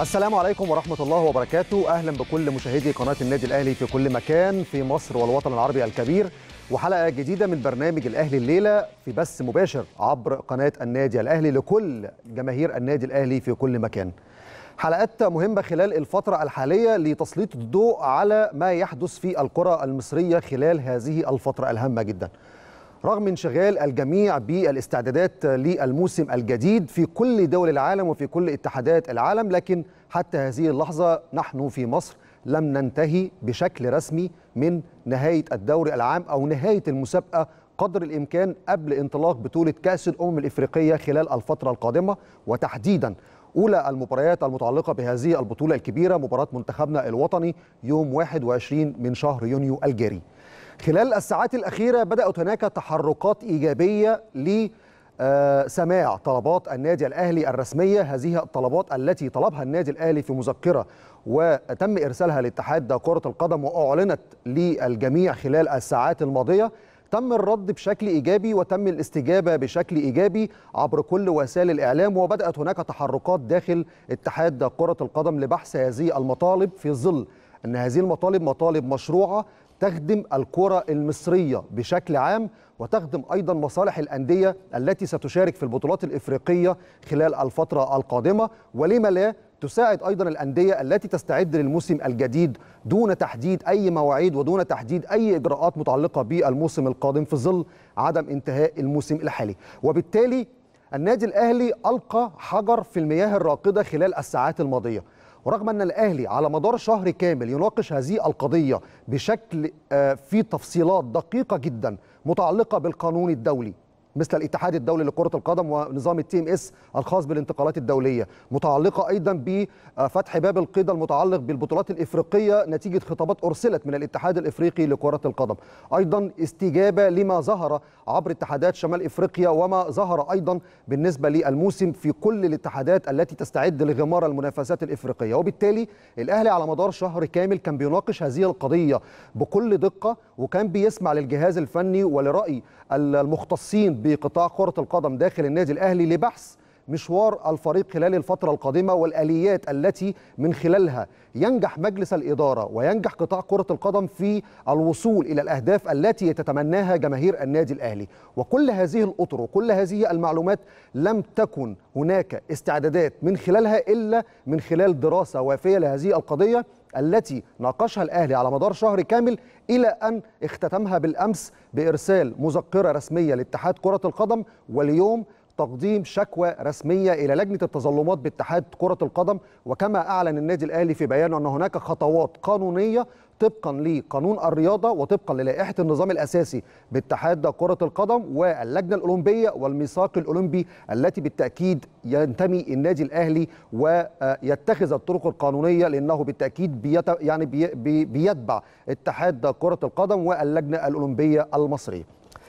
السلام عليكم ورحمة الله وبركاته أهلا بكل مشاهدي قناة النادي الأهلي في كل مكان في مصر والوطن العربي الكبير وحلقة جديدة من برنامج الأهلي الليلة في بث مباشر عبر قناة النادي الأهلي لكل جماهير النادي الأهلي في كل مكان حلقات مهمة خلال الفترة الحالية لتسليط الضوء على ما يحدث في الكرة المصرية خلال هذه الفترة الهامة جدا رغم انشغال الجميع بالاستعدادات للموسم الجديد في كل دول العالم وفي كل اتحادات العالم لكن حتى هذه اللحظة نحن في مصر لم ننتهي بشكل رسمي من نهاية الدوري العام أو نهاية المسابقة قدر الإمكان قبل انطلاق بطولة كأس الأمم الإفريقية خلال الفترة القادمة وتحديدا أولى المباريات المتعلقة بهذه البطولة الكبيرة مباراة منتخبنا الوطني يوم 21 من شهر يونيو الجاري خلال الساعات الأخيرة بدأت هناك تحركات إيجابية لسماع طلبات النادي الأهلي الرسمية هذه الطلبات التي طلبها النادي الأهلي في مذكرة وتم إرسالها لاتحاد كرة القدم وأعلنت للجميع خلال الساعات الماضية تم الرد بشكل ايجابي وتم الاستجابه بشكل ايجابي عبر كل وسائل الاعلام وبدات هناك تحركات داخل اتحاد كره القدم لبحث هذه المطالب في ظل ان هذه المطالب مطالب مشروعه تخدم الكره المصريه بشكل عام وتخدم ايضا مصالح الانديه التي ستشارك في البطولات الافريقيه خلال الفتره القادمه ولما لا تساعد ايضا الانديه التي تستعد للموسم الجديد دون تحديد اي مواعيد ودون تحديد اي اجراءات متعلقه بالموسم القادم في ظل عدم انتهاء الموسم الحالي وبالتالي النادي الاهلي القى حجر في المياه الراكده خلال الساعات الماضيه ورغم ان الاهلي على مدار شهر كامل يناقش هذه القضيه بشكل في تفصيلات دقيقه جدا متعلقه بالقانون الدولي مثل الاتحاد الدولي لكرة القدم ونظام التي ام اس الخاص بالانتقالات الدولية متعلقة أيضا بفتح باب القيد المتعلق بالبطولات الإفريقية نتيجة خطابات أرسلت من الاتحاد الإفريقي لكرة القدم أيضا استجابة لما ظهر عبر اتحادات شمال إفريقيا وما ظهر أيضا بالنسبة للموسم في كل الاتحادات التي تستعد لغمار المنافسات الإفريقية وبالتالي الأهلي على مدار شهر كامل كان بيناقش هذه القضية بكل دقة وكان بيسمع للجهاز الفني ولرأي المختصين بقطاع كرة القدم داخل النادي الأهلي لبحث مشوار الفريق خلال الفترة القادمة والآليات التي من خلالها ينجح مجلس الإدارة وينجح قطاع كرة القدم في الوصول إلى الأهداف التي تتمناها جماهير النادي الأهلي وكل هذه الأطر وكل هذه المعلومات لم تكن هناك استعدادات من خلالها إلا من خلال دراسة وافية لهذه القضية التي ناقشها الأهلي على مدار شهر كامل إلى أن اختتمها بالأمس بإرسال مذكرة رسمية لاتحاد كرة القدم واليوم تقديم شكوى رسمية إلى لجنة التظلمات باتحاد كرة القدم وكما أعلن النادي الأهلي في بيانه أن هناك خطوات قانونية طبقا لقانون الرياضة وطبقا للائحة النظام الأساسي باتحاد كرة القدم واللجنة الأولمبية والميثاق الأولمبي التي بالتأكيد ينتمي النادي الأهلي ويتخذ الطرق القانونية لأنه بالتأكيد بيت يعني بي بيتبع اتحاد كرة القدم واللجنة الأولمبية المصرية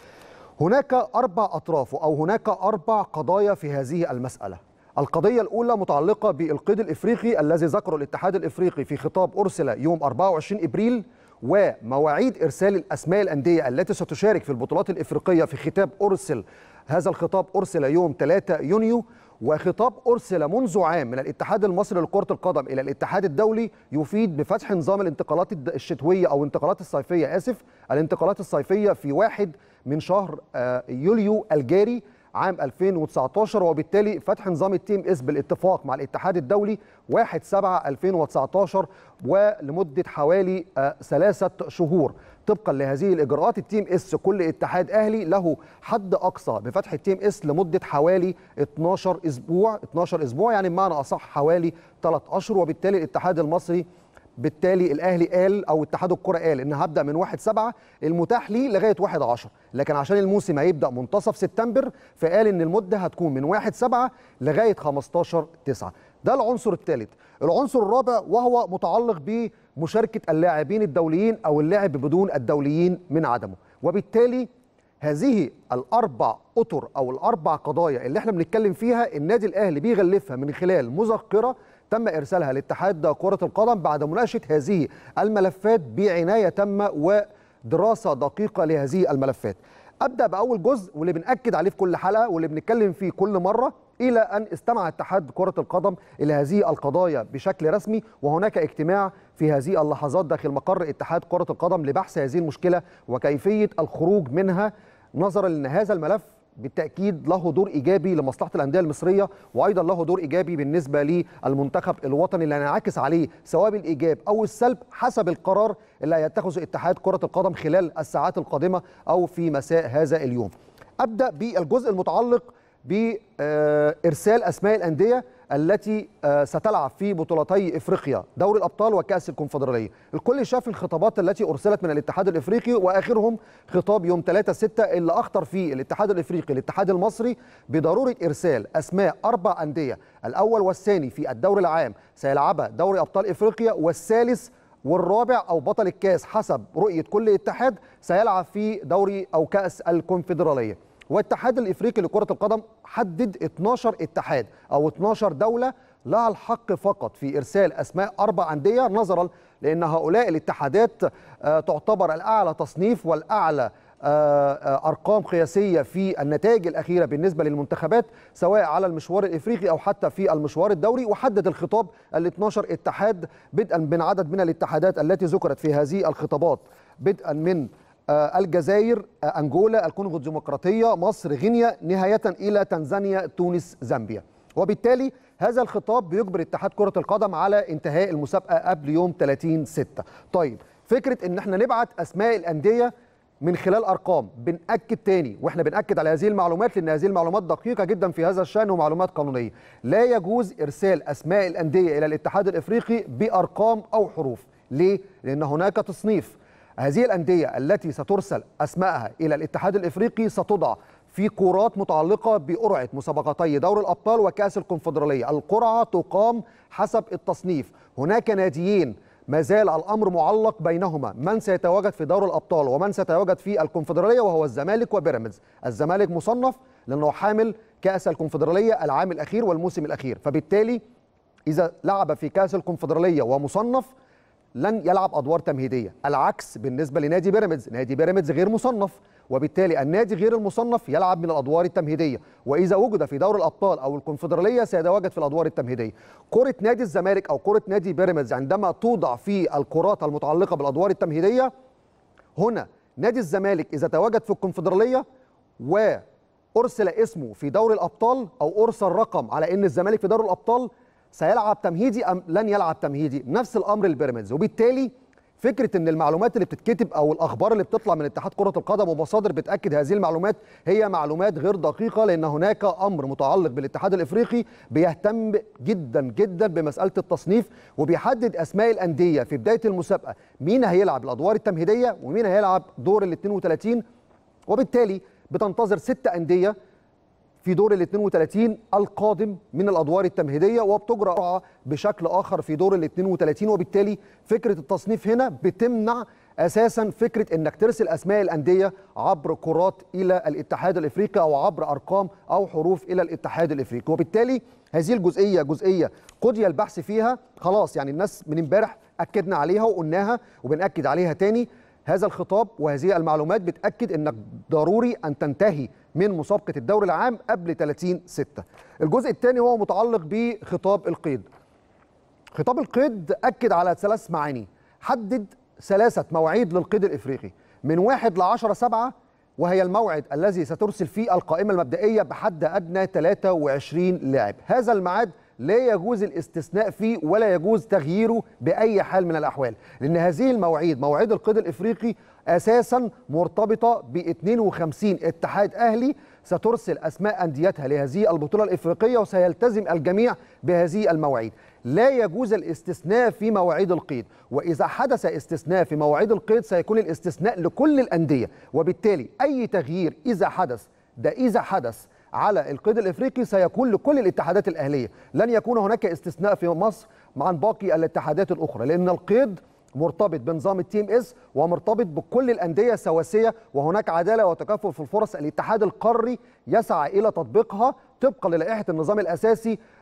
هناك أربع أطراف أو هناك أربع قضايا في هذه المسألة القضية الأولى متعلقة بالقيد الإفريقي الذي ذكره الاتحاد الإفريقي في خطاب أرسل يوم 24 إبريل ومواعيد إرسال الأسماء الأندية التي ستشارك في البطولات الإفريقية في خطاب أرسل هذا الخطاب أرسل يوم 3 يونيو وخطاب أرسل منذ عام من الاتحاد المصري لكرة القدم إلى الاتحاد الدولي يفيد بفتح نظام الانتقالات الشتوية أو الانتقالات الصيفية آسف الانتقالات الصيفية في واحد من شهر يوليو الجاري عام 2019 وبالتالي فتح نظام التيم اس بالاتفاق مع الاتحاد الدولي 1 7 2019 ولمده حوالي ثلاثه شهور طبقا لهذه الاجراءات التيم اس كل اتحاد اهلي له حد اقصى بفتح التيم اس لمده حوالي 12 اسبوع 12 اسبوع يعني بمعنى اصح حوالي 3 اشهر وبالتالي الاتحاد المصري بالتالي الاهلي قال او اتحاد الكره قال ان هبدا من 1 7 المتاح لي لغايه 1 10 لكن عشان الموسم هيبدا منتصف سبتمبر فقال ان المده هتكون من 1 7 لغايه 15 9 ده العنصر الثالث العنصر الرابع وهو متعلق بمشاركه اللاعبين الدوليين او اللعب بدون الدوليين من عدمه وبالتالي هذه الاربع اطر او الاربع قضايا اللي احنا بنتكلم فيها النادي الاهلي بيغلفها من خلال مذكره تم ارسالها لاتحاد كره القدم بعد مناقشه هذه الملفات بعنايه تامه ودراسه دقيقه لهذه الملفات ابدا باول جزء واللي بناكد عليه في كل حلقه واللي بنتكلم فيه كل مره الى ان استمع اتحاد كره القدم الى هذه القضايا بشكل رسمي وهناك اجتماع في هذه اللحظات داخل مقر اتحاد كره القدم لبحث هذه المشكله وكيفيه الخروج منها نظرا لان هذا الملف بالتاكيد له دور ايجابي لمصلحه الانديه المصريه وايضا له دور ايجابي بالنسبه للمنتخب الوطني اللي هنعكس عليه سواء بالايجاب او السلب حسب القرار اللي هيتخذه اتحاد كره القدم خلال الساعات القادمه او في مساء هذا اليوم. ابدا بالجزء المتعلق بارسال اسماء الانديه التي ستلعب في بطولتي افريقيا دوري الابطال وكاس الكونفدراليه الكل شاف الخطابات التي ارسلت من الاتحاد الافريقي واخرهم خطاب يوم 3 6 اللي اخطر فيه الاتحاد الافريقي الاتحاد المصري بضروره ارسال اسماء اربع انديه الاول والثاني في الدوري العام سيلعبها دوري ابطال افريقيا والثالث والرابع او بطل الكاس حسب رؤيه كل اتحاد سيلعب في دوري او كاس الكونفدراليه والاتحاد الافريقي لكره القدم حدد 12 اتحاد او 12 دوله لها الحق فقط في ارسال اسماء اربع انديه نظرا لان هؤلاء الاتحادات تعتبر الاعلى تصنيف والاعلى ارقام قياسيه في النتائج الاخيره بالنسبه للمنتخبات سواء على المشوار الافريقي او حتى في المشوار الدوري وحدد الخطاب ال 12 اتحاد بدءا من عدد من الاتحادات التي ذكرت في هذه الخطابات بدءا من الجزائر انجولا الكونغو الديمقراطيه مصر غينيا نهايه الى تنزانيا تونس زامبيا وبالتالي هذا الخطاب بيجبر اتحاد كره القدم على انتهاء المسابقه قبل يوم 30 6 طيب فكره ان احنا نبعت اسماء الانديه من خلال ارقام بناكد تاني واحنا بناكد على هذه المعلومات لان هذه المعلومات دقيقه جدا في هذا الشان ومعلومات قانونيه لا يجوز ارسال اسماء الانديه الى الاتحاد الافريقي بارقام او حروف ليه لان هناك تصنيف هذه الأندية التي سترسل أسمائها إلى الاتحاد الإفريقي ستضع في كرات متعلقة بقرعة مسابقتي دور الأبطال وكأس الكونفدرالية القرعة تقام حسب التصنيف هناك ناديين ما زال الأمر معلق بينهما من سيتواجد في دور الأبطال ومن سيتواجد في الكونفدرالية وهو الزمالك وبيراميدز الزمالك مصنف لأنه حامل كأس الكونفدرالية العام الأخير والموسم الأخير فبالتالي إذا لعب في كأس الكونفدرالية ومصنف لن يلعب ادوار تمهيديه العكس بالنسبه لنادي بيراميدز نادي بيراميدز غير مصنف وبالتالي النادي غير المصنف يلعب من الادوار التمهيديه واذا وجد في دور الابطال او الكونفدراليه سيتواجد في الادوار التمهيديه كره نادي الزمالك او كره نادي بيراميدز عندما توضع في الكرات المتعلقه بالادوار التمهيديه هنا نادي الزمالك اذا تواجد في الكونفدراليه وارسل اسمه في دور الابطال او ارسل رقم على ان الزمالك في دور الابطال سيلعب تمهيدي ام لن يلعب تمهيدي نفس الامر البيراميدز وبالتالي فكره ان المعلومات اللي بتتكتب او الاخبار اللي بتطلع من اتحاد كره القدم ومصادر بتاكد هذه المعلومات هي معلومات غير دقيقه لان هناك امر متعلق بالاتحاد الافريقي بيهتم جدا جدا بمساله التصنيف وبيحدد اسماء الانديه في بدايه المسابقه مين هيلعب الادوار التمهيديه ومين هيلعب دور ال 32 وبالتالي بتنتظر ست انديه في دور ال 32 القادم من الادوار التمهيديه وبتجرى بشكل اخر في دور ال 32 وبالتالي فكره التصنيف هنا بتمنع اساسا فكره انك ترسل اسماء الانديه عبر كرات الى الاتحاد الافريقي او عبر ارقام او حروف الى الاتحاد الافريقي وبالتالي هذه الجزئيه جزئيه قضي البحث فيها خلاص يعني الناس من امبارح اكدنا عليها وقلناها وبناكد عليها تاني هذا الخطاب وهذه المعلومات بتاكد انك ضروري ان تنتهي من مسابقه الدوري العام قبل 30 6 الجزء الثاني هو متعلق بخطاب القيد خطاب القيد اكد على ثلاث معاني حدد ثلاثه مواعيد للقيد الافريقي من 1 ل 10 7 وهي الموعد الذي سترسل فيه القائمه المبدئيه بحد ادنى 23 لاعب هذا الميعاد لا يجوز الاستثناء فيه ولا يجوز تغييره باي حال من الاحوال لان هذه المواعيد مواعيد القيد الافريقي اساسا مرتبطه ب 52 اتحاد اهلي سترسل اسماء انديتها لهذه البطوله الافريقيه وسيلتزم الجميع بهذه المواعيد لا يجوز الاستثناء في مواعيد القيد واذا حدث استثناء في مواعيد القيد سيكون الاستثناء لكل الانديه وبالتالي اي تغيير اذا حدث ده اذا حدث على القيد الافريقي سيكون لكل الاتحادات الاهليه لن يكون هناك استثناء في مصر عن باقي الاتحادات الاخرى لان القيد مرتبط بنظام التيم اس ومرتبط بكل الانديه سواسيه وهناك عداله وتكافؤ في الفرص الاتحاد القاري يسعى الى تطبيقها طبقا للائحه النظام الاساسي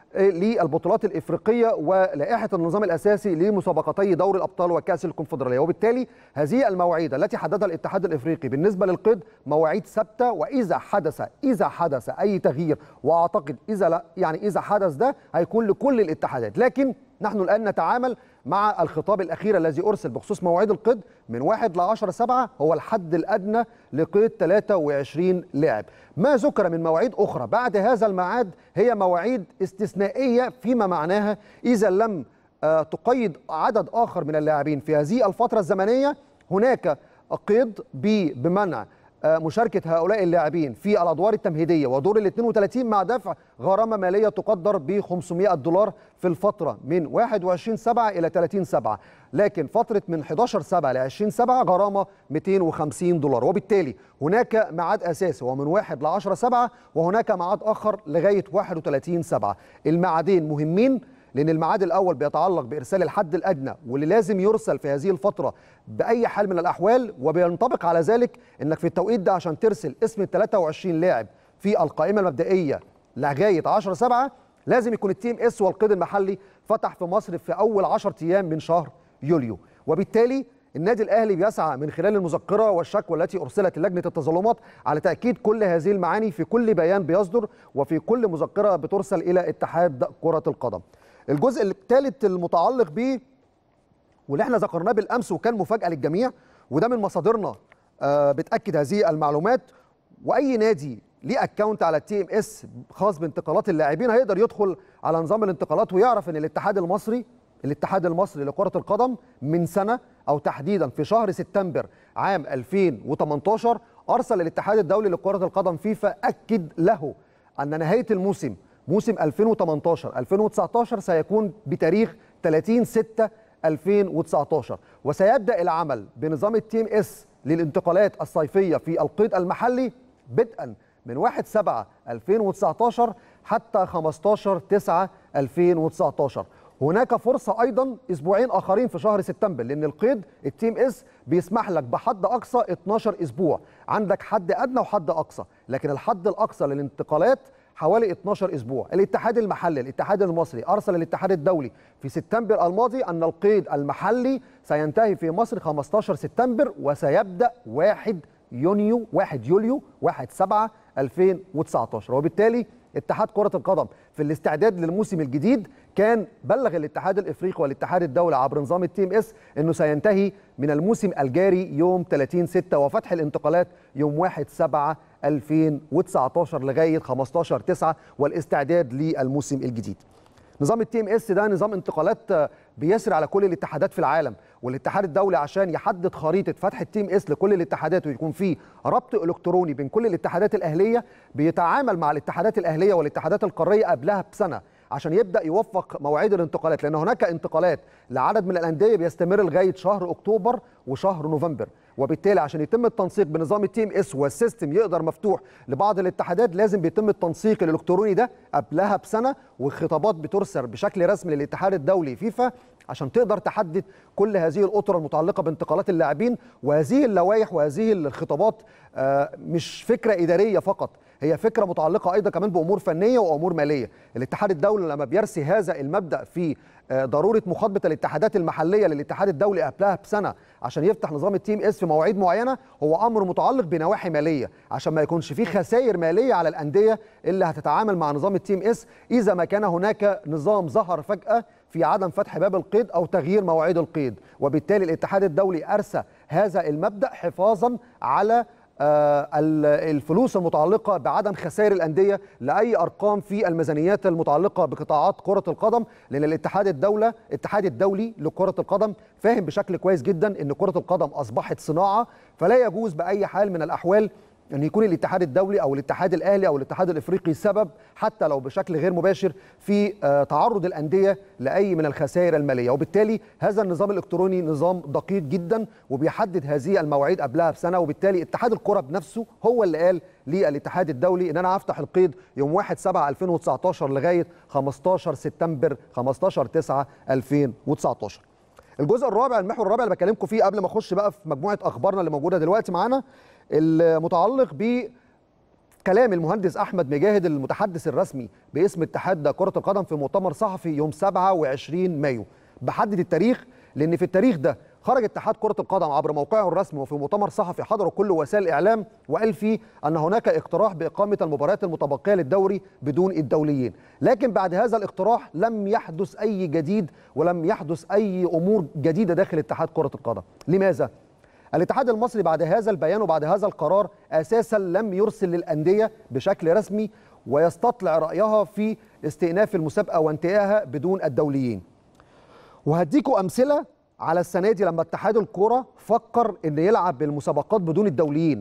للبطولات الافريقيه ولائحه النظام الاساسي لمسابقتي دوري الابطال وكاس الكونفدراليه وبالتالي هذه المواعيد التي حددها الاتحاد الافريقي بالنسبه للقيد مواعيد ثابته واذا حدث اذا حدث اي تغيير واعتقد اذا لا يعني اذا حدث ده هيكون لكل الاتحادات لكن نحن الان نتعامل مع الخطاب الاخير الذي ارسل بخصوص مواعيد القيد من 1 ل 10 7 هو الحد الادنى لقيد 23 لاعب ما ذكر من مواعيد اخرى بعد هذا الميعاد هي مواعيد استثنائيه فيما معناها اذا لم تقيد عدد اخر من اللاعبين في هذه الفتره الزمنيه هناك قيد بمنع مشاركة هؤلاء اللاعبين في الأدوار التمهيدية ودور ال 32 مع دفع غرامة مالية تقدر ب 500 دولار في الفترة من 21 7 إلى 30 7 لكن فترة من 11 7 ل 20 7 غرامة 250 دولار وبالتالي هناك ميعاد أساسي ومن 1 ل 10 7 وهناك ميعاد آخر لغاية 31 7 الميعادين مهمين لان الميعاد الاول بيتعلق بارسال الحد الادنى واللي لازم يرسل في هذه الفتره باي حال من الاحوال وبينطبق على ذلك انك في التوقيت ده عشان ترسل اسم ال 23 لاعب في القائمه المبدئيه لغايه 10 7 لازم يكون التيم اس والقيد المحلي فتح في مصر في اول 10 ايام من شهر يوليو وبالتالي النادي الاهلي بيسعى من خلال المذكره والشكوى التي ارسلت للجنه التظلمات على تاكيد كل هذه المعاني في كل بيان بيصدر وفي كل مذكره بترسل الى اتحاد كره القدم الجزء الثالث المتعلق ب واللي احنا ذكرناه بالامس وكان مفاجاه للجميع وده من مصادرنا آه بتاكد هذه المعلومات واي نادي ليه اكونت على التي ام اس خاص بانتقالات اللاعبين هيقدر يدخل على نظام الانتقالات ويعرف ان الاتحاد المصري الاتحاد المصري لكره القدم من سنه او تحديدا في شهر سبتمبر عام 2018 ارسل الاتحاد الدولي لكره القدم فيفا اكد له ان نهايه الموسم موسم 2018 2019 سيكون بتاريخ 30 6 2019 وسيبدا العمل بنظام التيم اس للانتقالات الصيفيه في القيد المحلي بدءا من 1 7 2019 حتى 15 9 2019 هناك فرصة أيضا أسبوعين آخرين في شهر سبتمبر لأن القيد التيم اس بيسمح لك بحد أقصى 12 أسبوع عندك حد أدنى وحد أقصى لكن الحد الأقصى للانتقالات حوالي 12 اسبوع الاتحاد المحلي الاتحاد المصري ارسل الاتحاد الدولي في سبتمبر الماضي ان القيد المحلي سينتهي في مصر 15 سبتمبر وسيبدا 1 يونيو 1 يوليو 1 7 2019 وبالتالي اتحاد كرة القدم في الاستعداد للموسم الجديد كان بلغ الاتحاد الافريقي والاتحاد الدولي عبر نظام التيم اس انه سينتهي من الموسم الجاري يوم 30 6 وفتح الانتقالات يوم 1 7 2019 لغايه 15 9 والاستعداد للموسم الجديد. نظام التيم اس ده نظام انتقالات بيسري على كل الاتحادات في العالم والاتحاد الدولي عشان يحدد خريطه فتح التيم اس لكل الاتحادات ويكون في ربط الكتروني بين كل الاتحادات الاهليه بيتعامل مع الاتحادات الاهليه والاتحادات القاريه قبلها بسنه عشان يبدا يوفق مواعيد الانتقالات لان هناك انتقالات لعدد من الانديه بيستمر لغايه شهر اكتوبر وشهر نوفمبر وبالتالي عشان يتم التنسيق بنظام التيم اس والسيستم يقدر مفتوح لبعض الاتحادات لازم بيتم التنسيق الالكتروني ده قبلها بسنه والخطابات بترسل بشكل رسمي للاتحاد الدولي فيفا عشان تقدر تحدد كل هذه الاطر المتعلقه بانتقالات اللاعبين وهذه اللوائح وهذه الخطابات مش فكره اداريه فقط هي فكره متعلقه ايضا كمان بامور فنيه وامور ماليه الاتحاد الدولي لما بيرسي هذا المبدا في ضروره مخاطبه الاتحادات المحليه للاتحاد الدولي قبلها بسنه عشان يفتح نظام التيم اس في مواعيد معينه هو امر متعلق بنواحي ماليه عشان ما يكونش فيه خسائر ماليه على الانديه اللي هتتعامل مع نظام التيم اس اذا ما كان هناك نظام ظهر فجاه في عدم فتح باب القيد او تغيير مواعيد القيد وبالتالي الاتحاد الدولي ارسى هذا المبدا حفاظا على الفلوس المتعلقه بعدم خسائر الانديه لاي ارقام في الميزانيات المتعلقه بقطاعات كره القدم لان الاتحاد الدوله الاتحاد الدولي لكره القدم فاهم بشكل كويس جدا ان كره القدم اصبحت صناعه فلا يجوز باي حال من الاحوال ان يكون الاتحاد الدولي او الاتحاد الاهلي او الاتحاد الافريقي سبب حتى لو بشكل غير مباشر في تعرض الانديه لاي من الخسائر الماليه وبالتالي هذا النظام الالكتروني نظام دقيق جدا وبيحدد هذه المواعيد قبلها بسنه وبالتالي اتحاد الكره بنفسه هو اللي قال للاتحاد الدولي ان انا هفتح القيد يوم 1 7 2019 لغايه 15 سبتمبر 15 9 2019 الجزء الرابع المحور الرابع اللي بكلمكم فيه قبل ما اخش بقى في مجموعه اخبارنا اللي موجوده دلوقتي معانا المتعلق ب كلام المهندس احمد مجاهد المتحدث الرسمي باسم اتحاد كره القدم في مؤتمر صحفي يوم 27 مايو بحدد التاريخ لان في التاريخ ده خرج اتحاد كرة القدم عبر موقعه الرسمي وفي مؤتمر صحفي حضره كل وسائل الإعلام وقال فيه أن هناك اقتراح بإقامة المباريات المتبقية للدوري بدون الدوليين لكن بعد هذا الاقتراح لم يحدث أي جديد ولم يحدث أي أمور جديدة داخل اتحاد كرة القدم لماذا؟ الاتحاد المصري بعد هذا البيان وبعد هذا القرار أساسا لم يرسل للأندية بشكل رسمي ويستطلع رأيها في استئناف المسابقة وانتهائها بدون الدوليين وهديكوا أمثلة على السنه دي لما اتحاد الكوره فكر ان يلعب بالمسابقات بدون الدوليين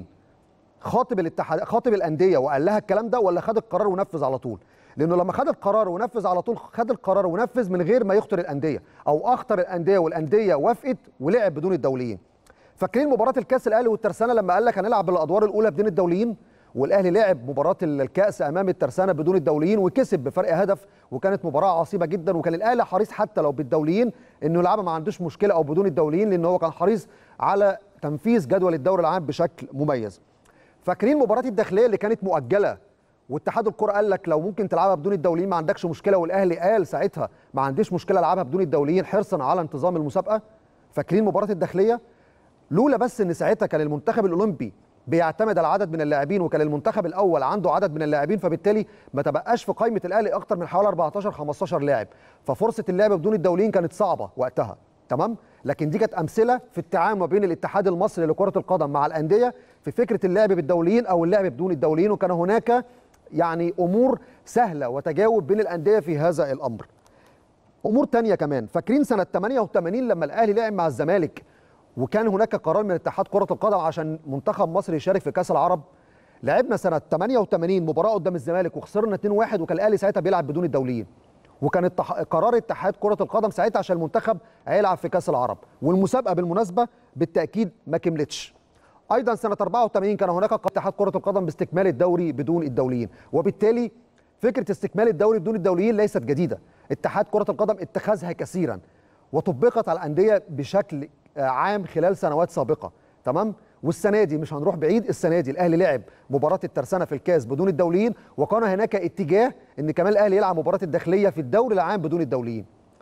خاطب الاتحاد خاطب الانديه وقال لها الكلام ده ولا خد القرار ونفذ على طول لانه لما خد القرار ونفذ على طول خد القرار ونفذ من غير ما يخطر الانديه او اخطر الانديه والانديه وافقت ولعب بدون الدوليين فاكرين مباراه الكاس الاهلي والترسانه لما قال لك هنلعب بالادوار الاولى بدون الدوليين والاهلي لعب مباراه الكاس امام الترسانه بدون الدوليين وكسب بفرق هدف وكانت مباراه عصيبه جدا وكان الاهلي حريص حتى لو بالدوليين انه يلعبها ما عندوش مشكله او بدون الدوليين لان هو كان حريص على تنفيذ جدول الدوري العام بشكل مميز فاكرين مباراه الداخليه اللي كانت مؤجله واتحاد الكره قال لك لو ممكن تلعبها بدون الدوليين ما عندكش مشكله والاهلي قال ساعتها ما عنديش مشكله العبها بدون الدوليين حرصا على انتظام المسابقه فاكرين مباراه الداخليه لولا بس ان ساعتها كان المنتخب الاولمبي بيعتمد على عدد من اللاعبين وكان المنتخب الاول عنده عدد من اللاعبين فبالتالي ما تبقاش في قائمه الاهلي اكتر من حوالي 14 15 لاعب ففرصه اللعب بدون الدوليين كانت صعبه وقتها تمام لكن دي كانت امثله في التعامل ما بين الاتحاد المصري لكره القدم مع الانديه في فكره اللعب بالدوليين او اللعب بدون الدوليين وكان هناك يعني امور سهله وتجاوب بين الانديه في هذا الامر امور تانية كمان فاكرين سنه 88 لما الاهلي لعب مع الزمالك وكان هناك قرار من اتحاد كره القدم عشان منتخب مصر يشارك في كاس العرب لعبنا سنه 88 مباراه قدام الزمالك وخسرنا 2-1 وكان الاهلي ساعتها بيلعب بدون الدوليين وكان التح... قرار اتحاد كره القدم ساعتها عشان المنتخب هيلعب في كاس العرب والمسابقه بالمناسبه بالتاكيد ما كملتش ايضا سنه 84 كان هناك اتحاد كره القدم باستكمال الدوري بدون الدوليين وبالتالي فكره استكمال الدوري بدون الدوليين ليست جديده اتحاد كره القدم اتخذها كثيرا وطبقت على الانديه بشكل عام خلال سنوات سابقه تمام والسنه دي مش هنروح بعيد السنه دي الاهلي لعب مباراه الترسانه في الكاس بدون الدوليين وكان هناك اتجاه ان كمان الاهلي يلعب مباراه الداخليه في الدوري العام بدون الدوليين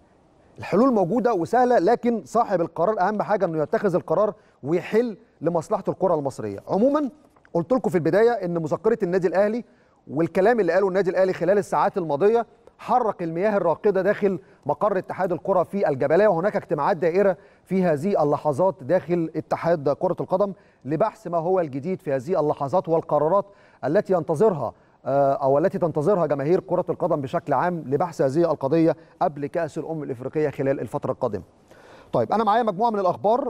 الحلول موجوده وسهله لكن صاحب القرار اهم حاجه انه يتخذ القرار ويحل لمصلحه الكره المصريه عموما قلت لكم في البدايه ان مذكره النادي الاهلي والكلام اللي قاله النادي الاهلي خلال الساعات الماضيه حرك المياه الراكده داخل مقر اتحاد الكره في الجبليه وهناك اجتماعات دائره في هذه اللحظات داخل اتحاد كره القدم لبحث ما هو الجديد في هذه اللحظات والقرارات التي ينتظرها او التي تنتظرها جماهير كره القدم بشكل عام لبحث هذه القضيه قبل كاس الامم الافريقيه خلال الفتره القادمه. طيب انا معايا مجموعه من الاخبار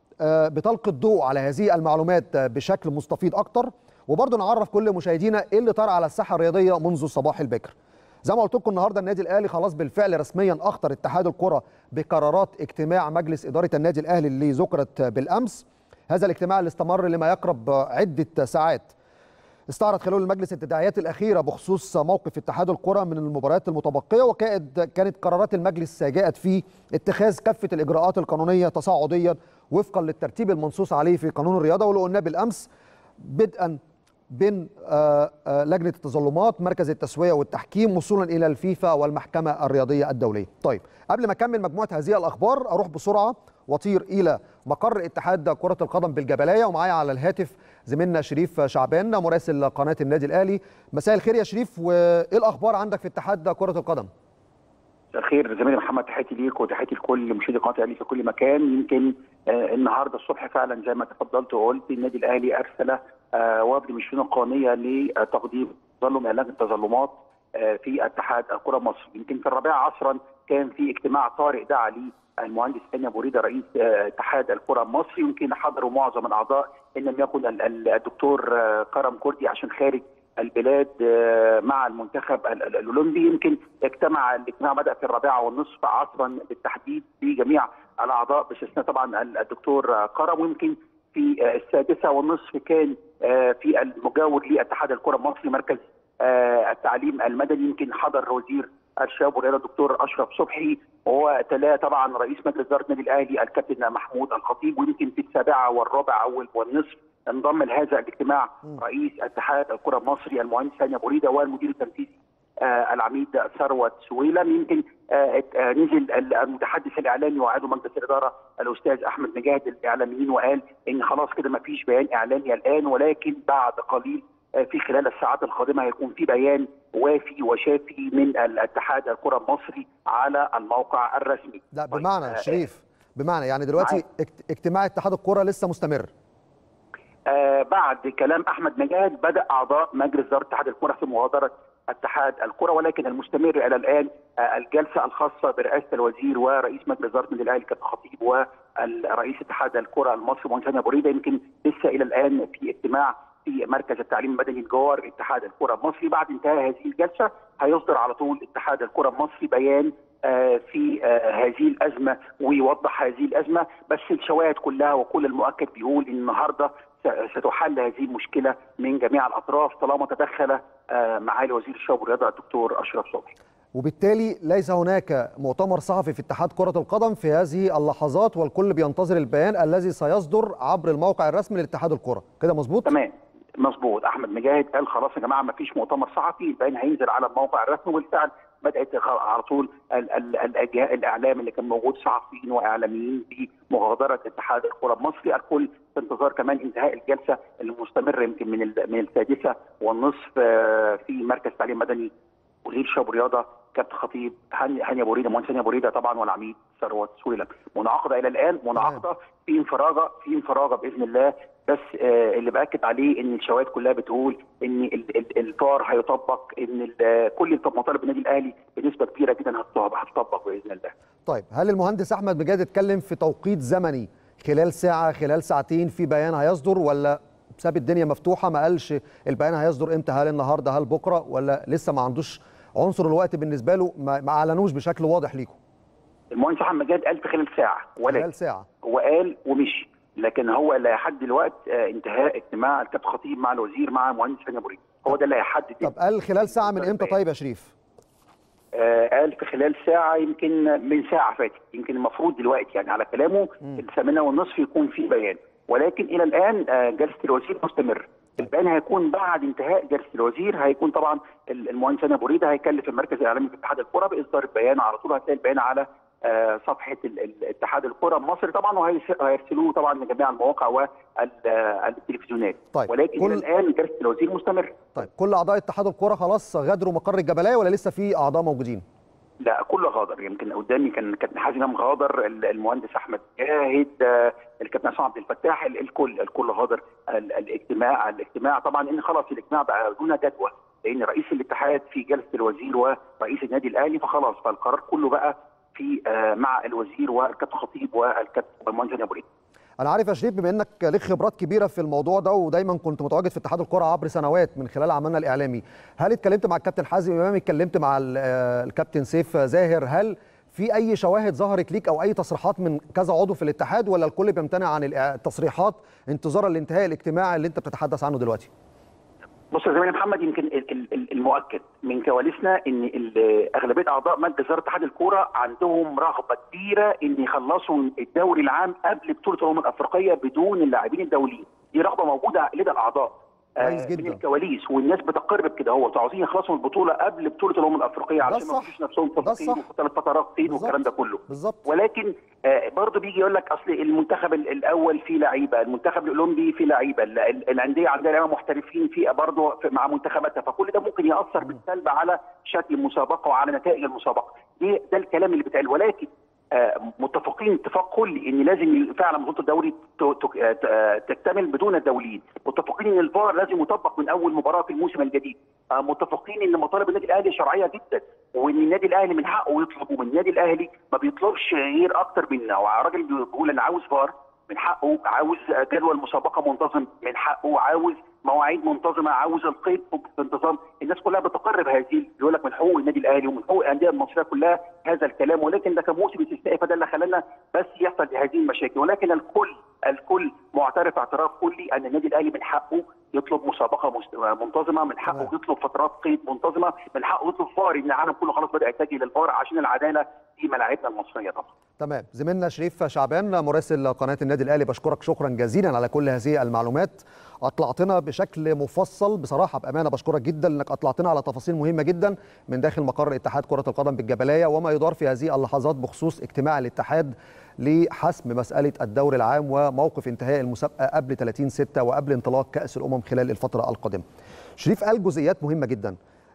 بتلقي الضوء على هذه المعلومات بشكل مستفيض اكتر وبرضه نعرف كل مشاهدينا ايه اللي طار على الساحه الرياضيه منذ الصباح الباكر. زي ما قلت لكم النهارده النادي الاهلي خلاص بالفعل رسميا اخطر اتحاد الكره بقرارات اجتماع مجلس اداره النادي الاهلي اللي ذكرت بالامس هذا الاجتماع اللي استمر لما يقرب عده ساعات استعرض خلال المجلس التداعيات الاخيره بخصوص موقف اتحاد الكره من المباريات المتبقيه وكانت كانت قرارات المجلس جاءت في اتخاذ كافه الاجراءات القانونيه تصاعديا وفقا للترتيب المنصوص عليه في قانون الرياضه واللي قلناه بالامس بدءا بين لجنه التظلمات مركز التسويه والتحكيم وصولا الى الفيفا والمحكمه الرياضيه الدوليه. طيب قبل ما اكمل مجموعه هذه الاخبار اروح بسرعه واطير الى مقر اتحاد كره القدم بالجبليه ومعايا على الهاتف زميلنا شريف شعبان مراسل قناه النادي الاهلي. مساء الخير يا شريف وايه الاخبار عندك في اتحاد كره القدم؟ مساء الخير زميلي محمد تحياتي ليك وتحياتي لكل مشاهدي قناه الاهلي في كل مكان يمكن آه النهارده الصبح فعلا زي ما تفضلت وقلت النادي الاهلي ارسل آه وفد من الشؤون القانونيه لتقديم تظلم اعلان التظلمات آه في اتحاد الكره مصر يمكن في الرابعه عصرا كان في اجتماع طارئ دعا ليه المهندس هاني ابو ريده رئيس اتحاد الكره المصري يمكن حضروا معظم الاعضاء ان لم يكن الدكتور كرم كردي عشان خارج البلاد مع المنتخب الاولمبي يمكن اجتمع الاجتماع بدا في الرابعه والنصف عصرا بالتحديد بجميع الاعضاء باستثناء طبعا الدكتور كرم ويمكن في السادسه والنصف كان في المجاور لاتحاد الكره المصري مركز التعليم المدني يمكن حضر وزير الشباب والرياضه الدكتور اشرف صبحي وتلاه طبعا رئيس مجلس اداره النادي الاهلي الكابتن محمود الخطيب ويمكن في السابعه والرابع والنصف انضم لهذا الاجتماع رئيس اتحاد الكره المصري المهندس هاني ابو ريده والمدير التنفيذي آه العميد ثروت سويلم يمكن آه آه نزل المتحدث الاعلامي وعضو مجلس الاداره الاستاذ احمد مجاهد الاعلاميين وقال ان خلاص كده ما فيش بيان اعلامي الان ولكن بعد قليل في خلال الساعات القادمه هيكون في بيان وافي وشافي من الاتحاد الكره المصري على الموقع الرسمي. لا بمعنى طيب شريف بمعنى يعني دلوقتي معي. اجتماع اتحاد الكره لسه مستمر. آه بعد كلام احمد مجاهد بدا اعضاء مجلس اداره اتحاد الكره في مغادره اتحاد الكره ولكن المستمر الى الان آه الجلسه الخاصه برئاسه الوزير ورئيس مجلس اداره النادي الاهلي كابتن خطيب ورئيس اتحاد الكره المصري مهندس ابو ريده يمكن لسه الى الان في اجتماع في مركز التعليم المدني الجوار اتحاد الكره المصري بعد انتهاء هذه الجلسه هيصدر على طول اتحاد الكره المصري بيان آه في آه هذه الازمه ويوضح هذه الازمه بس الشواهد كلها وكل المؤكد بيقول ان النهارده ستحل هذه المشكله من جميع الاطراف طالما تدخل آه معالي وزير الشباب والرياضه الدكتور اشرف صبحي. وبالتالي ليس هناك مؤتمر صحفي في اتحاد كره القدم في هذه اللحظات والكل بينتظر البيان الذي سيصدر عبر الموقع الرسمي لاتحاد الكره، كده مظبوط؟ تمام مظبوط احمد مجاهد قال خلاص يا جماعه ما فيش مؤتمر صحفي البيان هينزل على الموقع الرسمي وبالفعل بدات على طول الاعلام اللي كان موجود صحفيين واعلاميين في مغادره اتحاد الكره المصري الكل في انتظار كمان انتهاء الجلسه اللي مستمره يمكن من من السادسه والنصف في مركز تعليم مدني وزير الشباب والرياضه كابتن خطيب هاني ابو ريده مهندس هاني ابو ريده طبعا والعميد ثروت سويلم منعقده الى الان منعقده في انفراجه في انفراجه باذن الله بس آه اللي باكد عليه ان الشواهد كلها بتقول ان الفار هيطبق ان كل مطالب النادي الاهلي بنسبه كبيره جدا هتطبق باذن الله. طيب هل المهندس احمد مجاد اتكلم في توقيت زمني خلال ساعه خلال ساعتين في بيان هيصدر ولا ساب الدنيا مفتوحه ما قالش البيان هيصدر امتى هل النهارده هل بكره ولا لسه ما عندوش عنصر الوقت بالنسبه له ما اعلنوش بشكل واضح ليكم المهندس احمد مجاد قال في خلال ساعه ولكن خلال ساعه هو قال ومشي لكن هو اللي هيحدد الوقت آه انتهاء اجتماع الكابتن خطيب مع الوزير مع مهندس هاني ابو ريده هو ده اللي هيحدد طب قال خلال ساعه من امتى طيب يا شريف؟ آه قال في خلال ساعه يمكن من ساعه فاتت يمكن المفروض دلوقتي يعني على كلامه الثامنه والنصف يكون في بيان ولكن الى الان آه جلسه الوزير مستمر البيان هيكون بعد انتهاء جلسه الوزير هيكون طبعا المهندس هاني ابو ريده هيكلف المركز الاعلامي في اتحاد الكره باصدار البيان على طول هتلاقي البيان على آه صفحه اتحاد الكره المصري طبعا وهيرسلوه طبعا لجميع المواقع والتلفزيونات طيب ولكن كل... الى الان جلسه الوزير مستمر طيب كل اعضاء اتحاد الكره خلاص غادروا مقر الجبلايه ولا لسه في اعضاء موجودين؟ لا كله غادر يمكن قدامي كان كابتن حازم امام غادر المهندس احمد جاهد الكابتن عصام عبد الفتاح الكل الكل غادر الاجتماع الاجتماع طبعا ان خلاص الاجتماع بقى دون جدوى لان رئيس الاتحاد في جلسه الوزير ورئيس النادي الاهلي فخلاص فالقرار كله بقى في مع الوزير والكابتن خطيب والكابتن المهندس ابو ريده انا عارف يا شريف بما انك ليك خبرات كبيره في الموضوع ده ودايما كنت متواجد في اتحاد الكره عبر سنوات من خلال عملنا الاعلامي هل اتكلمت مع الكابتن حازم امام اتكلمت مع الكابتن سيف زاهر هل في اي شواهد ظهرت ليك او اي تصريحات من كذا عضو في الاتحاد ولا الكل بيمتنع عن التصريحات انتظارا لانتهاء الاجتماع اللي انت بتتحدث عنه دلوقتي بص يا زميلي محمد يمكن المؤكد من كواليسنا ان اغلبيه اعضاء مجلس اداره اتحاد الكوره عندهم رغبه كبيره ان يخلصوا الدوري العام قبل بطوله الامم الافريقيه بدون اللاعبين الدوليين دي رغبه موجوده لدى الاعضاء كويس جدا من الكواليس والناس بتقر بكده هو عاوزين يخلصوا البطوله قبل بطوله الامم الافريقيه علشان ما يحطوش نفسهم في الصين وفي ثلاث فترات صين والكلام ده كله بالظبط ولكن آه برضه بيجي يقول لك اصل المنتخب الاول فيه لعيبه المنتخب الاولمبي فيه لعيبه الانديه عندها لعيبه محترفين فيه برضه مع منتخباتها فكل ده ممكن ياثر بالسلب على شكل المسابقه وعلى نتائج المسابقه دي ده الكلام اللي بيتقال ولكن آه متفقين اتفاق كلي ان لازم فعلا بطوله الدوري تكتمل بدون الدوليين، متفقين ان الفار لازم يطبق من اول مباراه في الموسم الجديد، آه متفقين ان مطالب النادي الاهلي شرعيه جدا وان النادي الاهلي من حقه يطلب ومن النادي الاهلي ما بيطلبش غير اكتر منا، وراجل بيقول انا عاوز فار من حقه عاوز جدول مسابقه منتظم من حقه عاوز مواعيد منتظمه عاوز القيد بانتظام الناس كلها بتقر بهذه بيقول لك من حقوق النادي الاهلي ومن حقوق الانديه المصريه كلها هذا الكلام ولكن ده كان موسم استثنائي فده اللي خلانا بس يحصل هذه المشاكل ولكن الكل الكل معترف اعتراف كلي ان النادي الاهلي من حقه يطلب مسابقه منتظمه من حقه يطلب فترات قيد منتظمه من حقه يطلب فار ان العالم كله خلاص بدا يتجه للفار عشان العداله في ملاعبنا المصريه طبعا تمام زميلنا شريف شعبان مراسل قناه النادي الاهلي بشكرك شكرا جزيلا على كل هذه المعلومات اطلعتنا بشكل مفصل بصراحه بامانه بشكرك جدا انك اطلعتنا على تفاصيل مهمه جدا من داخل مقر اتحاد كره القدم بالجبليه وما يدار في هذه اللحظات بخصوص اجتماع الاتحاد لحسم مساله الدوري العام وموقف انتهاء المسابقه قبل 30 6 وقبل انطلاق كاس الامم خلال الفتره القادمه. شريف قال جزئيات مهمه جدا.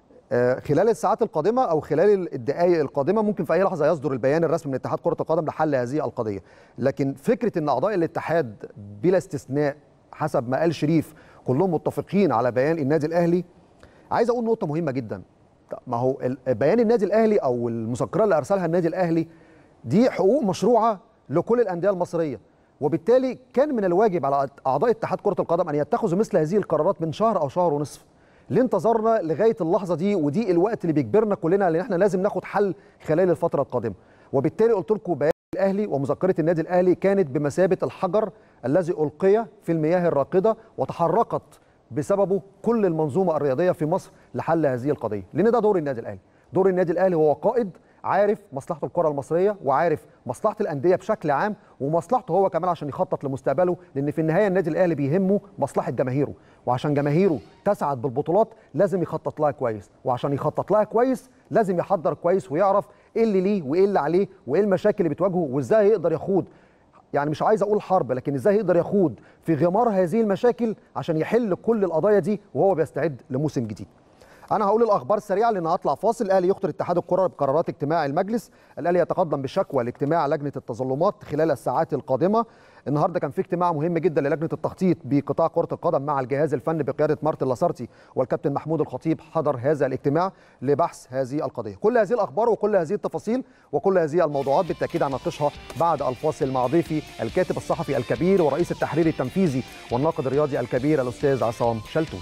خلال الساعات القادمه او خلال الدقائق القادمه ممكن في اي لحظه يصدر البيان الرسمي من اتحاد كره القدم لحل هذه القضيه لكن فكره ان اعضاء الاتحاد بلا استثناء حسب ما قال شريف كلهم متفقين على بيان النادي الاهلي عايز اقول نقطه مهمه جدا ما هو بيان النادي الاهلي او المذكره اللي ارسلها النادي الاهلي دي حقوق مشروعه لكل الانديه المصريه وبالتالي كان من الواجب على اعضاء اتحاد كره القدم ان يتخذوا مثل هذه القرارات من شهر او شهر ونصف ليه انتظرنا لغايه اللحظه دي ودي الوقت اللي بيجبرنا كلنا ان احنا لازم ناخد حل خلال الفتره القادمه وبالتالي قلت لكم بيان الاهلي ومذكره النادي الاهلي كانت بمثابه الحجر الذي القي في المياه الراكده وتحركت بسببه كل المنظومه الرياضيه في مصر لحل هذه القضيه لان ده دور النادي الاهلي دور النادي الاهلي هو قائد عارف مصلحه الكره المصريه وعارف مصلحه الانديه بشكل عام ومصلحته هو كمان عشان يخطط لمستقبله لان في النهايه النادي الاهلي بيهمه مصلحه جماهيره وعشان جماهيره تسعد بالبطولات لازم يخطط لها كويس وعشان يخطط لها كويس لازم يحضر كويس ويعرف ايه اللي ليه وايه اللي عليه وايه المشاكل اللي بتواجهه وازاي يقدر يخوض يعني مش عايز اقول حرب لكن ازاي يقدر يخوض في غمار هذه المشاكل عشان يحل كل القضايا دي وهو بيستعد لموسم جديد انا هقول الاخبار سريعه لان هطلع فاصل الاهلي يخطر اتحاد الكره بقرارات اجتماع المجلس الاهلي يتقدم بشكوى لاجتماع لجنه التظلمات خلال الساعات القادمه النهارده كان في اجتماع مهم جدا للجنه التخطيط بقطاع كره القدم مع الجهاز الفني بقياده مارتن لاسارتي والكابتن محمود الخطيب حضر هذا الاجتماع لبحث هذه القضيه كل هذه الاخبار وكل هذه التفاصيل وكل هذه الموضوعات بالتاكيد هنناقشها بعد الفاصل مع ضيفي الكاتب الصحفي الكبير ورئيس التحرير التنفيذي والناقد الرياضي الكبير الاستاذ عصام شلتوت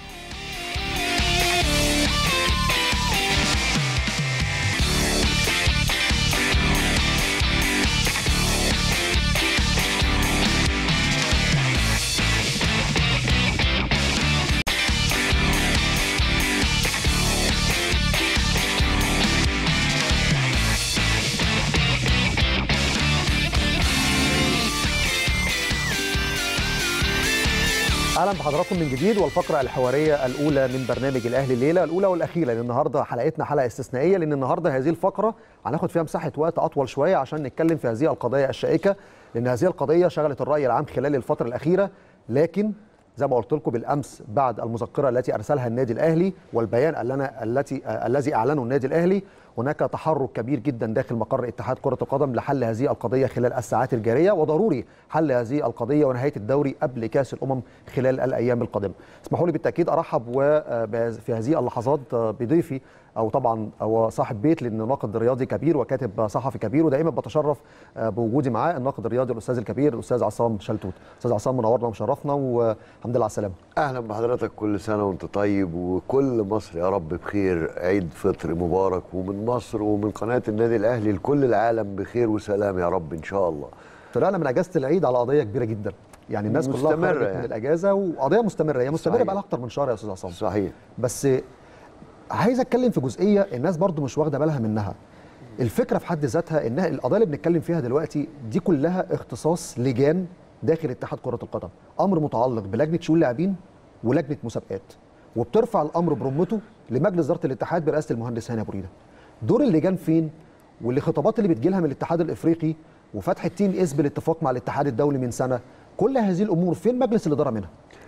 اهلا بحضراتكم من جديد والفقره الحواريه الاولى من برنامج الاهلي الليله الاولى والاخيره لان النهارده حلقتنا حلقه استثنائيه لان النهارده هذه الفقره هناخد فيها مساحه وقت اطول شويه عشان نتكلم في هذه القضايا الشائكه لان هذه القضيه شغلت الراي العام خلال الفتره الاخيره لكن زي ما قلت لكم بالامس بعد المذكره التي ارسلها النادي الاهلي والبيان اللي التي الذي اعلنه النادي الاهلي هناك تحرك كبير جدا داخل مقر اتحاد كره القدم لحل هذه القضيه خلال الساعات الجاريه وضروري حل هذه القضيه ونهايه الدوري قبل كاس الامم خلال الايام القادمه. اسمحوا لي بالتاكيد ارحب في هذه اللحظات بضيفي او طبعا هو صاحب بيت لانه ناقد رياضي كبير وكاتب صحفي كبير ودائما بتشرف بوجودي معاه الناقد الرياضي الاستاذ الكبير الاستاذ عصام شلتوت. استاذ عصام منورنا ومشرفنا والحمد لله على السلامه. اهلا بحضرتك كل سنه وانت طيب وكل مصر يا رب بخير عيد فطر مبارك ومن مصر ومن قناه النادي الاهلي لكل العالم بخير وسلام يا رب ان شاء الله. طلعنا من اجازه العيد على قضيه كبيره جدا. يعني الناس كلها خرجت يعني. من الاجازه وقضيه مستمره هي مستمره بقى لها اكتر من شهر يا استاذ عصام. صحيح. بس عايز اتكلم في جزئيه الناس برضو مش واخده بالها منها الفكره في حد ذاتها ان القضايا اللي بنتكلم فيها دلوقتي دي كلها اختصاص لجان داخل اتحاد كره القدم امر متعلق بلجنه شؤون لاعبين ولجنه مسابقات وبترفع الامر برمته لمجلس اداره الاتحاد برئاسه المهندس هاني ابو ريده دور اللجان فين والخطابات اللي بتجي لها من الاتحاد الافريقي وفتح التيم اس بالاتفاق مع الاتحاد الدولي من سنه كل هذه الامور فين مجلس الاداره منها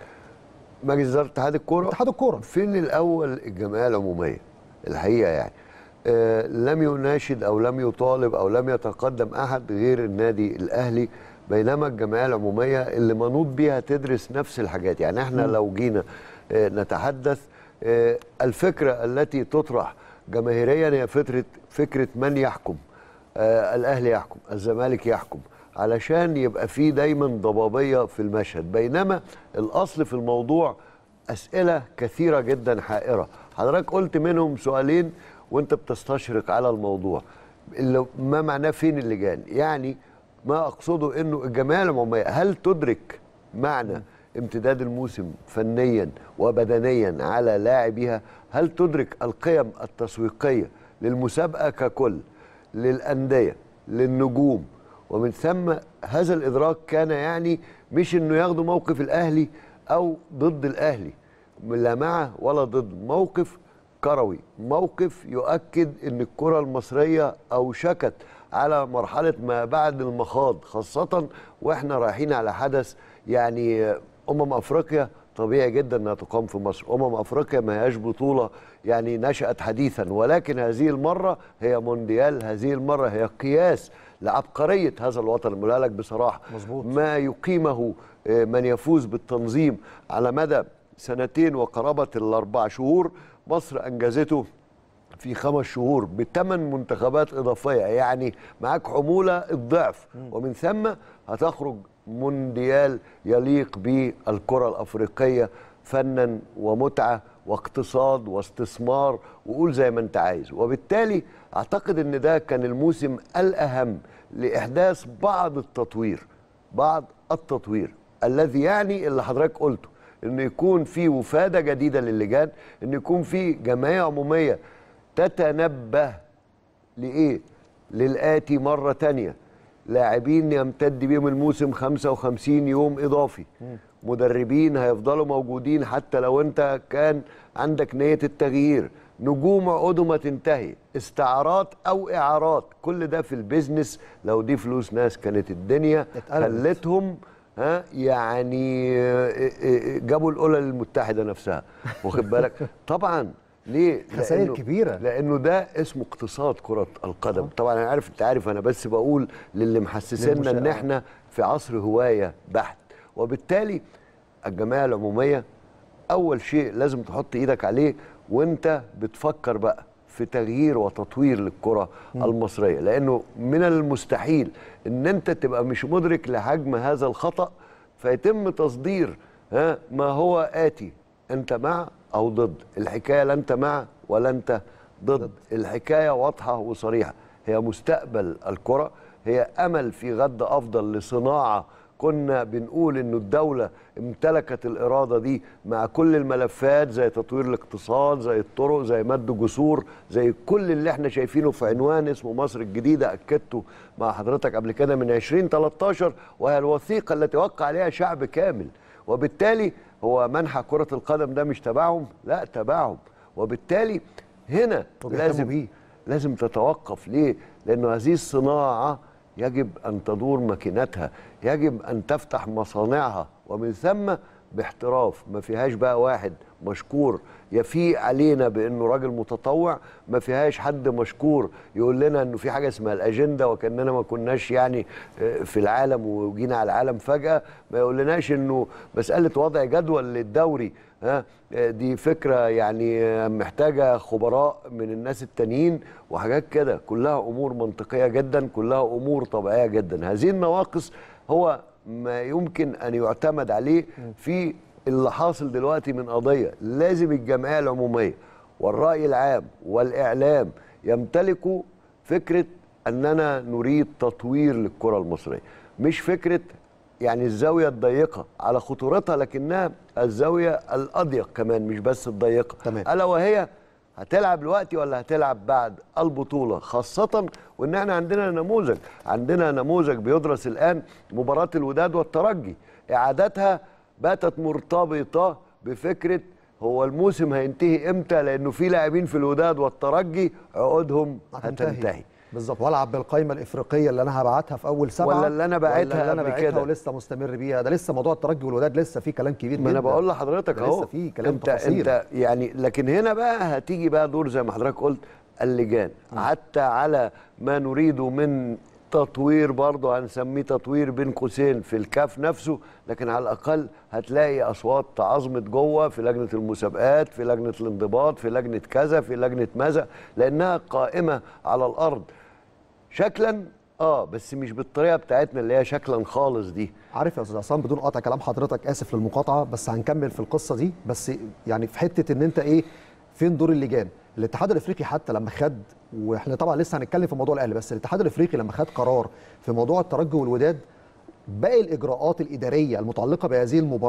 مجلس اداره اتحاد الكوره اتحاد الكوره فين الاول الجمعيه العموميه الحقيقه يعني آه لم يناشد او لم يطالب او لم يتقدم احد غير النادي الاهلي بينما الجمعيه العموميه اللي منوط بيها تدرس نفس الحاجات يعني احنا م. لو جينا آه نتحدث آه الفكره التي تطرح جماهيريا هي فكره فكره من يحكم آه الاهلي يحكم الزمالك يحكم علشان يبقى في دايما ضبابيه في المشهد بينما الاصل في الموضوع اسئله كثيره جدا حائره حضرتك قلت منهم سؤالين وانت بتستشرق على الموضوع اللي ما معناه فين اللجان يعني ما اقصده انه الجمعيه العموميه هل تدرك معنى امتداد الموسم فنيا وبدنيا على لاعبيها هل تدرك القيم التسويقيه للمسابقه ككل للانديه للنجوم ومن ثم هذا الادراك كان يعني مش انه ياخدوا موقف الاهلي او ضد الاهلي لا مع ولا ضد موقف كروي موقف يؤكد ان الكره المصريه اوشكت على مرحله ما بعد المخاض خاصه واحنا رايحين على حدث يعني امم افريقيا طبيعي جدا انها تقام في مصر امم افريقيا ما هياش بطوله يعني نشات حديثا ولكن هذه المره هي مونديال هذه المره هي قياس لعبقريه هذا الوطن بقولها لك بصراحه مظبوط. ما يقيمه آه، من يفوز بالتنظيم على مدى سنتين وقرابه الاربع شهور مصر انجزته في خمس شهور بثمان منتخبات اضافيه يعني معاك حموله الضعف ومن ثم هتخرج مونديال يليق بالكره الافريقيه فنا ومتعه واقتصاد واستثمار وقول زي ما انت عايز وبالتالي اعتقد ان ده كان الموسم الاهم لاحداث بعض التطوير بعض التطوير الذي يعني اللي حضرتك قلته ان يكون في وفاده جديده للجان ان يكون في جمعيه عموميه تتنبه لايه للاتي مره تانية لاعبين يمتد بيهم الموسم 55 يوم اضافي مدربين هيفضلوا موجودين حتى لو انت كان عندك نيه التغيير نجوم عقودهم ما تنتهي استعارات او اعارات كل ده في البيزنس لو دي فلوس ناس كانت الدنيا اتقلبت. خلتهم ها يعني آه، آه، جابوا الأولى المتحدة نفسها واخد بالك طبعا ليه خسائر لأنه- كبيرة. لانه ده اسمه اقتصاد كره القدم طبعا انا عارف انت عارف انا بس بقول للي محسسنا ان للمشاهد. احنا في عصر هوايه بحت وبالتالي الجمعيه العموميه اول شيء لازم تحط ايدك عليه وانت بتفكر بقى في تغيير وتطوير للكره المصريه لانه من المستحيل ان انت تبقى مش مدرك لحجم هذا الخطا فيتم تصدير ها ما هو اتي انت مع او ضد الحكايه لا انت مع ولا انت ضد الحكايه واضحه وصريحه هي مستقبل الكره هي امل في غد افضل لصناعه كنا بنقول انه الدوله امتلكت الاراده دي مع كل الملفات زي تطوير الاقتصاد زي الطرق زي مد جسور زي كل اللي احنا شايفينه في عنوان اسمه مصر الجديده اكدته مع حضرتك قبل كده من 2013 وهي الوثيقه التي وقع عليها شعب كامل وبالتالي هو منحى كره القدم ده مش تبعهم لا تبعهم وبالتالي هنا وبيهتموا لازم بيه. لازم تتوقف ليه؟ لأنه هذه الصناعة يجب أن تدور ماكينتها يجب أن تفتح مصانعها ومن ثم باحتراف ما فيهاش بقى واحد مشكور يفيق علينا بانه راجل متطوع ما فيهاش حد مشكور يقول لنا انه في حاجه اسمها الاجنده وكاننا ما كناش يعني آه، في العالم وجينا على العالم فجاه ما يقولناش انه مساله وضع جدول للدوري ها آه، دي فكره يعني آه، محتاجه خبراء من الناس التانيين وحاجات كده كلها امور منطقيه جدا كلها امور طبيعيه جدا هذه النواقص هو ما يمكن ان يعتمد عليه في اللي حاصل دلوقتي من قضيه لازم الجمعيه العموميه والراي العام والاعلام يمتلكوا فكره اننا نريد تطوير للكره المصريه مش فكره يعني الزاويه الضيقه على خطورتها لكنها الزاويه الاضيق كمان مش بس الضيقه تمام. الا وهي هتلعب دلوقتي ولا هتلعب بعد البطوله خاصه وان احنا عندنا نموذج عندنا نموذج بيدرس الان مباراه الوداد والترجي اعادتها باتت مرتبطه بفكره هو الموسم هينتهي امتى لانه في لاعبين في الوداد والترجي عقودهم هتنتهي بالظبط والعب بالقائمه الافريقيه اللي انا هبعتها في اول سبعه ولا اللي أنا باعتها ولا اللي انا قبل باعتها كده. ولسه مستمر بيها ده لسه موضوع الترجي والوداد لسه في كلام كبير ما انا جدا. بقول لحضرتك ده اهو لسه في كلام انت تفاصيل. انت يعني لكن هنا بقى هتيجي بقى دور زي ما حضرتك قلت اللجان حتى على ما نريده من تطوير برضه هنسميه تطوير بين قوسين في الكاف نفسه لكن على الاقل هتلاقي اصوات تعظمت جوه في لجنه المسابقات في لجنه الانضباط في لجنه كذا في لجنه ماذا لانها قائمه على الارض شكلا اه بس مش بالطريقه بتاعتنا اللي هي شكلا خالص دي عارف يا استاذ عصام بدون قطع كلام حضرتك اسف للمقاطعه بس هنكمل في القصه دي بس يعني في حته ان انت ايه فين دور اللجان الاتحاد الافريقي حتى لما خد واحنا طبعا لسه هنتكلم في موضوع الاهلي بس الاتحاد الافريقي لما خد قرار في موضوع الترجي والوداد باقي الاجراءات الاداريه المتعلقه بهذه المباراه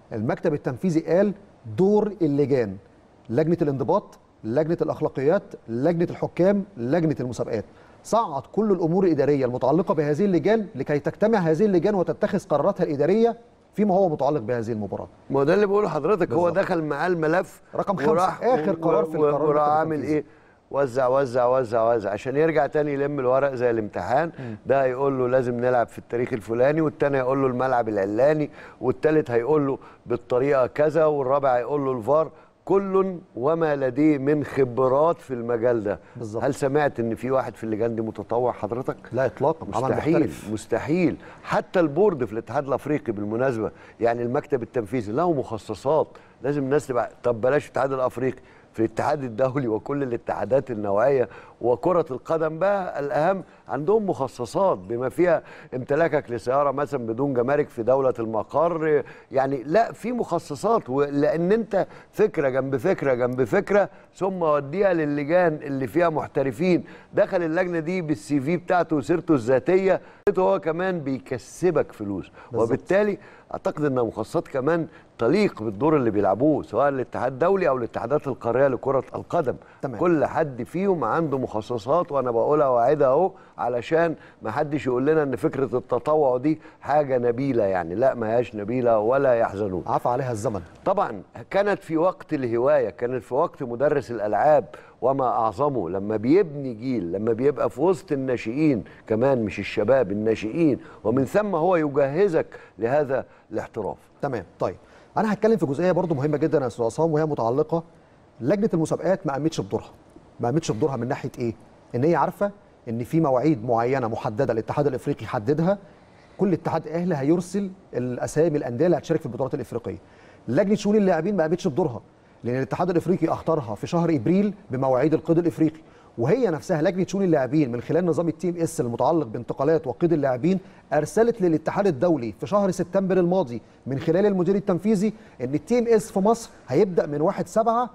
المكتب التنفيذي قال دور اللجان لجنه الانضباط لجنه الاخلاقيات لجنه الحكام لجنه المسابقات صعد كل الامور الاداريه المتعلقه بهذه اللجان لكي تجتمع هذه اللجان وتتخذ قراراتها الاداريه فيما هو متعلق بهذه المباراه ما هو ده اللي بقوله لحضرتك هو بالظبط. دخل معاه الملف رقم خمسة، وراح آخر قرار في القرار وراح المكتب عامل التنفيذي. ايه وزع وزع وزع وزع عشان يرجع تاني يلم الورق زي الامتحان ده هيقول له لازم نلعب في التاريخ الفلاني والتاني هيقول له الملعب العلاني والتالت هيقول له بالطريقه كذا والرابع هيقول له الفار كل وما لديه من خبرات في المجال ده بالظبط. هل سمعت ان في واحد في اللجان دي متطوع حضرتك لا اطلاقا عمل مستحيل محترف مستحيل حتى البورد في الاتحاد الافريقي بالمناسبه يعني المكتب التنفيذي له مخصصات لازم الناس تبقى طب بلاش الاتحاد الافريقي في الاتحاد الدولي وكل الاتحادات النوعيه وكره القدم بقى الاهم عندهم مخصصات بما فيها امتلاكك لسياره مثلا بدون جمارك في دوله المقر يعني لا في مخصصات لان انت فكره جنب فكره جنب فكره ثم وديها للجان اللي فيها محترفين دخل اللجنه دي بالسي في بتاعته وسيرته الذاتيه هو كمان بيكسبك فلوس بالظبط. وبالتالي اعتقد ان مخصصات كمان تليق بالدور اللي بيلعبوه سواء الاتحاد الدولي او الاتحادات القاريه لكره القدم تمام. كل حد فيهم عنده مخصصات وانا بقولها واعدها اهو علشان ما حدش يقول لنا ان فكره التطوع دي حاجه نبيله يعني لا ما هياش نبيله ولا يحزنون عفى عليها الزمن طبعا كانت في وقت الهوايه كانت في وقت مدرس الالعاب وما اعظمه لما بيبني جيل لما بيبقى في وسط الناشئين كمان مش الشباب الناشئين ومن ثم هو يجهزك لهذا الاحتراف تمام طيب انا هتكلم في جزئيه برضو مهمه جدا يا استاذ عصام وهي متعلقه لجنه المسابقات ما قامتش بدورها ما قامتش بدورها من ناحيه ايه ان هي عارفه ان في مواعيد معينه محدده الاتحاد الافريقي حددها كل اتحاد اهلي هيرسل الاسامي الانديه اللي هتشارك في البطولات الافريقيه لجنه شؤون اللاعبين ما قامتش بدورها لان الاتحاد الافريقي اختارها في شهر ابريل بمواعيد القيد الافريقي وهي نفسها لجنه شؤون اللاعبين من خلال نظام التيم اس المتعلق بانتقالات وقيد اللاعبين ارسلت للاتحاد الدولي في شهر سبتمبر الماضي من خلال المدير التنفيذي ان التيم اس في مصر هيبدا من 1 7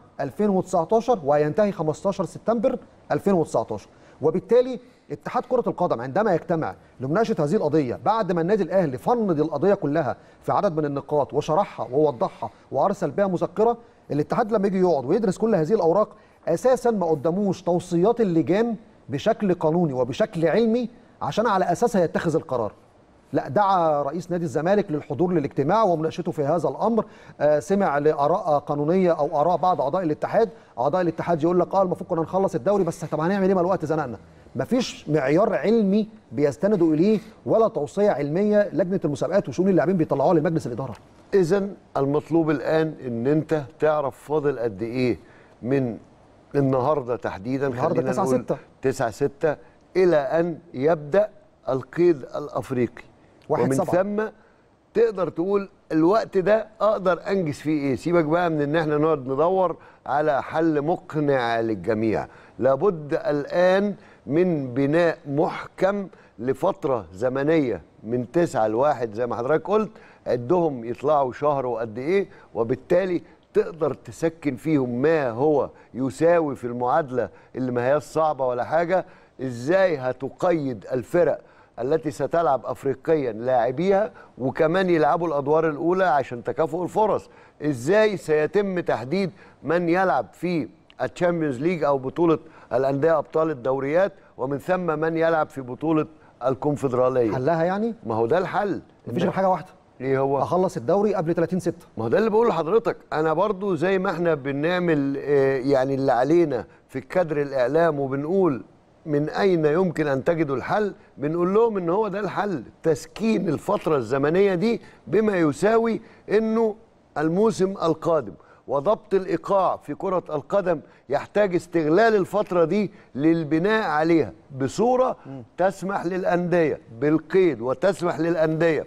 2019 وهينتهي 15 سبتمبر 2019 وبالتالي اتحاد كرة القدم عندما يجتمع لمناقشة هذه القضية بعد ما النادي الأهلي فند القضية كلها في عدد من النقاط وشرحها ووضحها وأرسل بها مذكرة الاتحاد لما يجي يقعد ويدرس كل هذه الأوراق أساسا ما قدموش توصيات اللجان بشكل قانوني وبشكل علمي عشان على أساسها يتخذ القرار لا دعا رئيس نادي الزمالك للحضور للاجتماع ومناقشته في هذا الامر آه سمع لاراء قانونيه او اراء بعض اعضاء الاتحاد اعضاء الاتحاد يقول لك اه المفروض كنا نخلص الدوري بس طب هنعمل ايه ما الوقت زنقنا مفيش معيار علمي بيستندوا اليه ولا توصيه علميه لجنه المسابقات وشؤون اللاعبين بيطلعوها لمجلس الاداره اذا المطلوب الان ان انت تعرف فاضل قد ايه من النهارده تحديدا النهاردة خلينا 9 نقول 6. 9 6 الى ان يبدا القيد الافريقي واحد ومن سبعة. ثم تقدر تقول الوقت ده اقدر انجز فيه ايه سيبك بقى من ان احنا نقعد ندور على حل مقنع للجميع لابد الان من بناء محكم لفتره زمنيه من تسعة لواحد زي ما حضرتك قلت عدهم يطلعوا شهر وقد ايه وبالتالي تقدر تسكن فيهم ما هو يساوي في المعادله اللي ما هياش صعبه ولا حاجه ازاي هتقيد الفرق التي ستلعب افريقيا لاعبيها وكمان يلعبوا الادوار الاولى عشان تكافؤ الفرص ازاي سيتم تحديد من يلعب في الشامبيونز ليج او بطوله الانديه ابطال الدوريات ومن ثم من يلعب في بطوله الكونفدراليه حلها يعني ما هو ده الحل مفيش غير حاجه واحده ايه هو اخلص الدوري قبل 30 6 ما هو ده اللي بقوله لحضرتك انا برضو زي ما احنا بنعمل آه، يعني اللي علينا في الكادر الاعلام وبنقول من اين يمكن ان تجدوا الحل بنقول لهم ان هو ده الحل تسكين الفتره الزمنيه دي بما يساوي انه الموسم القادم وضبط الايقاع في كره القدم يحتاج استغلال الفتره دي للبناء عليها بصوره تسمح للانديه بالقيد وتسمح للانديه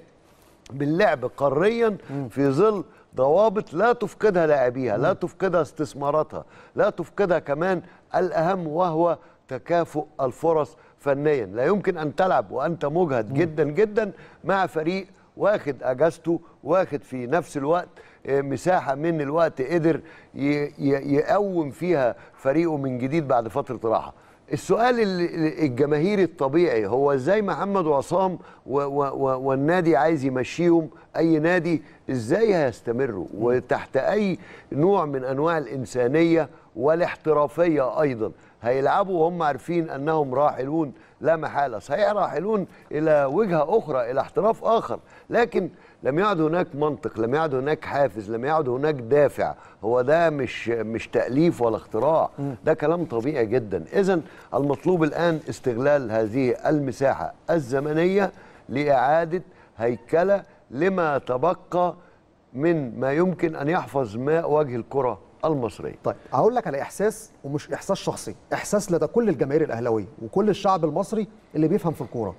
باللعب قاريا في ظل ضوابط لا تفقدها لاعبيها لا تفقدها استثماراتها لا تفقدها كمان الاهم وهو تكافؤ الفرص فنيا لا يمكن ان تلعب وانت مجهد جدا جدا مع فريق واخد اجازته واخد في نفس الوقت آه، مساحه من الوقت قدر ي- ي- يقوم فيها فريقه من جديد بعد فتره راحه السؤال ال- الجماهيري الطبيعي هو ازاي محمد وعصام و و و والنادي عايز يمشيهم اي نادي ازاي هيستمروا وتحت اي نوع من انواع الانسانيه والاحترافيه ايضا هيلعبوا وهم عارفين انهم راحلون لا محاله صحيح راحلون الى وجهه اخرى الى احتراف اخر لكن لم يعد هناك منطق لم يعد هناك حافز لم يعد هناك دافع هو ده مش مش تأليف ولا اختراع ده كلام طبيعي جدا إذا المطلوب الآن استغلال هذه المساحة الزمنية لإعادة هيكلة لما تبقى من ما يمكن أن يحفظ ماء وجه الكرة المصرية طيب هقول لك على احساس ومش احساس شخصي احساس لدى كل الجماهير الاهلاويه وكل الشعب المصري اللي بيفهم في الكوره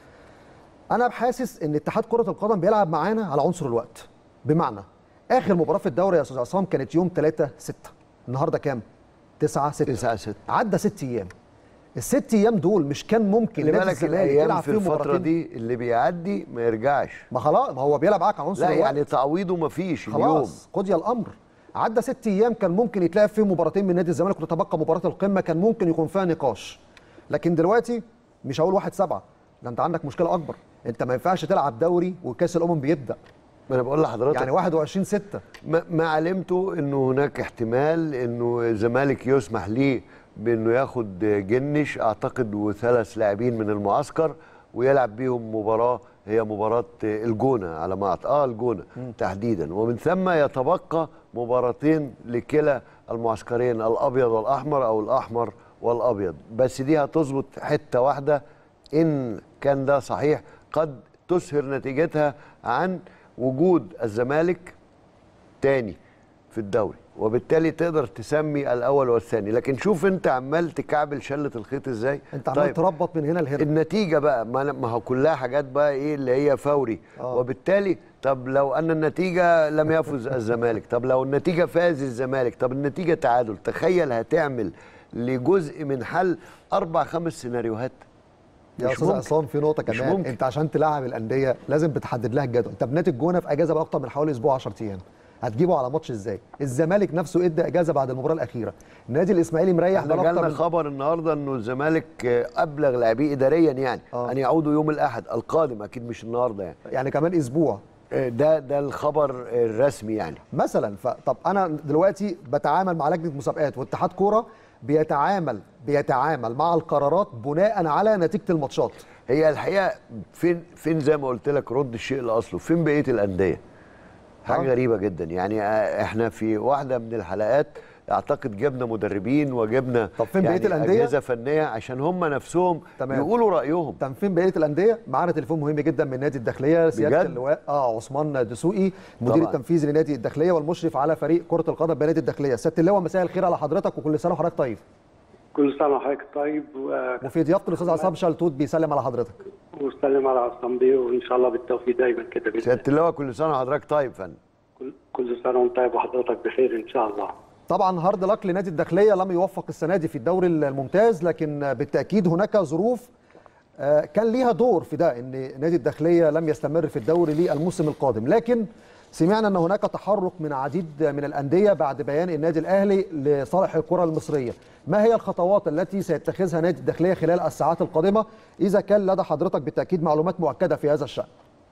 انا حاسس ان اتحاد كره القدم بيلعب معانا على عنصر الوقت بمعنى اخر مباراه في الدوري يا استاذ عصام كانت يوم 3 6 النهارده كام 9 6 9 6 عدى ست ايام الست ايام دول مش كان ممكن اللي نادي بالك الزمالك الأيام يلعب في فيهم الفترة مباراتين دي اللي بيعدي ما يرجعش ما خلاص ما هو بيلعب معاك على عنصر لا الوقت يعني تعويضه ما فيش اليوم خلاص قضي الامر عدى ست ايام كان ممكن يتلعب فيهم مباراتين من نادي الزمالك وتتبقى مباراه القمه كان ممكن يكون فيها نقاش لكن دلوقتي مش هقول واحد سبعة ده انت عندك مشكله اكبر انت ما ينفعش تلعب دوري وكاس الامم بيبدا ما انا بقول لحضرتك يعني 21 6 ما ما علمته انه هناك احتمال انه الزمالك يسمح ليه بانه ياخد جنش اعتقد وثلاث لاعبين من المعسكر ويلعب بيهم مباراه هي مباراه الجونه على ما أعت- اه الجونه تحديدا ومن ثم يتبقى مباراتين لكلا المعسكرين الابيض والاحمر او الاحمر والابيض بس دي هتظبط حته واحده ان كان ده صحيح قد تسهر نتيجتها عن وجود الزمالك تاني في الدوري وبالتالي تقدر تسمي الاول والثاني لكن شوف انت عمال تكعبل شله الخيط ازاي انت عمال تربط من هنا لهنا النتيجه بقى ما ما هو كلها حاجات بقى ايه اللي هي فوري آه. وبالتالي طب لو ان النتيجه لم يفز الزمالك طب لو النتيجه فاز الزمالك طب النتيجه تعادل تخيل هتعمل لجزء من حل اربع خمس سيناريوهات يا مش استاذ ممكن. عصام في نقطه مش كمان ممكن. انت عشان تلعب الانديه لازم بتحدد لها الجدول انت بنات الجونه في اجازه بقى اكتر من حوالي اسبوع 10 ايام هتجيبه على ماتش ازاي الزمالك نفسه ادى اجازه بعد المباراه الاخيره النادي الاسماعيلي مريح احنا بقاله جالنا اكتر من خبر النهارده انه الزمالك آه، ابلغ لاعبيه اداريا يعني آه. ان يعودوا يوم الاحد القادم اكيد مش النهارده يعني يعني كمان اسبوع آه، ده ده الخبر الرسمي يعني مثلا فطب انا دلوقتي بتعامل مع لجنه مسابقات واتحاد كوره بيتعامل بيتعامل مع القرارات بناء على نتيجه الماتشات هي الحقيقه فين فين زي ما قلت لك رد الشيء لاصله فين بقيه الانديه حاجه آه. غريبه جدا يعني آه، احنا في واحده من الحلقات اعتقد جبنا مدربين وجبنا طب فين بقية يعني الأندية؟ اجهزه فنيه عشان هم نفسهم تمام. يقولوا رايهم طب فين بقيه الانديه معانا تليفون مهم جدا من نادي الداخليه سياده بجد؟ اللواء اه عثمان دسوقي مدير طبعاً. التنفيذي لنادي الداخليه والمشرف على فريق كره القدم بنادي الداخليه سياده اللواء مساء الخير على حضرتك وكل سنه وحضرتك طيب كل سنة وحضرتك طيب و- وفي ضيافه الاستاذ عصام شلتوت بيسلم على حضرتك وسلم على عصام بيه وإن شاء الله بالتوفيق دايما كده بإذن سياده اللواء كل سنه وحضرتك طيب فن كل- كل سنة وأنت طيب وحضرتك بخير إن شاء الله طبعا هارد لك لنادي الداخليه لم يوفق السنه دي في الدوري الممتاز لكن بالتاكيد هناك ظروف آه، كان ليها دور في ده ان نادي الداخليه لم يستمر في الدوري للموسم القادم لكن سمعنا ان هناك تحرك من عديد من الانديه بعد بيان النادي الاهلي لصالح الكره المصريه ما هي الخطوات التي سيتخذها نادي الداخليه خلال الساعات القادمه اذا كان لدى حضرتك بالتاكيد معلومات مؤكده في هذا الشان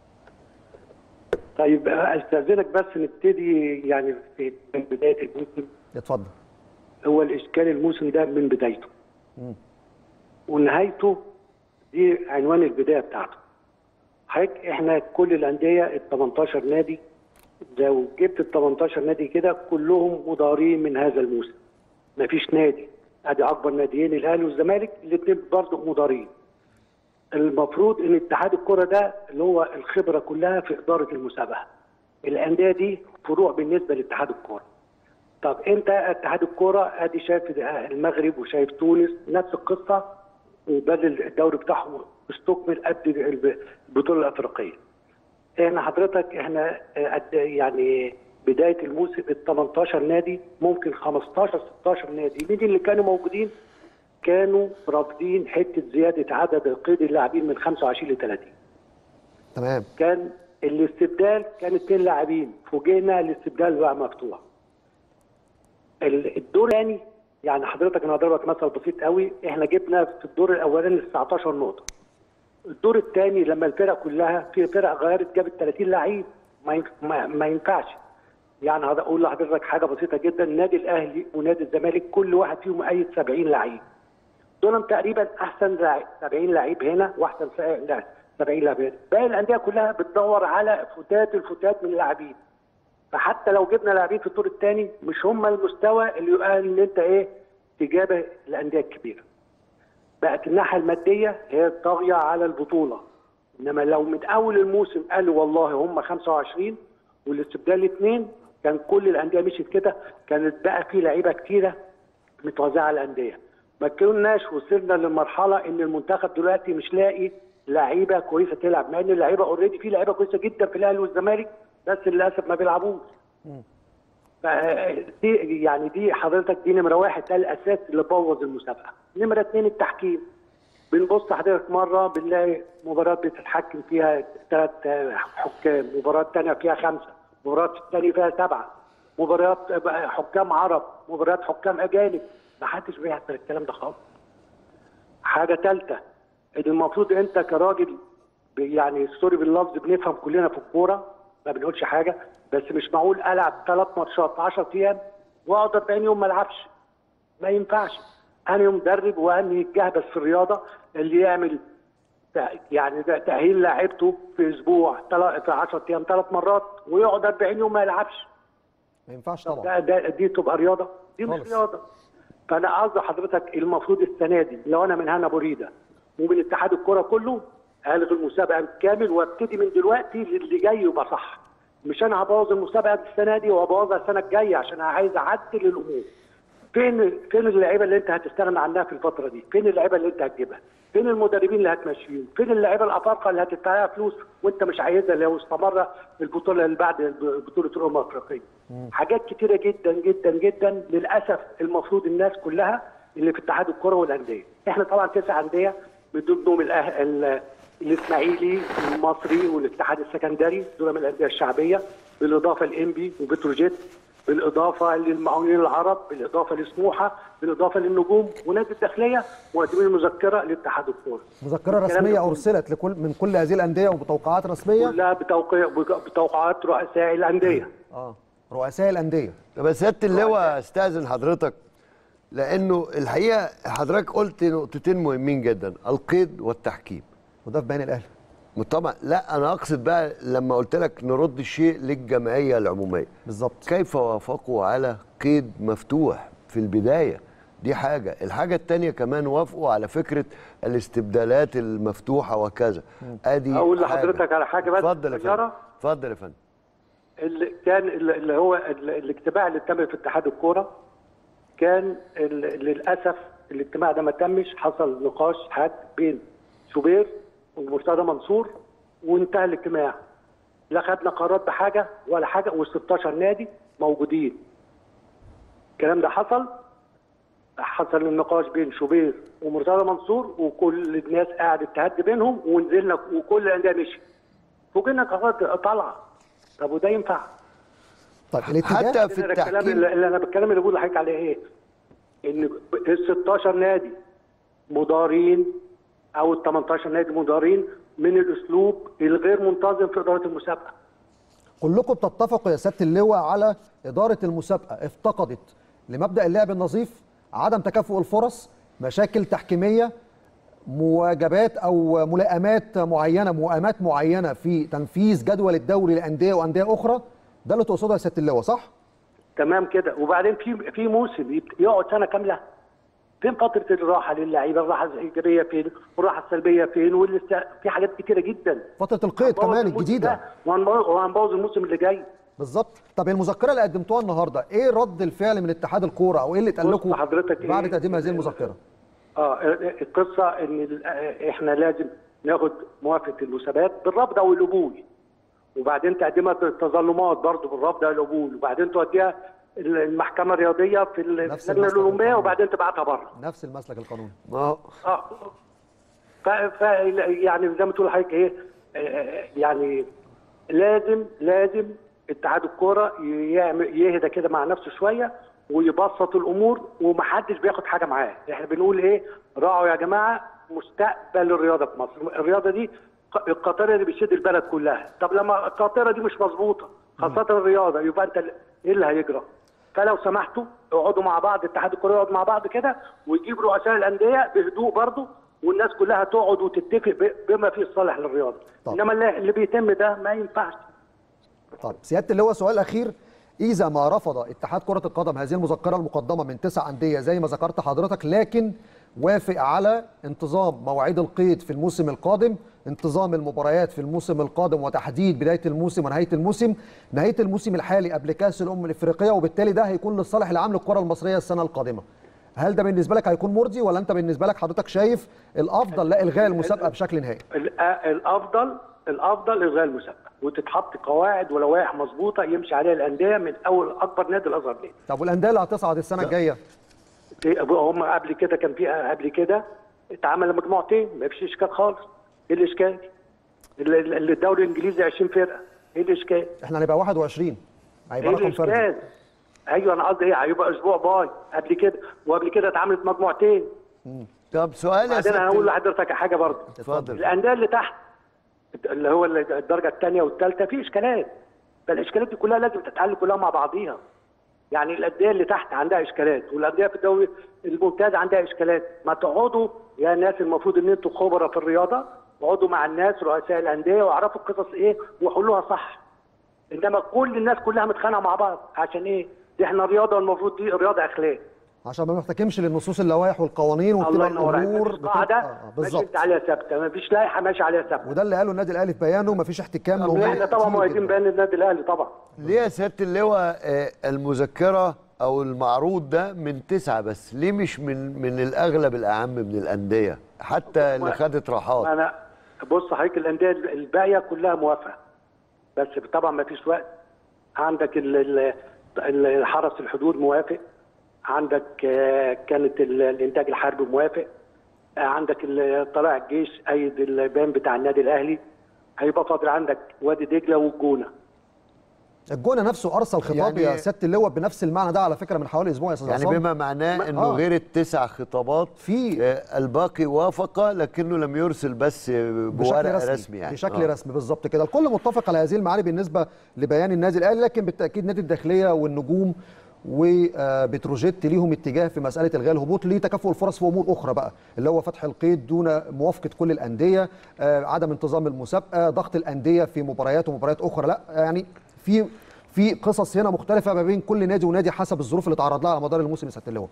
طيب أستاذنك بس نبتدي يعني في من بداية الموسم اتفضل هو الإشكال الموسم ده من بدايته ونهايته دي عنوان البداية بتاعته حضرتك احنا كل الأندية ال 18 نادي لو جبت ال 18 نادي كده كلهم مضارين من هذا الموسم مفيش نادي ادي اكبر ناديين الاهلي والزمالك الاثنين برضه مضارين المفروض ان اتحاد الكره ده اللي هو الخبره كلها في اداره المسابقه الانديه دي فروع بالنسبه لاتحاد الكره طب انت اتحاد الكره ادي شايف المغرب وشايف تونس نفس القصه وبل الدوري بتاعهم استكمل قد البطوله الافريقيه احنا حضرتك احنا قد يعني بدايه الموسم ال 18 نادي ممكن 15 16 نادي مين اللي كانوا موجودين؟ كانوا رافضين حته زياده عدد قيد اللاعبين من 25 ل 30 تمام كان الاستبدال كان اثنين لاعبين فوجئنا الاستبدال بقى مفتوح ال- الدور الثاني يعني حضرتك انا هضربك مثل بسيط قوي احنا جبنا في الدور الاولاني 19 نقطه الدور الثاني لما الفرق كلها في فرق غيرت جابت 30 لعيب ما ينف- ما, ما ينفعش يعني هذا اقول لحضرتك حاجه بسيطه جدا النادي الاهلي ونادي الزمالك كل واحد فيهم مقيد 70 لعيب دول تقريبا احسن لعيب 70 لعيب هنا واحسن ف- لا 70 لعيب هنا باقي الانديه كلها بتدور على فتات الفتات من اللاعبين فحتى لو جبنا لاعبين في الدور الثاني مش هم المستوى اللي يقال ان انت ايه تجابه الانديه الكبيره بقت الناحيه الماديه هي الطاغيه على البطوله انما لو من اول الموسم قالوا والله هم 25 والاستبدال اثنين كان كل الانديه مشيت كده كانت بقى في لعيبه كتيره متوزعه على الانديه ما كناش وصلنا للمرحله ان المنتخب دلوقتي مش لاقي لعيبه كويسه تلعب مع ان اللعيبه اوريدي في لعيبه كويسه جدا في الاهلي والزمالك بس للاسف ما بيلعبوش فدي يعني دي حضرتك دي نمره واحد ده الاساس اللي بوظ المسابقه. نمره اثنين التحكيم. بنبص حضرتك مره بنلاقي مباراه بتتحكم فيها ثلاث حكام، مباراه ثانيه فيها خمسه، مباراه ثانيه فيها سبعه، مباريات حكام عرب، مباريات حكام اجانب، ما حدش بيحصل الكلام ده خالص. حاجه ثالثه ان المفروض انت كراجل ب- يعني سوري باللفظ بنفهم كلنا في الكوره ما بنقولش حاجه بس مش معقول العب ثلاث ماتشات في 10 ايام واقعد 40 يوم ما العبش ما ينفعش انا مدرب وانا يتجهبس في الرياضه اللي يعمل تع- يعني ده تاهيل لاعيبته في اسبوع تلا- في 10 ايام ثلاث مرات ويقعد 40 يوم ما يلعبش ما ينفعش طب طبعا ده, ده دي تبقى رياضه دي مش خالص. رياضه فانا قصدي حضرتك المفروض السنه دي لو انا من هنا بريده ومن اتحاد الكره كله الغي المسابقه بالكامل وابتدي من دلوقتي للي جاي يبقى صح مش انا هبوظ المسابقه السنه دي وابوظها السنه الجايه عشان انا عايز اعدل الامور فين فين اللعيبه اللي انت هتستغنى عنها في الفتره دي؟ فين اللعيبه اللي انت هتجيبها؟ فين المدربين اللي هتمشيهم؟ فين اللعيبه الافارقه اللي هتدفع لها فلوس وانت مش عايزها لو استمر البطوله اللي بعد بطوله الامم الافريقيه؟ حاجات كتيره جدا جدا جدا للاسف المفروض الناس كلها اللي في اتحاد الكره والانديه، احنا طبعا تسع انديه من ضمنهم الأه... ال... الاسماعيلي المصري والاتحاد السكندري دول من الانديه الشعبيه بالاضافه لانبي وبتروجيت بالاضافه للمعاونين العرب بالاضافه لسموحه بالاضافه للنجوم ونادي الداخليه مقدمين مذكره لاتحاد الكوره مذكره الكلام ده رسميه كله. ارسلت لكل من كل هذه الانديه وبتوقعات رسميه كلها بتوقيع بتوقعات رؤساء الانديه اه رؤساء الانديه طب يا سياده اللواء استاذن حضرتك لانه الحقيقه حضرتك قلت نقطتين مهمين جدا القيد والتحكيم وده في بيان الاهلي طبعا لا انا اقصد بقى لما قلت لك نرد الشيء للجمعيه العموميه بالظبط كيف وافقوا على قيد مفتوح في البدايه دي حاجه الحاجه الثانيه كمان وافقوا على فكره الاستبدالات المفتوحه وكذا ادي اقول حاجة. لحضرتك على حاجه بس اتفضل يا فندم صغيرة. اتفضل يا فندم اللي كان اللي هو ال- الاجتماع اللي تم في اتحاد الكوره كان ال- للاسف الاجتماع ده ما تمش حصل نقاش حاد بين شوبير ومرتضى منصور وانتهى الاجتماع لا خدنا قرارات بحاجه ولا حاجه وال16 نادي موجودين الكلام ده حصل حصل النقاش بين شوبير ومرتضى منصور وكل الناس قعدت تهدي بينهم ونزلنا وكل الانديه مشي فوجئنا قرارات طالعه طب وده ينفع؟ طيب الاتجاه حتى في إذا الكلام التحكيم اللي اللي انا بتكلم اللي بقول لحضرتك عليه ايه؟ ان ال 16 نادي مدارين او ال 18 نادي مدارين من الاسلوب الغير منتظم في اداره المسابقه. كلكم بتتفقوا يا سياده اللواء على اداره المسابقه افتقدت لمبدا اللعب النظيف عدم تكافؤ الفرص مشاكل تحكيميه مواجبات او ملائمات معينه موائمات معينه في تنفيذ جدول الدوري لانديه وانديه اخرى ده اللي تقصده يا سياده اللواء صح تمام كده وبعدين في في موسم يبت- يقعد سنه كامله فين فتره الراحه للعيبه الراحه الايجابيه فين والراحه السلبيه فين والاست... في حاجات كتيره جدا فتره القيد هنبوظ كمان الموسم الجديده ده وهنبوظ وهنبوظ الموسم اللي جاي بالظبط طب المذكره اللي قدمتوها النهارده ايه رد الفعل من اتحاد الكوره او ايه اللي اتقال بص لكم حضرتك بعد إيه؟ تقديم هذه المذكره اه القصه ان ال- آه، احنا لازم ناخد موافقه المسابقات بالرفض او القبول وبعدين تقدمها التظلمات برضه بالرفض او القبول وبعدين توديها المحكمه الرياضيه في ال- نفس اللجنه المسلك الاولمبيه القانوني. وبعدين تبعتها بره نفس المسلك القانوني ما هو اه ف, ف يعني زي ما تقول حضرتك ايه آه، يعني لازم لازم اتحاد الكوره يعمل يهدى كده مع نفسه شويه ويبسط الامور ومحدش بياخد حاجه معاه احنا بنقول ايه راعوا يا جماعه مستقبل الرياضه في مصر الرياضه دي ق- القاطره اللي بتشد البلد كلها طب لما القاطره دي مش مظبوطه خاصه الرياضه يبقى انت ال- ايه اللي هيجرى فلو سمحتوا اقعدوا مع بعض اتحاد الكوره يقعد مع بعض كده ويجيب رؤساء الانديه بهدوء برضه والناس كلها تقعد وتتفق ب- بما فيه الصالح للرياضه طب. انما اللي اللي بيتم ده ما ينفعش طيب سياده اللواء سؤال اخير اذا ما رفض اتحاد كره القدم هذه المذكره المقدمه من تسع انديه زي ما ذكرت حضرتك لكن وافق على انتظام مواعيد القيد في الموسم القادم انتظام المباريات في الموسم القادم وتحديد بدايه الموسم ونهايه الموسم نهايه الموسم الحالي قبل كاس الامم الافريقيه وبالتالي ده هيكون للصالح العام للكره المصريه السنه القادمه هل ده بالنسبه لك هيكون مرضي ولا انت بالنسبه لك حضرتك شايف الافضل لا الغاء المسابقه بشكل نهائي ال- الافضل الافضل الغاء المسابقه وتتحط قواعد ولوائح مظبوطه يمشي عليها الانديه من اول اكبر نادي لاصغر نادي طب والانديه اللي هتصعد السنه الجايه هم قبل كده كان في قبل كده اتعمل مجموعتين ما فيش اشكال خالص ايه الاشكال؟ ال- ال- الدوري الانجليزي 20 فرقه ايه الاشكال؟ احنا هنبقى 21 هيبقى ايه رقم فردي الاشكال؟ ايوه انا قصدي ايه هيبقى اسبوع باي قبل كده وقبل كده اتعملت مجموعتين طب سؤال يا بعدين ست انا هقول لحضرتك حاجه برضه اتفضل الانديه اللي تحت اللي هو الدرجه الثانيه والثالثه في اشكالات فالاشكالات دي كلها لازم تتحل كلها مع بعضيها يعني الانديه اللي تحت عندها اشكالات والانديه في الدوري الممتاز عندها اشكالات ما تقعدوا يا ناس المفروض ان انتوا خبراء في الرياضه اقعدوا مع الناس رؤساء الانديه واعرفوا القصص ايه وحلوها صح انما كل الناس كلها متخانقه مع بعض عشان ايه؟ دي احنا رياضه والمفروض دي رياضه اخلاق عشان ما نحتكمش للنصوص اللوائح والقوانين الله وبتبقى ينور عليك الامور مفيش بتبقى قاعده آه، ماشي بالظبط انت عليها ثابته مفيش لائحه ماشي عليها ثابته وده اللي قاله النادي الاهلي في بيانه مفيش احتكام لأمور احنا طبعا كتير مؤيدين جداً. بيان النادي الاهلي طبعا ليه يا سياده اللواء آه، المذكره او المعروض ده من تسعه بس ليه مش من من الاغلب الاعم من الانديه حتى اللي خدت راحات انا بص حضرتك الانديه الباقيه كلها موافقه بس طبعا ما فيش وقت عندك ال- ال- ال- الحرس الحدود موافق عندك آه، كانت ال- الانتاج الحربي موافق آه، عندك ال- طلائع الجيش ايد البيان بتاع النادي الاهلي هيبقى فاضل عندك وادي دجله والجونه الجونه نفسه ارسل خطاب يعني- يا سياده اللواء بنفس المعنى ده على فكره من حوالي اسبوع يا استاذ يعني عصام. بما معناه ما- انه آه. غير التسع خطابات في- آه، الباقي وافق لكنه لم يرسل بس بورق بشكل رسمي, رسمي يعني بشكل آه. رسمي بالظبط كده الكل متفق على هذه المعاني بالنسبه لبيان النادي الاهلي لكن بالتاكيد نادي الداخليه والنجوم وبتروجيت ليهم اتجاه في مساله الغاء الهبوط لتكافؤ الفرص في امور اخرى بقى اللي هو فتح القيد دون موافقه كل الانديه آه، عدم انتظام المسابقه ضغط الانديه في مباريات ومباريات اخرى لا يعني في في قصص هنا مختلفه ما بين كل نادي ونادي حسب الظروف اللي تعرض لها على مدار الموسم يا سياده اللواء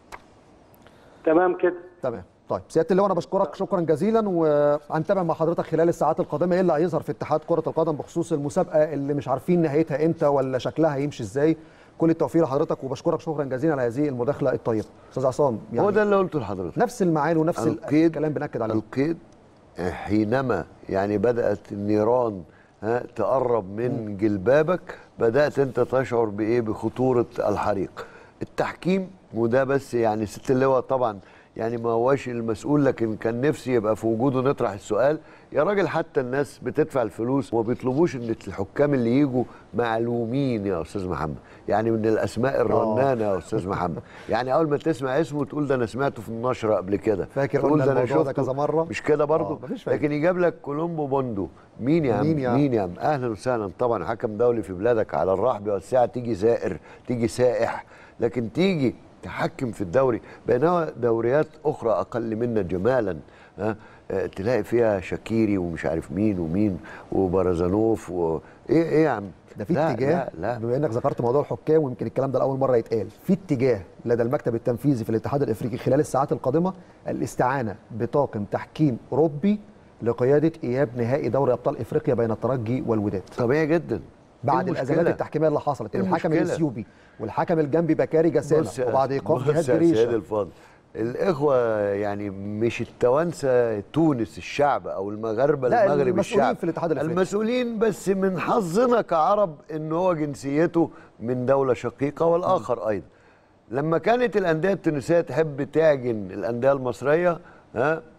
تمام كده تمام طيب سياده اللواء انا بشكرك شكرا جزيلا وهنتابع مع حضرتك خلال الساعات القادمه ايه اللي هيظهر في اتحاد كره القدم بخصوص المسابقه اللي مش عارفين نهايتها امتى ولا شكلها هيمشي ازاي كل التوفيق لحضرتك وبشكرك شكرا جزيلا على هذه المداخله الطيبه استاذ عصام هو يعني ده اللي قلته لحضرتك نفس المعاني ونفس الكلام بناكد عليه القيد حينما يعني بدات النيران ها تقرب من جلبابك بدات انت تشعر بايه بخطوره الحريق التحكيم وده بس يعني ست اللواء طبعا يعني ما هواش المسؤول لكن كان نفسي يبقى في وجوده نطرح السؤال يا راجل حتى الناس بتدفع الفلوس وما بيطلبوش ان الحكام اللي يجوا معلومين يا استاذ محمد يعني من الاسماء الرنانه يا استاذ محمد يعني اول ما تسمع اسمه تقول ده انا سمعته في النشره قبل كده فاكر تقول قلنا ده انا الموضوع ده شفته كذا مرة. مش كده برضه آه، مفيش فايدة. لكن يجاب لك كولومبو بوندو مين يا عم مين يا عم؟ مين يا عم اهلا وسهلا طبعا حكم دولي في بلادك على الرحب والساعه تيجي زائر تيجي سائح لكن تيجي تحكم في الدوري بينما دوريات اخرى اقل منا جمالا ها آه، تلاقي فيها شاكيري ومش عارف مين ومين وبرزانوف و... ايه ايه يا عم ده في لا اتجاه لا لا بما انك ذكرت موضوع الحكام ويمكن الكلام ده لاول مره يتقال في اتجاه لدى المكتب التنفيذي في الاتحاد الافريقي خلال الساعات القادمه الاستعانه بطاقم تحكيم اوروبي لقياده اياب نهائي دوري ابطال افريقيا بين الترجي والوداد طبيعي جدا بعد إيه الازمات المشكلة؟ التحكيميه اللي حصلت إيه الحكم المشكلة؟ الاثيوبي والحكم الجنبي بكاري جسامه بص يا- وبعد ايقاف بص جهاد يا سيد جريشه الفاضل الاخوه يعني مش التوانسه تونس الشعب او المغاربه لا، المغرب المسؤولين الشعب في الاتحاد الأفريقي. المسؤولين بس من حظنا كعرب ان هو جنسيته من دوله شقيقه والاخر ايضا لما كانت الانديه التونسيه تحب تعجن الانديه المصريه ها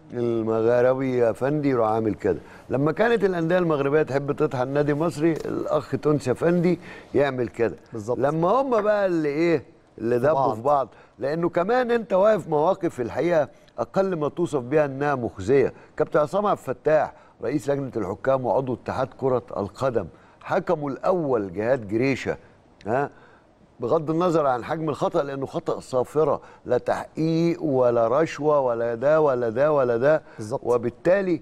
المغربي يا فندي يروح عامل كده لما كانت الانديه المغربيه تحب تطحن نادي مصري الاخ تونسي فندي يعمل كده بالظبط. لما هم بقى اللي ايه اللي دبوا بعض. في بعض لانه كمان انت واقف مواقف في الحقيقه اقل ما توصف بها انها مخزيه كابتن عصام عبد الفتاح رئيس لجنه الحكام وعضو اتحاد كره القدم حكموا الاول جهاد جريشه ها بغض النظر عن حجم الخطا لانه خطا صافره لا تحقيق ولا رشوه ولا ده ولا ده ولا ده بالظبط. وبالتالي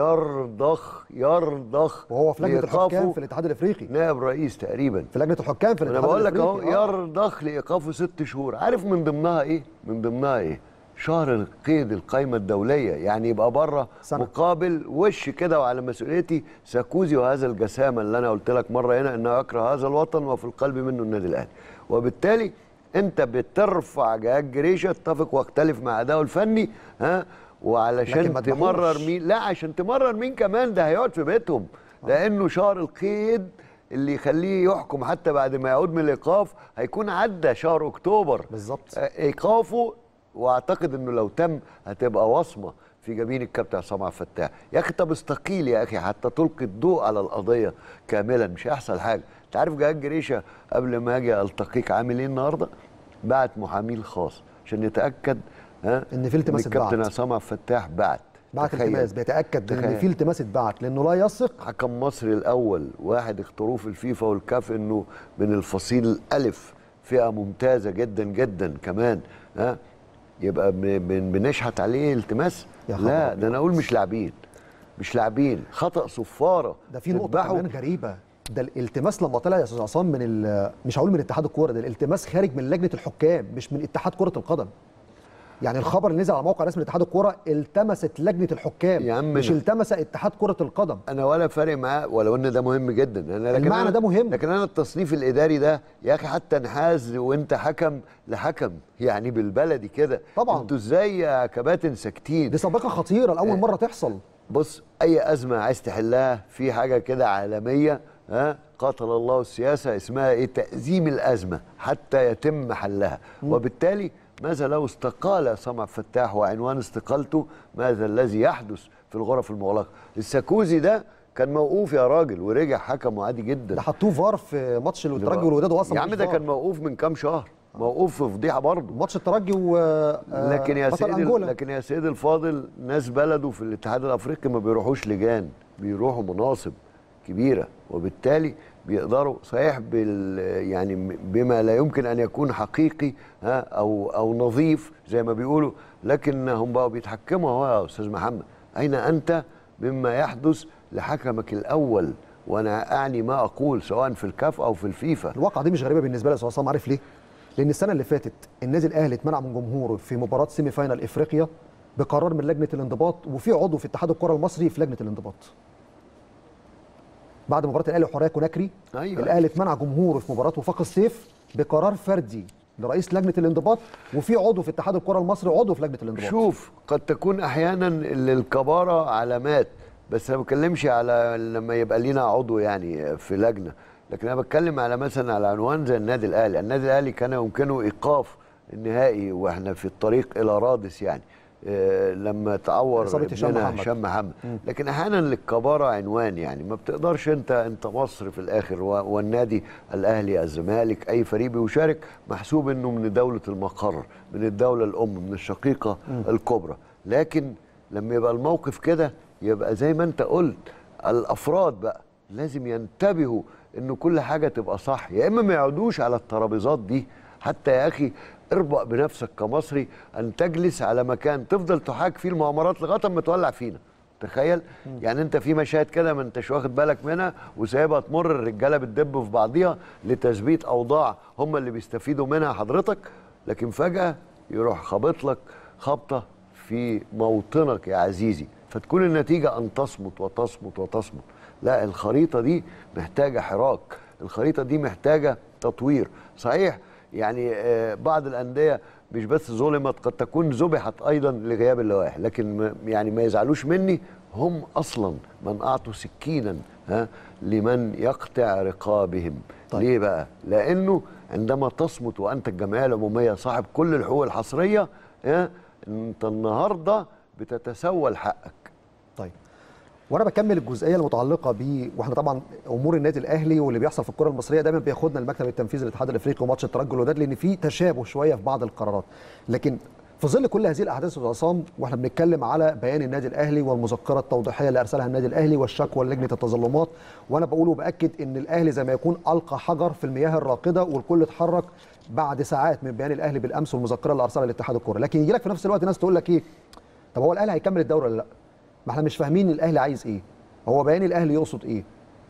يرضخ يرضخ وهو في لجنه الحكام لإيقافه في الاتحاد الافريقي نائب رئيس تقريبا في لجنه الحكام في انا الاتحاد بقول لك اهو الافريقي آه. يرضخ لايقافه ست شهور عارف من ضمنها ايه من ضمنها ايه شهر قيد القائمه الدوليه يعني يبقى بره سنة. مقابل وش كده وعلى مسؤوليتي ساكوزي وهذا الجسامه اللي انا قلت لك مره هنا انه يكره هذا الوطن وفي القلب منه النادي الاهلي وبالتالي انت بترفع جهاد جريشه اتفق واختلف مع اداؤه الفني ها لكن وعلشان ما تمرر تدخلوش. مين لا عشان تمرر مين كمان ده هيقعد في بيتهم لانه شهر القيد اللي يخليه يحكم حتى بعد ما يعود من الايقاف هيكون عدى شهر اكتوبر بالظبط. آه، ايقافه واعتقد انه لو تم هتبقى وصمه في جبين الكابتن عصام عبد الفتاح يا اخي طب استقيل يا اخي حتى تلقي الضوء على القضيه كاملا مش هيحصل حاجه انت عارف جهاد جريشه قبل ما اجي التقيك عامل ايه النهارده بعت محاميه الخاص عشان يتاكد ها إن في التماس الكابتن اتبعت. عصام عبد الفتاح بعت بعت تخيل. التماس بيتاكد ان تخيل. في التماس اتبعت لانه لا يثق حكم مصر الاول واحد اختاروه في الفيفا والكاف انه من الفصيل الالف فئه ممتازه جدا جدا كمان ها يبقى ب- بن- بنشحت عليه التماس يا خبر لا أبيض. ده انا اقول مش لاعبين مش لاعبين خطا صفاره ده في نقطه تذبحه. كمان غريبه ده الالتماس لما طلع يا استاذ عصام من ال- مش هقول من اتحاد الكوره ده الالتماس خارج من لجنه الحكام مش من اتحاد كره القدم يعني الخبر اللي نزل على موقع رسمي لاتحاد الكوره التمست لجنه الحكام يا عم مش أنا- التمس اتحاد كره القدم انا ولا فارق معاه ولو ان ده مهم جدا انا لكن المعنى أنا ده مهم. لكن انا التصنيف الاداري ده يا اخي حتى انحاز وانت حكم لحكم يعني بالبلدي كده طبعاً. انتوا ازاي يا كباتن ساكتين دي سابقه خطيره لاول مره تحصل بص اي ازمه عايز تحلها في حاجه كده عالميه ها قاتل الله السياسه اسمها ايه تازيم الازمه حتى يتم حلها وبالتالي ماذا لو استقال عصام عبد الفتاح وعنوان استقالته ماذا الذي يحدث في الغرف المغلقه الساكوزي ده كان موقوف يا راجل ورجع حكم عادي جدا ده حطوه فار في ماتش الترجي والوداد واصلا يا عم مفيش ده فار. كان موقوف من كام شهر موقوف في فضيحه برضه ماتش الترجي و آه، لكن يا بطل سيدي أنجولا. لكن يا سيدي الفاضل ناس بلده في الاتحاد الافريقي ما بيروحوش لجان بيروحوا مناصب كبيره وبالتالي بيقدروا صحيح بال يعني بما لا يمكن ان يكون حقيقي ها او او نظيف زي ما بيقولوا لكن هم بقوا بيتحكموا اهو يا استاذ محمد اين انت مما يحدث لحكمك الاول وانا اعني ما اقول سواء في الكاف او في الفيفا الواقعه دي مش غريبه بالنسبه لي يا استاذ عصام عارف ليه؟ لان السنه اللي فاتت النادي الاهلي اتمنع من جمهوره في مباراه سيمي فاينال افريقيا بقرار من لجنه الانضباط وفي عضو في اتحاد الكره المصري في لجنه الانضباط. بعد مباراه الاهلي وحوريه كوناكري أيوة. الاهلي اتمنع جمهوره في مباراه وفاق الصيف بقرار فردي لرئيس لجنه الانضباط وفي عضو في اتحاد الكره المصري عضو في لجنه الانضباط. شوف قد تكون احيانا للكباره علامات بس انا ما بتكلمش على لما يبقى لينا عضو يعني في لجنه لكن انا بتكلم على مثلا على عنوان زي النادي الاهلي النادي الاهلي كان يمكنه ايقاف النهائي واحنا في الطريق الى رادس يعني آه، لما تعور إصابة هشام ابننا محمد. هشام محمد لكن احيانا للكباره عنوان يعني ما بتقدرش انت انت مصر في الاخر و- والنادي الاهلي الزمالك اي فريق بيشارك محسوب انه من دوله المقر من الدوله الام من الشقيقه الكبرى لكن لما يبقى الموقف كده يبقى زي ما انت قلت الافراد بقى لازم ينتبهوا انه كل حاجه تبقى صح يا اما ما يقعدوش على الترابيزات دي حتى يا اخي اربأ بنفسك كمصري ان تجلس على مكان تفضل تحاك فيه المؤامرات لغايه ما تولع فينا تخيل يعني انت في مشاهد كده ما انتش واخد بالك منها وسايبها تمر الرجاله بتدب في بعضيها لتثبيت اوضاع هم اللي بيستفيدوا منها حضرتك لكن فجاه يروح خابط لك خبطه في موطنك يا عزيزي فتكون النتيجه ان تصمت وتصمت وتصمت لا الخريطه دي محتاجه حراك الخريطه دي محتاجه تطوير صحيح يعني آه، بعض الانديه مش بس ظلمت قد تكون ذبحت ايضا لغياب اللوائح لكن ما- يعني ما يزعلوش مني هم اصلا من اعطوا سكينا ها لمن يقطع رقابهم طيب. طيب. ليه بقى لانه عندما تصمت وانت الجمعيه العموميه صاحب كل الحقوق الحصريه ها انت النهارده بتتسول حقك طيب وانا بكمل الجزئيه المتعلقه ب واحنا طبعا امور النادي الاهلي واللي بيحصل في الكره المصريه دايما بياخدنا المكتب التنفيذي للاتحاد الافريقي وماتش الترجي والوداد لان في تشابه شويه في بعض القرارات لكن في ظل كل هذه الاحداث والعصام واحنا بنتكلم على بيان النادي الاهلي والمذكره التوضيحيه اللي ارسلها النادي الاهلي والشكوى لجنه التظلمات وانا بقول وباكد ان الاهلي زي ما يكون القى حجر في المياه الراكده والكل اتحرك بعد ساعات من بيان الاهلي بالامس والمذكره اللي ارسلها لاتحاد الكره لكن يجي لك في نفس الوقت ناس تقول لك ايه طب هو الاهلي هيكمل الدوري ولا لا ما احنا مش فاهمين الاهلي عايز ايه هو بيان الاهلي يقصد ايه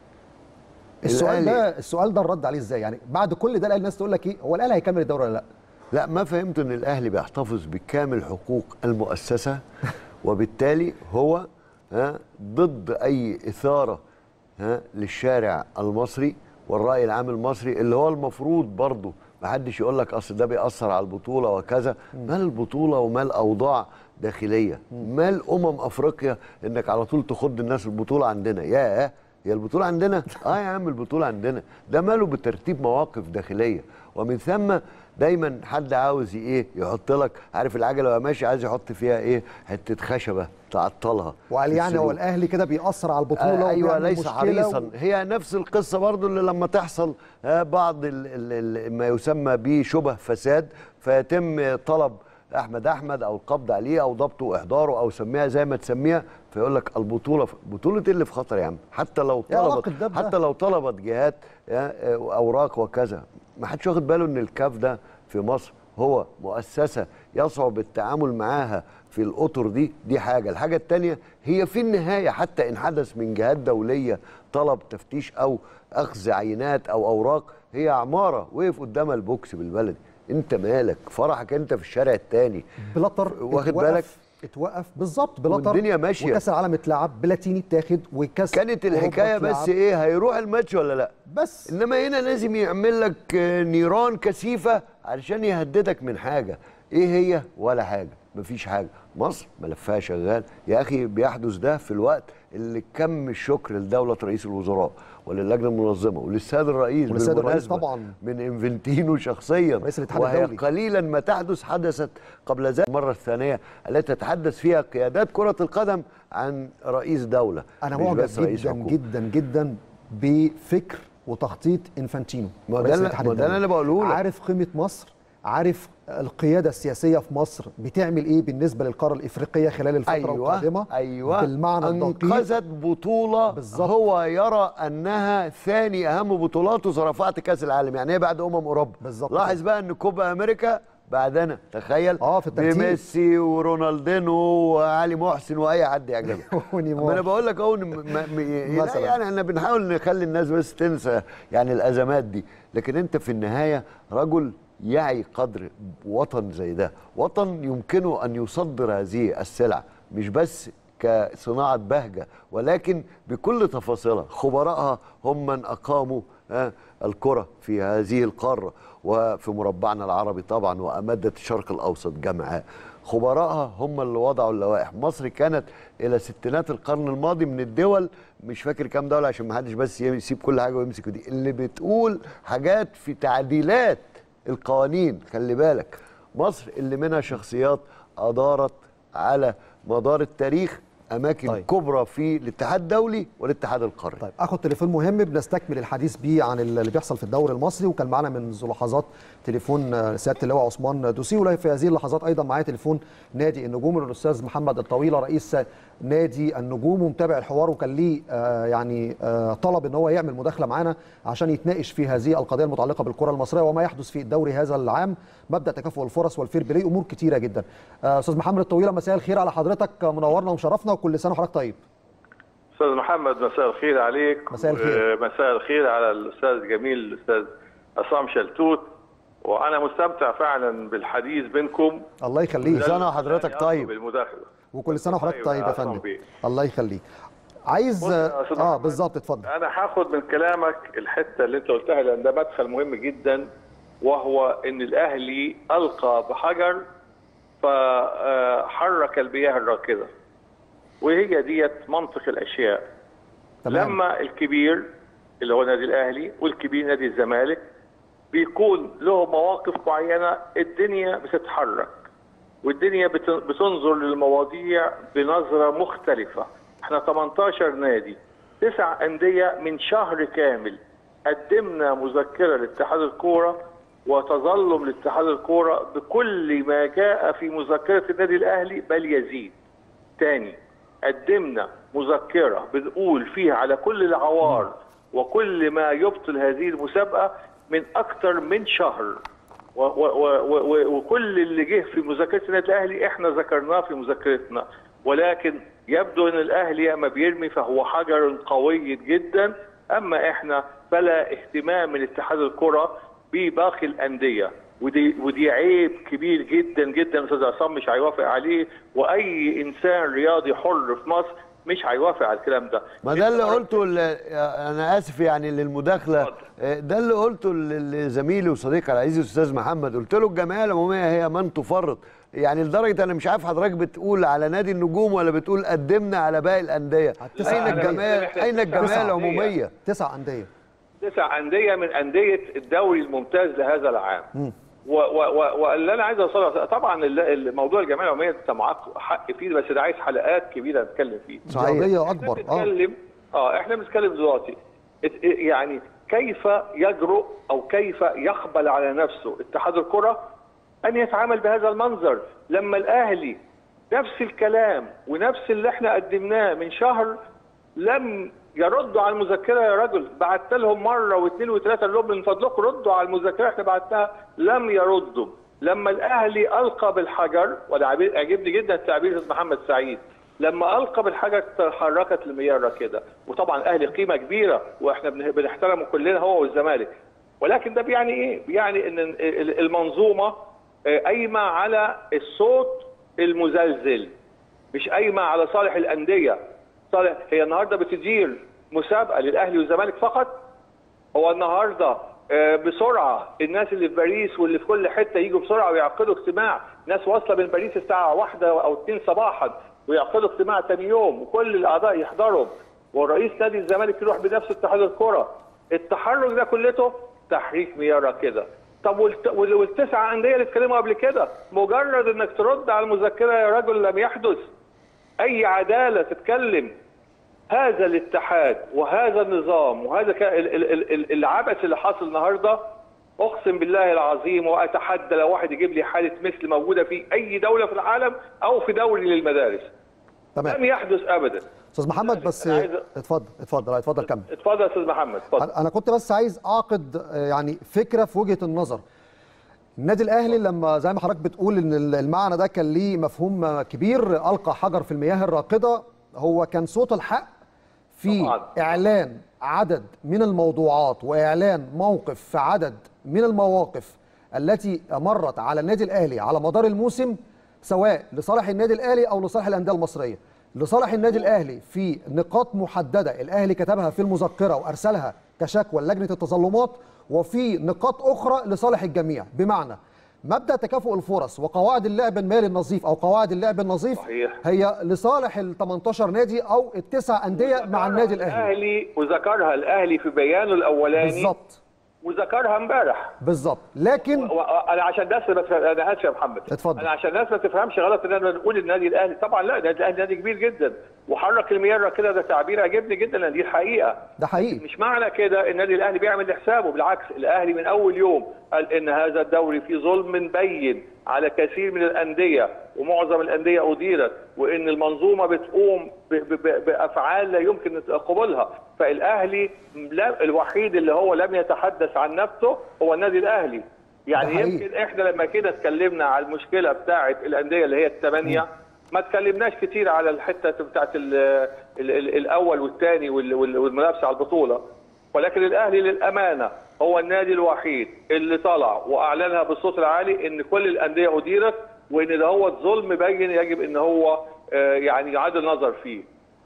السؤال الأهلي- ده السؤال ده الرد عليه ازاي يعني بعد كل ده الاهلي الناس تقول لك ايه هو الاهلي هيكمل الدوري ولا لا لا ما فهمت ان الاهلي بيحتفظ بكامل حقوق المؤسسه وبالتالي هو ها ضد اي اثاره ها للشارع المصري والراي العام المصري اللي هو المفروض برضه ما حدش يقول لك اصل ده بيأثر على البطوله وكذا مال البطوله ومال اوضاع داخليه مال امم افريقيا انك على طول تخض الناس البطوله عندنا ياه هي البطوله عندنا اه يا عم البطوله عندنا ده ماله بترتيب مواقف داخليه ومن ثم دايما حد عاوز ايه يحط لك عارف العجله وهي ماشي عايز يحط فيها ايه حته خشبه تعطلها وقال في يعني هو السلوك. الاهلي كده بيأثر على البطوله آه ايوه وبيعمل ليس مشكلة حريصا و... هي نفس القصه برضو اللي لما تحصل آه بعض ال ال ال ما يسمى بشبه فساد فيتم طلب احمد احمد او القبض عليه او ضبطه واحضاره او سميها زي ما تسميها فيقول لك البطوله بطوله إيه اللي في خطر يا عم حتى لو إيه علاقة طلبت ده بده؟ حتى لو طلبت جهات آه، آه، اوراق وكذا ما حدش واخد باله ان الكاف ده في مصر هو مؤسسه يصعب التعامل معاها في الاطر دي دي حاجه الحاجه الثانيه هي في النهايه حتى ان حدث من جهات دوليه طلب تفتيش او اخذ عينات او اوراق هي عماره وقف قدامها البوكس بالبلدي انت مالك فرحك انت في الشارع الثاني بلاتر واخد اتوقف- بالك؟ اتوقف بالظبط بلاتر والدنيا ماشية. وكاس العالم اتلعب بلاتيني اتاخد وكاس كانت أوروبا الحكايه بس اتلعب. ايه هيروح الماتش ولا لا بس انما هنا لازم يعمل لك آه، نيران كثيفه علشان يهددك من حاجه ايه هي ولا حاجه مفيش حاجه مصر ملفها شغال يا اخي بيحدث ده في الوقت اللي كم الشكر لدوله رئيس الوزراء وللجنه المنظمه وللسيد الرئيس وللسيد الرئيس بالمناسبة طبعاً. من انفنتينو شخصيا رئيس الاتحاد وهي الدولي. قليلا ما تحدث حدثت قبل ذلك المره الثانيه التي تتحدث فيها قيادات كره القدم عن رئيس دوله انا مش معجب بس رئيس جدا حكومة. جدا جدا بفكر وتخطيط انفانتينو ما ده رئيس اللي- الاتحاد ما ده الدولي. اللي أنا بقوله لك. عارف قيمه مصر عارف القياده السياسيه في مصر بتعمل ايه بالنسبه للقاره الافريقيه خلال الفتره أيوة القادمه أيوة بالمعنى الدقيق أنقذت بطولة بالظبط. هو يرى أنها ثاني أهم بطولاته رفعت كأس العالم يعني هي بعد أمم أوروبا بالظبط لاحظ كده. بقى أن كوبا أمريكا بعدنا تخيل آه، في الترتيب. بميسي ورونالدينو وعلي محسن واي حد يعجبك ونيمار. ما انا بقول لك اهو إن م- م- لا مثلاً. يعني احنا بنحاول نخلي الناس بس تنسى يعني الازمات دي لكن انت في النهايه رجل يعي قدر وطن زي ده وطن يمكنه ان يصدر هذه السلع مش بس كصناعه بهجه ولكن بكل تفاصيلها خبراءها هم من اقاموا آه، الكره في هذه القاره وفي مربعنا العربي طبعا وامدت الشرق الاوسط جمعاء خبراءها هم اللي وضعوا اللوائح مصر كانت الى ستينات القرن الماضي من الدول مش فاكر كام دوله عشان ما حدش بس يسيب كل حاجه ويمسك دي اللي بتقول حاجات في تعديلات القوانين خلي بالك مصر اللي منها شخصيات ادارت على مدار التاريخ اماكن طيب. طيب. كبرى في الاتحاد الدولي والاتحاد القاري طيب اخد تليفون مهم بنستكمل الحديث بيه عن اللي بيحصل في الدوري المصري وكان معنا منذ لحظات تليفون آه، سياده اللواء عثمان دوسي ولا في هذه اللحظات ايضا معايا تليفون نادي النجوم الاستاذ محمد الطويله رئيس نادي النجوم ومتابع الحوار وكان ليه آه، يعني آه، طلب ان هو يعمل مداخله معانا عشان يتناقش في هذه القضيه المتعلقه بالكره المصريه وما يحدث في الدوري هذا العام مبدا تكافؤ الفرص والفير بلاي امور كتيره جدا آه، استاذ محمد الطويله مساء الخير على حضرتك منورنا ومشرفنا وكل سنه وحضرتك طيب استاذ محمد مساء الخير عليك مساء الخير. مساء الخير على الاستاذ الجميل الاستاذ عصام شلتوت وانا مستمتع فعلا بالحديث بينكم الله يخليك كل سنة وحضرتك يعني طيب. أطلب المداخله وكل سنه وحضرتك طيب طيب يا يا فندم عصام بيه. الله يخليك عايز بص يا أستاذ اه محمد. بالظبط اتفضل انا هاخد من كلامك الحته اللي انت قلتها لان ده مدخل مهم جدا وهو ان الاهلي القى بحجر فحرك المياه الراكده وهي ديت منطق الاشياء تمام لما الكبير اللي هو نادي الاهلي والكبير نادي الزمالك بيكون له مواقف معينه الدنيا بتتحرك والدنيا بت- بتنظر للمواضيع بنظره مختلفه احنا 18 نادي تسع انديه من شهر كامل قدمنا مذكره لاتحاد الكوره وتظلم لاتحاد الكوره بكل ما جاء في مذكره النادي الاهلي بل يزيد تاني قدمنا مذكرة بنقول فيها على كل العوار وكل ما يبطل هذه المسابقة من أكثر من شهر و و و و وكل اللي جه في مذكرة النادي الأهلي إحنا ذكرناه في مذكرتنا ولكن يبدو أن الأهلي أما بيرمي فهو حجر قوي جدا أما إحنا فلا اهتمام من اتحاد الكرة بباقي الأندية ودي ودي عيب كبير جدا جدا استاذ عصام مش هيوافق عليه واي انسان رياضي حر في مصر مش هيوافق على الكلام ده ما ده اللي قلته ال- انا اسف يعني للمداخله آه، ده اللي قلته ل- لزميلي وصديقي العزيز الاستاذ محمد قلت له الجمعيه العموميه هي من تفرط يعني لدرجه انا مش عارف حضرتك بتقول على نادي النجوم ولا بتقول قدمنا على باقي الانديه التسعة اين أندية. الجمعيه إحنا اين تسعة الجمعيه أندية. العموميه تسع انديه تسع انديه من انديه الدوري الممتاز لهذا العام و- و- و- واللي انا عايز اوصله طبعا ال- الموضوع الجمعيه العموميه انت معاك حق فيه بس ده عايز حلقات كبيره نتكلم فيه دي قضيه اكبر اه بنتكلم اه احنا بنتكلم دلوقتي ات- يعني كيف يجرؤ او كيف يقبل على نفسه اتحاد الكره ان يتعامل بهذا المنظر لما الاهلي نفس الكلام ونفس اللي احنا قدمناه من شهر لم يردوا على المذكره يا رجل بعت لهم مره واثنين وثلاثه قال لهم من فضلكم ردوا على المذكره احنا بعتها لم يردوا لما الاهلي القى بالحجر وده عبي- عجبني جدا تعبير أستاذ محمد سعيد لما القى بالحجر تحركت المياه كده وطبعا الاهلي قيمه كبيره واحنا بن- بنحترمه كلنا هو والزمالك ولكن ده بيعني ايه؟ بيعني ان ال- ال- المنظومه آه، قايمه على الصوت المزلزل مش قايمه على صالح الانديه صالح هي النهارده بتدير مسابقه للاهلي والزمالك فقط هو النهارده آه، بسرعه الناس اللي في باريس واللي في كل حته يجوا بسرعه ويعقدوا اجتماع ناس واصله من باريس الساعه واحدة او اتنين صباحا ويعقدوا اجتماع تاني يوم وكل الاعضاء يحضروا ورئيس نادي الزمالك يروح بنفس اتحاد الكره التحرك ده كلته تحريك مياره كده طب والت... وال- والتسعه انديه اللي اتكلموا قبل كده مجرد انك ترد على المذكره يا رجل لم يحدث اي عداله تتكلم هذا الاتحاد وهذا النظام وهذا ك- ال- ال- ال- ال- العبث اللي حاصل النهارده اقسم بالله العظيم واتحدى لو واحد يجيب لي حاله مثل موجوده في اي دوله في العالم او في دوري للمدارس لم تمام يحدث ابدا استاذ محمد بس أنا عايز- اتفضل اتفضل اتفضل كمل اتفضل يا استاذ محمد اتفضل انا كنت بس عايز اعقد آه، يعني فكره في وجهه النظر النادي الاهلي لما زي ما حضرتك بتقول ان المعنى ده كان ليه مفهوم كبير القى حجر في المياه الراكده هو كان صوت الحق في طبعاً. اعلان عدد من الموضوعات واعلان موقف في عدد من المواقف التي مرت على النادي الاهلي على مدار الموسم سواء لصالح النادي الاهلي او لصالح الانديه المصريه لصالح النادي الاهلي في نقاط محدده الاهلي كتبها في المذكره وارسلها كشكوى لجنه التظلمات وفي نقاط اخرى لصالح الجميع بمعنى مبدا تكافؤ الفرص وقواعد اللعب المالي النظيف او قواعد اللعب النظيف صحيح. هي لصالح ال 18 نادي او التسع انديه مع النادي الاهلي الاهلي وذكرها الاهلي في بيانه الاولاني بالظبط وذكرها امبارح بالظبط لكن و- انا عشان الناس ما تف- انا اسف يا محمد اتفضل. انا عشان الناس ما تفهمش غلط ان انا نقول النادي الاهلي طبعا لا النادي الاهلي نادي كبير جدا وحرك المياه كده ده تعبير عجبني جدا لان دي الحقيقه ده حقيقي مش معنى كده النادي الاهلي بيعمل حسابه بالعكس الاهلي من اول يوم قال ان هذا الدوري فيه ظلم بين على كثير من الانديه ومعظم الانديه اديرت وان المنظومه بتقوم ب- ب- ب- بافعال لا يمكن قبولها فالاهلي لا- الوحيد اللي هو لم يتحدث عن نفسه هو النادي الاهلي يعني ده حقيقي. يمكن احنا لما كده اتكلمنا على المشكله بتاعه الانديه اللي هي الثمانيه ما اتكلمناش كتير على الحته بتاعه ال ال ال الاول والثاني والمنافسه على البطوله ولكن الاهلي للامانه هو النادي الوحيد اللي طلع واعلنها بالصوت العالي ان كل الانديه اديرت وان ده هو الظلم بين يجب ان هو آه، يعني يعاد النظر فيه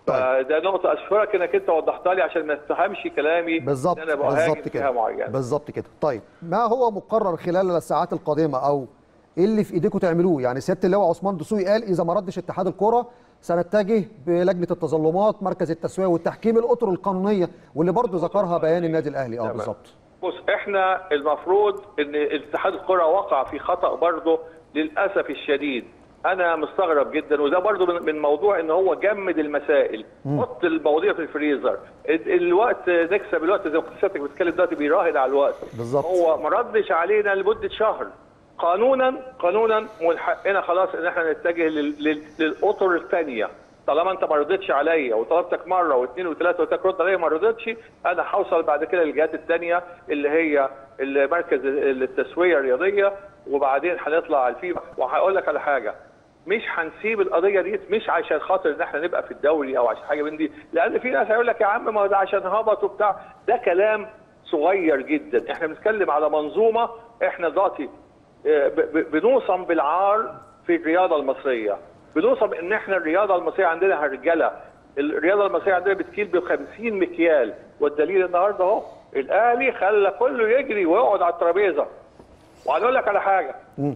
فده نقطة أشكرك إنك أنت وضحتها لي عشان ما تفهمش كلامي بالظبط إن أنا بهاجم بالظبط فيها كده معينة بالظبط كده طيب ما هو مقرر خلال الساعات القادمه او ايه اللي في ايديكم تعملوه يعني سياده اللواء عثمان دسوقي قال اذا ما ردش اتحاد الكره سنتجه بلجنه التظلمات مركز التسويه والتحكيم الاطر القانونيه واللي برضه ذكرها بيان النادي الاهلي اه تمام. بالظبط بص احنا المفروض ان اتحاد الكره وقع في خطا برضه للاسف الشديد انا مستغرب جدا وده برضو من من موضوع ان هو جمد المسائل حط المواضيع في الفريزر ال- الوقت نكسب الوقت زي ما كنت سيادتك بتتكلم دلوقتي بيراهن على الوقت بالظبط. هو ما ردش علينا لمده شهر قانونا قانونا من حقنا خلاص ان احنا نتجه لل- لل- للاطر الثانيه طالما انت ما رضيتش عليا وطلبتك مره واثنين وثلاثه وقلت لك رد عليا ما رضيتش انا هوصل بعد كده للجهات الثانيه اللي هي مركز التسويه الرياضيه وبعدين هنطلع على الفيفا وهقول لك على حاجه مش هنسيب القضيه دي مش عشان خاطر ان احنا نبقى في الدوري او عشان حاجه من دي لان في ناس هيقول لك يا عم ما هو ده عشان هبط وبتاع ده كلام صغير جدا احنا بنتكلم على منظومه احنا دلوقتي آه، ب- ب- بنوصم بالعار في الرياضه المصريه بنوصم ان احنا الرياضه المصريه عندنا هرجله الرياضه المصريه عندنا بتكيل ب 50 مكيال والدليل النهارده اهو الاهلي خلى كله يجري ويقعد على الترابيزه وهنقول لك على حاجه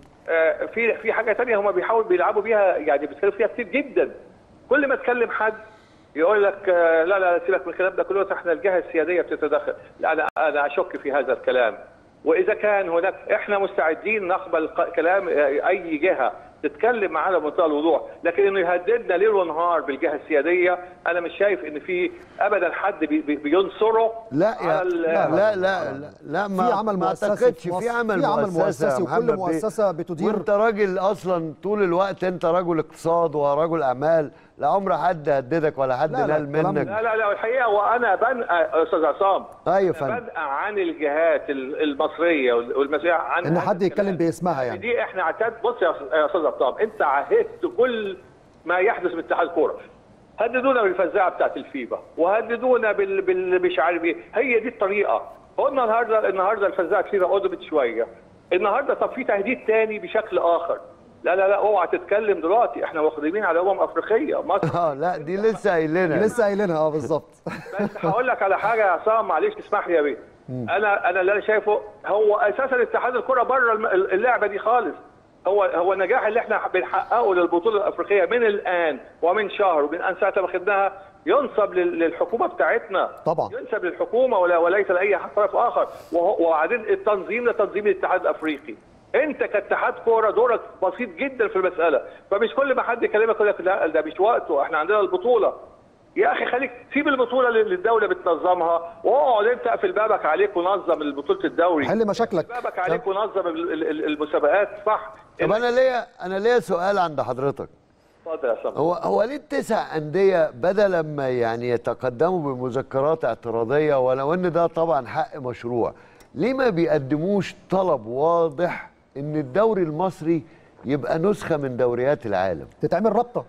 آه، في في حاجه تانية هم بيحاولوا بيلعبوا بيها يعني بيتكلموا فيها كتير جدا كل ما تكلم حد يقول لك آه، لا لا سيبك من الكلام ده كله احنا الجهه السياديه بتتدخل لا انا انا اشك في هذا الكلام واذا كان هناك احنا مستعدين نقبل ق- كلام آه، اي جهه تتكلم معانا بمنتهى الوضوح لكن انه يهددنا ليل ونهار بالجهه السياديه انا مش شايف ان في ابدا حد بي بي بينصره لا يا على ال- لا لا لا لا, لا ما في عمل ما مؤسسي اعتقدش في مصر. في عمل في عمل مؤسسي مؤسسي يا وكل محمد بيه. مؤسسة بتدير- وانت راجل اصلا طول الوقت انت رجل اقتصاد ورجل اعمال لا عمر حد هددك ولا حد لا، لا، نال الكلام منك لا لا لا الحقيقه وانا بنقى استاذ عصام ايوه أنا فندم بنقى عن الجهات ال- المصريه وال- والمسؤوليه عن ان هذا حد يتكلم الكلام. باسمها يعني دي احنا اعتاد بص يا أستاذ- يا استاذ عصام انت عهدت كل ما يحدث باتحاد الكوره هددونا بالفزاعه بتاعت الفيفا وهددونا بال, بال... مش عارف ايه هي دي الطريقه قلنا النهارده النهارده الفزاعه الفيفا قدمت شويه النهارده طب في تهديد تاني بشكل اخر لا لا لا اوعى تتكلم دلوقتي احنا مقدمين على امم افريقيه مصر اه لا دي لسه قايلينها لسه قايلينها اه بالظبط بس هقول لك على حاجه يا عصام معلش تسمح لي يا بيه انا انا اللي انا شايفه هو اساسا اتحاد الكره بره الم- اللعبه دي خالص هو هو النجاح اللي احنا بنحققه للبطوله الافريقيه من الان ومن شهر ومن ان ساعه ما خدناها ينسب لل- للحكومه بتاعتنا طبعا. ينسب للحكومه ولا وليس لاي طرف اخر وهو- وبعدين التنظيم لتنظيم الاتحاد الافريقي انت كاتحاد كوره دورك بسيط جدا في المساله فمش كل ما حد يكلمك يقول لك لا ده مش وقته احنا عندنا البطوله يا اخي خليك سيب البطوله اللي الدوله بتنظمها واقعد انت اقفل بابك عليك ونظم بطوله الدوري حل مشاكلك بابك عليك ونظم ال- ال- ال- المسابقات صح طب انا ليا انا ليا سؤال عند حضرتك اتفضل يا سامي هو هو ليه التسع انديه بدل ما يعني يتقدموا بمذكرات اعتراضيه ولو ان ده طبعا حق مشروع ليه ما بيقدموش طلب واضح ان الدوري المصري يبقى نسخه من دوريات العالم تتعمل رابطه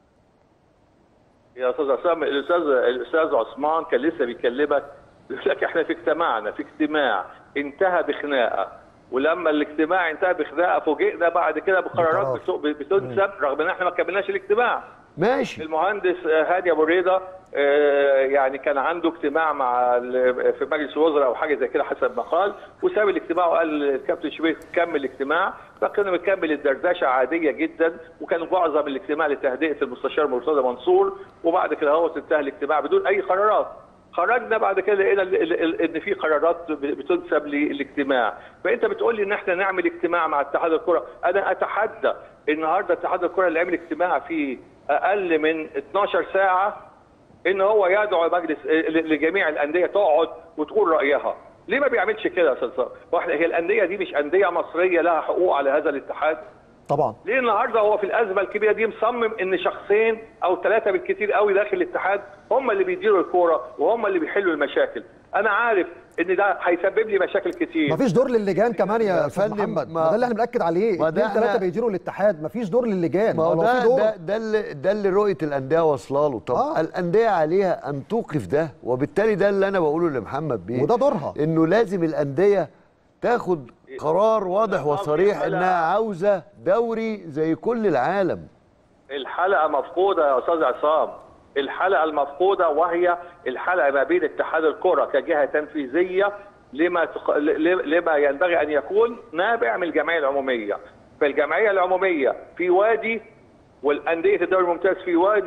يا استاذ عصام الاستاذ الاستاذ عثمان كان لسه بيكلمك بيقول لك احنا في اجتماعنا في اجتماع انتهى بخناقه ولما الاجتماع انتهى بخناقه فوجئنا بعد كده بقرارات بقرار. بتو- بتنسب رغم ان احنا ما كملناش الاجتماع ماشي المهندس آه، هادي ابو ريده آه، يعني كان عنده اجتماع مع ال- في مجلس الوزراء او حاجه زي كده حسب ما قال وساب الاجتماع وقال الكابتن شبيك كمل الاجتماع فكنا بنكمل الدردشه عاديه جدا وكان معظم الاجتماع لتهدئه المستشار مرتضى منصور وبعد كده هو انتهى الاجتماع بدون اي قرارات خرجنا بعد كده لقينا ال- ال- ال- ان في قرارات بتنسب للاجتماع فانت بتقول لي ان احنا نعمل اجتماع مع اتحاد الكره انا اتحدى النهارده اتحاد الكره اللي عمل اجتماع في اقل من 12 ساعه ان هو يدعو مجلس ل- لجميع الانديه تقعد وتقول رايها ليه ما بيعملش كده يا استاذ صالح؟ واحنا هي الانديه دي مش انديه مصريه لها حقوق على هذا الاتحاد طبعا ليه النهارده هو في الازمه الكبيره دي مصمم ان شخصين او ثلاثه بالكثير قوي داخل الاتحاد هم اللي بيديروا الكوره وهم اللي بيحلوا المشاكل انا عارف ان ده هيسبب لي مشاكل كتير مفيش دور للجان كمان يا يا استاذ فندم، محمد ما- ما ده اللي احنا بناكد عليه ما ده اثنين ثلاثه إحنا- بيديروا الاتحاد مفيش دور للجان ما هو لو في ده دور ده ده اللي ده اللي رؤيه الانديه واصله له طب آه. آه. الانديه عليها ان توقف ده وبالتالي ده اللي انا بقوله لمحمد بيه وده دورها. انه لازم الانديه تاخد قرار واضح وصريح لا. انها عاوزه دوري زي كل العالم الحلقه مفقوده يا استاذ عصام الحلقه المفقوده وهي الحلقه ما بين اتحاد الكره كجهه تنفيذيه لما تق... ل- لما ينبغي ان يكون نابع من الجمعيه العموميه فالجمعيه العموميه في وادي والانديه الدوري الممتاز في وادي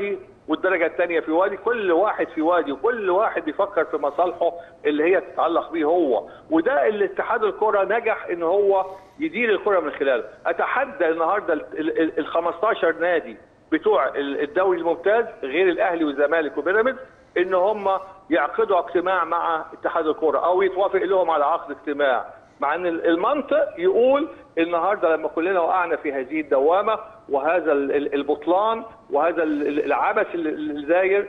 والدرجه الثانيه في وادي كل واحد في وادي وكل واحد بيفكر في مصالحه اللي هي تتعلق بيه هو وده اللي اتحاد الكره نجح ان هو يدير الكره من خلاله اتحدى النهارده ال- ال 15 نادي بتوع ال- الدوري الممتاز غير الاهلي والزمالك وبيراميدز ان هم يعقدوا اجتماع مع اتحاد الكره او يتوافق لهم على عقد اجتماع مع ان المنطق يقول النهارده لما كلنا وقعنا في هذه الدوامه وهذا ال- ال- البطلان وهذا ال- ال- العبث اللي- اللي داير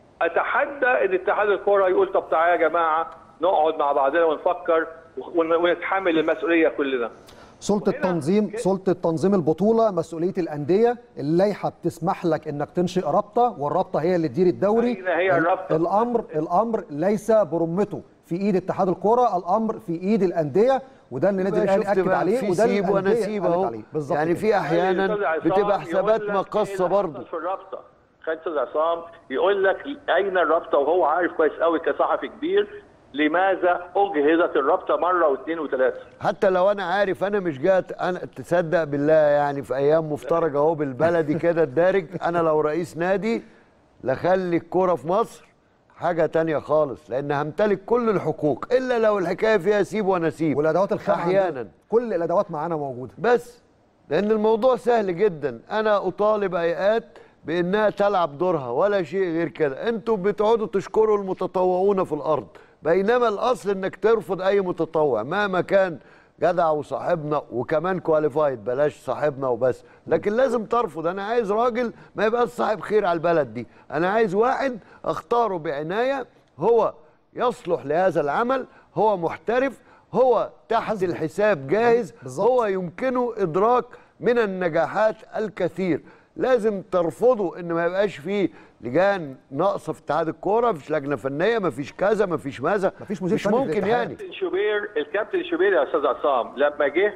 اتحدى ان اتحاد الكره يقول طب تعالى يا جماعه نقعد مع بعضنا ونفكر ون- ونتحمل المسؤوليه كلنا سلطة هنا- تنظيم سلطة تنظيم البطولة مسؤولية الأندية اللائحة بتسمح لك إنك تنشئ رابطة والرابطة هي اللي تدير الدوري أين هي الرابطة؟ الأمر الأمر ليس برمته في إيد اتحاد الكرة الأمر في إيد الأندية وده اللي النادي بقى الأهلي شفت أكد بقى عليه في وده اللي سيب الأندية ونسيب قالت اهو عليه. بالظبط يعني كده. في احيانا أستاذ عصام بتبقى حسابات يقول لك مقصه إيه اللي برضه حصل في الرابطه خالد استاذ عصام يقول لك اين الرابطه وهو عارف كويس قوي كصحفي كبير لماذا اجهزت الرابطه مره واثنين وثلاثه حتى لو انا عارف انا مش جات انا تصدق بالله يعني في ايام مفترجه اهو بالبلدي كده الدارج انا لو رئيس نادي لخلي الكوره في مصر حاجه تانية خالص لان همتلك كل الحقوق الا لو الحكايه فيها سيب ونسيب والأدوات الخام احيانا عندنا. كل الأدوات معانا موجودة بس لان الموضوع سهل جدا انا اطالب هيئات بانها تلعب دورها ولا شيء غير كده انتوا بتقعدوا تشكروا المتطوعون في الارض بينما الاصل انك ترفض اي متطوع مهما كان جدع وصاحبنا وكمان كواليفايد بلاش صاحبنا وبس لكن لازم ترفض انا عايز راجل ما يبقاش صاحب خير على البلد دي انا عايز واحد اختاره بعنايه هو يصلح لهذا العمل هو محترف هو تحت الحساب جاهز بالظبط. هو يمكنه ادراك من النجاحات الكثير لازم ترفضوا ان ما يبقاش فيه لجان ناقصه في اتحاد الكوره مفيش لجنه فنيه مفيش كذا مفيش ماذا مفيش مدير مش فني في ممكن الاتحاد. يعني الكابتن شوبير الكابتن شوبير يا استاذ عصام لما جه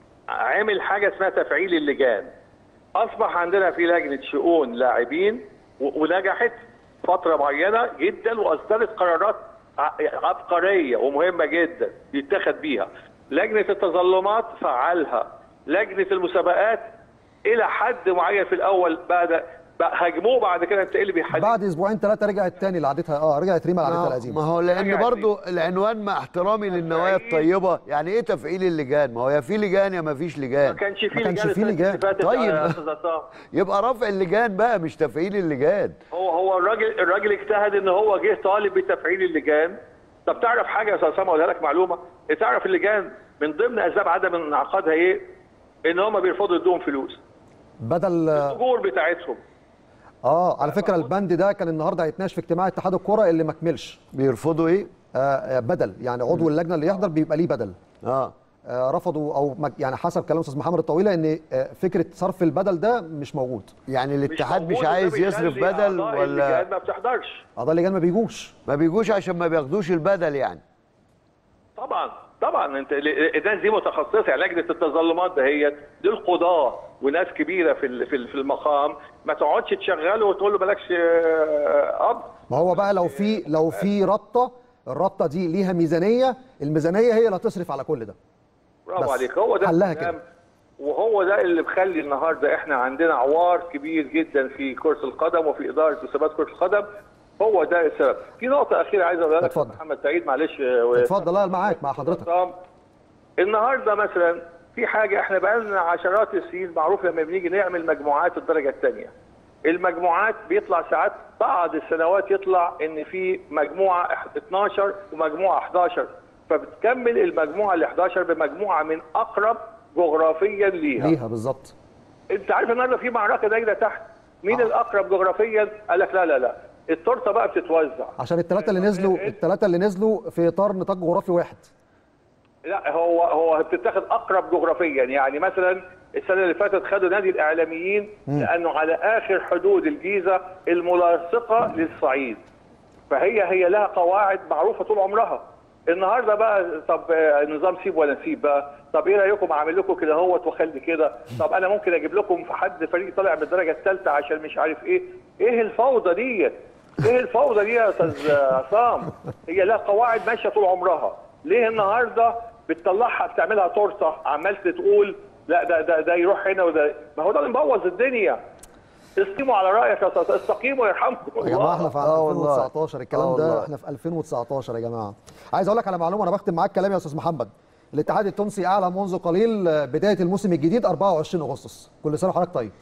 عمل حاجه اسمها تفعيل اللجان اصبح عندنا في لجنه شؤون لاعبين و- ونجحت فتره معينه جدا واصدرت قرارات ع- عبقريه ومهمه جدا يتخذ بيها لجنه التظلمات فعلها لجنه المسابقات الى حد معين في الاول بعد بقى هاجموه بعد كده انت ايه اللي بيحدد بعد أسبوعين ثلاثة رجعت تاني لعادتها اه رجعت ريما لعادتها ما القديمة هو لان حاجة برضو العنوان مع احترامي للنوايا تفعيل. الطيبه يعني ايه تفعيل اللجان ما هو يا في لجان يا ما فيش ما لجان كانش في ما كانش لجان في السنة لجان. اللي فاتت طيب. يا استاذ عصام يبقى رفع اللجان بقى مش تفعيل اللجان هو هو الراجل الراجل اجتهد ان هو جه طالب بتفعيل اللجان طب تعرف حاجه يا استاذ سامي اقولها لك معلومه تعرف اللجان من ضمن اسباب عدم انعقادها ايه؟ ان هم بيرفضوا يدوهم فلوس بدل الاجور بتاعتهم اه على فكرة البند ده كان النهارده هيتناقش في اجتماع اتحاد الكرة اللي ما كملش بيرفضوا ايه آه، آه بدل يعني عضو اللجنة اللي يحضر بيبقى ليه بدل اه آه، رفضوا او ما- يعني حسب كلام استاذ محمد الطويله ان آه، فكره صرف البدل ده مش موجود يعني الاتحاد مش موجود، وده عايز يصرف بيخلي بدل أعضاء ولا اللجان ما بتحضرش اعضاء اللجان ما بيجوش ما بيجوش عشان ما بياخدوش البدل يعني طبعا طبعا انت ال- الناس دي متخصصه يعني لجنه التظلمات دهيت دول قضاه وناس كبيره في ال- في ال- في المقام ما تقعدش تشغله وتقول له مالكش آه، قبض ما هو بقى لو في لو في رابطه الرابطه دي ليها ميزانيه الميزانيه هي اللي هتصرف على كل ده برافو بس عليك هو ده حلها الكلام. كده. وهو ده اللي مخلي النهارده احنا عندنا عوار كبير جدا في كرة القدم وفي إدارة مسابقات كرة القدم هو ده السبب. في نقطة أخيرة عايز أقولها لك اتفضل. محمد سعيد معلش آه، اتفضل لا معاك مع حضرتك عصام. النهارده مثلا في حاجة احنا بقالنا عشرات السنين معروف لما بنيجي نعمل مجموعات الدرجة الثانية. المجموعات بيطلع ساعات بعض السنوات يطلع ان في مجموعه 12 ومجموعه 11 فبتكمل المجموعه ال 11 بمجموعه من اقرب جغرافيا ليها ليها بالظبط انت عارف النهارده في معركه دايره تحت مين الاقرب جغرافيا قال لك لا لا لا التورته بقى بتتوزع عشان الثلاثه اللي نزلوا الثلاثه اللي نزلوا في اطار نطاق جغرافي واحد لا هو هو بتتاخد اقرب جغرافيا يعني مثلا السنه اللي فاتت خدوا نادي الاعلاميين لانه على اخر حدود الجيزه الملاصقه للصعيد فهي هي لها قواعد معروفه طول عمرها النهارده بقى طب آه، نظام سيب ولا نسيب بقى طب ايه رايكم اعمل لكم كده اهوت واخلي كده طب انا ممكن اجيب لكم في حد فريق طالع من الدرجه الثالثه عشان مش عارف ايه ايه الفوضى ديت ايه الفوضى دي يا استاذ عصام هي لها قواعد ماشيه طول عمرها ليه النهارده بتطلعها بتعملها تورته عمال تقول لا ده ده ده يروح هنا وده ما هو ده اللي مبوظ الدنيا استقيموا على رايك يا استاذ استقيموا يرحمكم يا جماعه احنا في آه والله. 2019 الكلام آه ده والله. احنا في 2019 يا جماعه عايز اقول لك على معلومه انا بختم معاك كلام يا استاذ محمد الاتحاد التونسي اعلن منذ قليل بدايه الموسم الجديد 24 اغسطس كل سنه وحضرتك طيب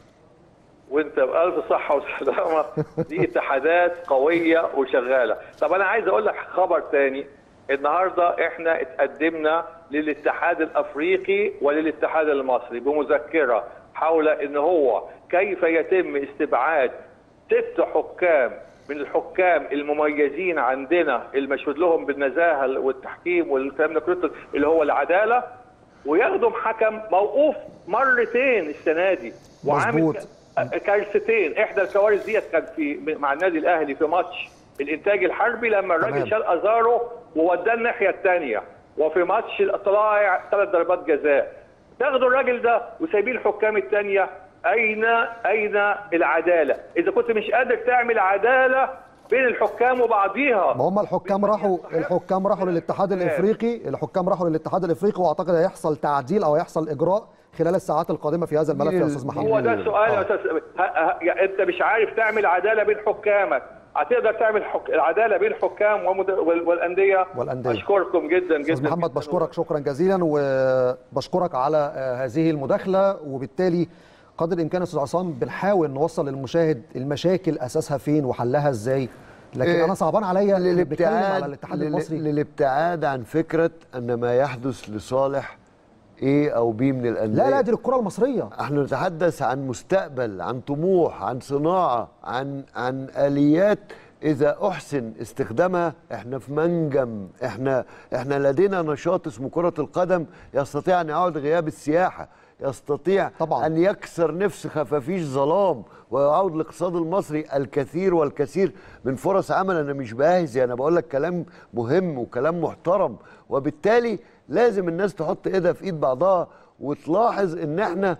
وانت بالف صحه وسلامه دي اتحادات قويه وشغاله طب انا عايز اقول لك خبر تاني النهارده احنا اتقدمنا للاتحاد الافريقي وللاتحاد المصري بمذكره حول ان هو كيف يتم استبعاد ست حكام من الحكام المميزين عندنا المشهود لهم بالنزاهه والتحكيم والكلام ده كله اللي هو العداله ويخدم حكم موقوف مرتين السنه دي وعامل مظبوط. كارثتين احدى الكوارث ديت كان في مع النادي الاهلي في ماتش الانتاج الحربي لما تمام. الراجل شال ازاره ووداه الناحيه الثانيه وفي ماتش الطلائع ثلاث ضربات جزاء تاخدوا الراجل ده وسايبين الحكام الثانيه اين اين العداله؟ اذا كنت مش قادر تعمل عداله بين الحكام وبعضيها ما هم الحكام راحوا الحكام راحوا للاتحاد الافريقي الحكام راحوا للاتحاد الافريقي واعتقد هيحصل تعديل او هيحصل اجراء خلال الساعات القادمه في هذا الملف يا استاذ محمد هو ده السؤال يا استاذ ه- ه- يعني انت مش عارف تعمل عداله بين حكامك هتقدر تعمل حك... العداله بين الحكام ومد... وال... والانديه والأندية. اشكركم جدا جدا استاذ محمد جداً. بشكرك شكرا جزيلا وبشكرك على آه، هذه المداخله وبالتالي قدر الامكان يا استاذ عصام بنحاول نوصل للمشاهد المشاكل اساسها فين وحلها ازاي لكن إيه، انا صعبان عليا إحنا بنتكلم على للابتعاد الاتحاد لل- المصري للابتعاد عن فكره ان ما يحدث لصالح ايه او بي من الانديه لا لا دي الكره المصريه احنا نتحدث عن مستقبل عن طموح عن صناعه عن عن اليات اذا احسن استخدامها احنا في منجم احنا احنا لدينا نشاط اسمه كره القدم يستطيع ان يعود غياب السياحه يستطيع طبعاً. ان يكسر نفس خفافيش ظلام ويعود الاقتصاد المصري الكثير والكثير من فرص عمل انا مش باهزي انا بقول لك كلام مهم وكلام محترم وبالتالي لازم الناس تحط ايدها في ايد بعضها وتلاحظ ان احنا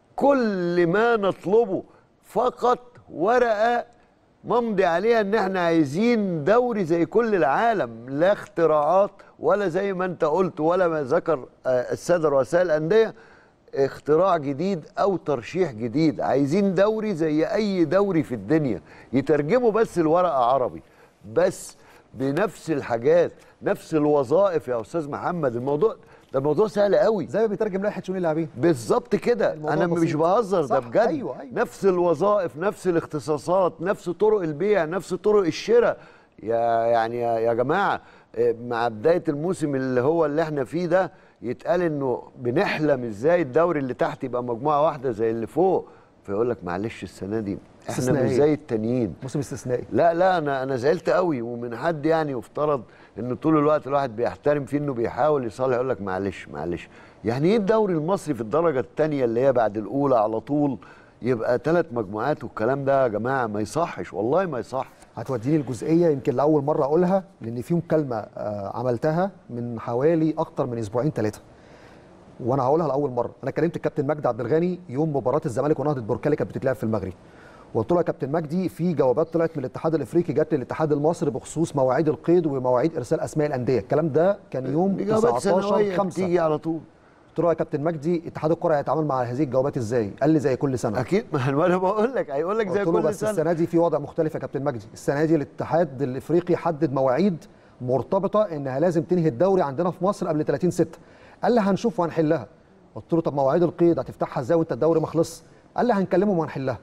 كل ما نطلبه فقط ورقه ممضي عليها ان احنا عايزين دوري زي كل العالم لا اختراعات ولا زي ما انت قلت ولا ما ذكر آه، الساده رؤساء الانديه اختراع جديد او ترشيح جديد عايزين دوري زي اي دوري في الدنيا يترجموا بس الورقه عربي بس بنفس الحاجات نفس الوظائف يا استاذ محمد الموضوع ده الموضوع سهل قوي زي ما بيترجم لائحه شؤون اللاعبين بالظبط كده الموضوع انا بسيط. مش بهزر صح، ده بجد أيوة، أيوة. نفس الوظائف نفس الاختصاصات نفس طرق البيع نفس طرق الشراء يا يعني يا, يا جماعه إيه، مع بدايه الموسم اللي هو اللي احنا فيه ده يتقال انه بنحلم ازاي الدوري اللي تحت يبقى مجموعه واحده زي اللي فوق فيقول لك معلش السنه دي احنا مش استثنائية. زي التانيين موسم استثنائي لا لا انا انا زعلت قوي ومن حد يعني يفترض ان طول الوقت الواحد بيحترم فيه انه بيحاول يصالح يقول لك معلش معلش يعني ايه الدوري المصري في الدرجه الثانيه اللي هي بعد الاولى على طول يبقى ثلاث مجموعات والكلام ده يا جماعه ما يصحش والله ما يصح هتوديني الجزئيه يمكن لاول مره اقولها لان في مكالمه آه، عملتها من حوالي اكتر من اسبوعين ثلاثه وانا هقولها لاول مره انا كلمت الكابتن مجدي عبد الغني يوم مباراه الزمالك ونهضه بركالي كانت بتتلعب في المغرب وقلت له يا كابتن مجدي في جوابات طلعت من الاتحاد الافريقي جت للاتحاد المصري بخصوص مواعيد القيد ومواعيد ارسال اسماء الانديه الكلام ده كان يوم دي جوابات 19 سنويه 5 بتيجي على طول قلت له يا كابتن مجدي اتحاد الكره هيتعامل مع هذه الجوابات ازاي قال لي زي كل سنه اكيد ما انا بقول لك هيقول لك زي قلت له كل بس سنه السنه دي في وضع مختلف يا كابتن مجدي السنه دي الاتحاد الافريقي حدد مواعيد مرتبطه انها لازم تنهي الدوري عندنا في مصر قبل 30 6 قال لي هنشوف وهنحلها قلت له طب مواعيد القيد هتفتحها ازاي وانت الدوري ما خلصش قال لي هنكلمهم وهنحلها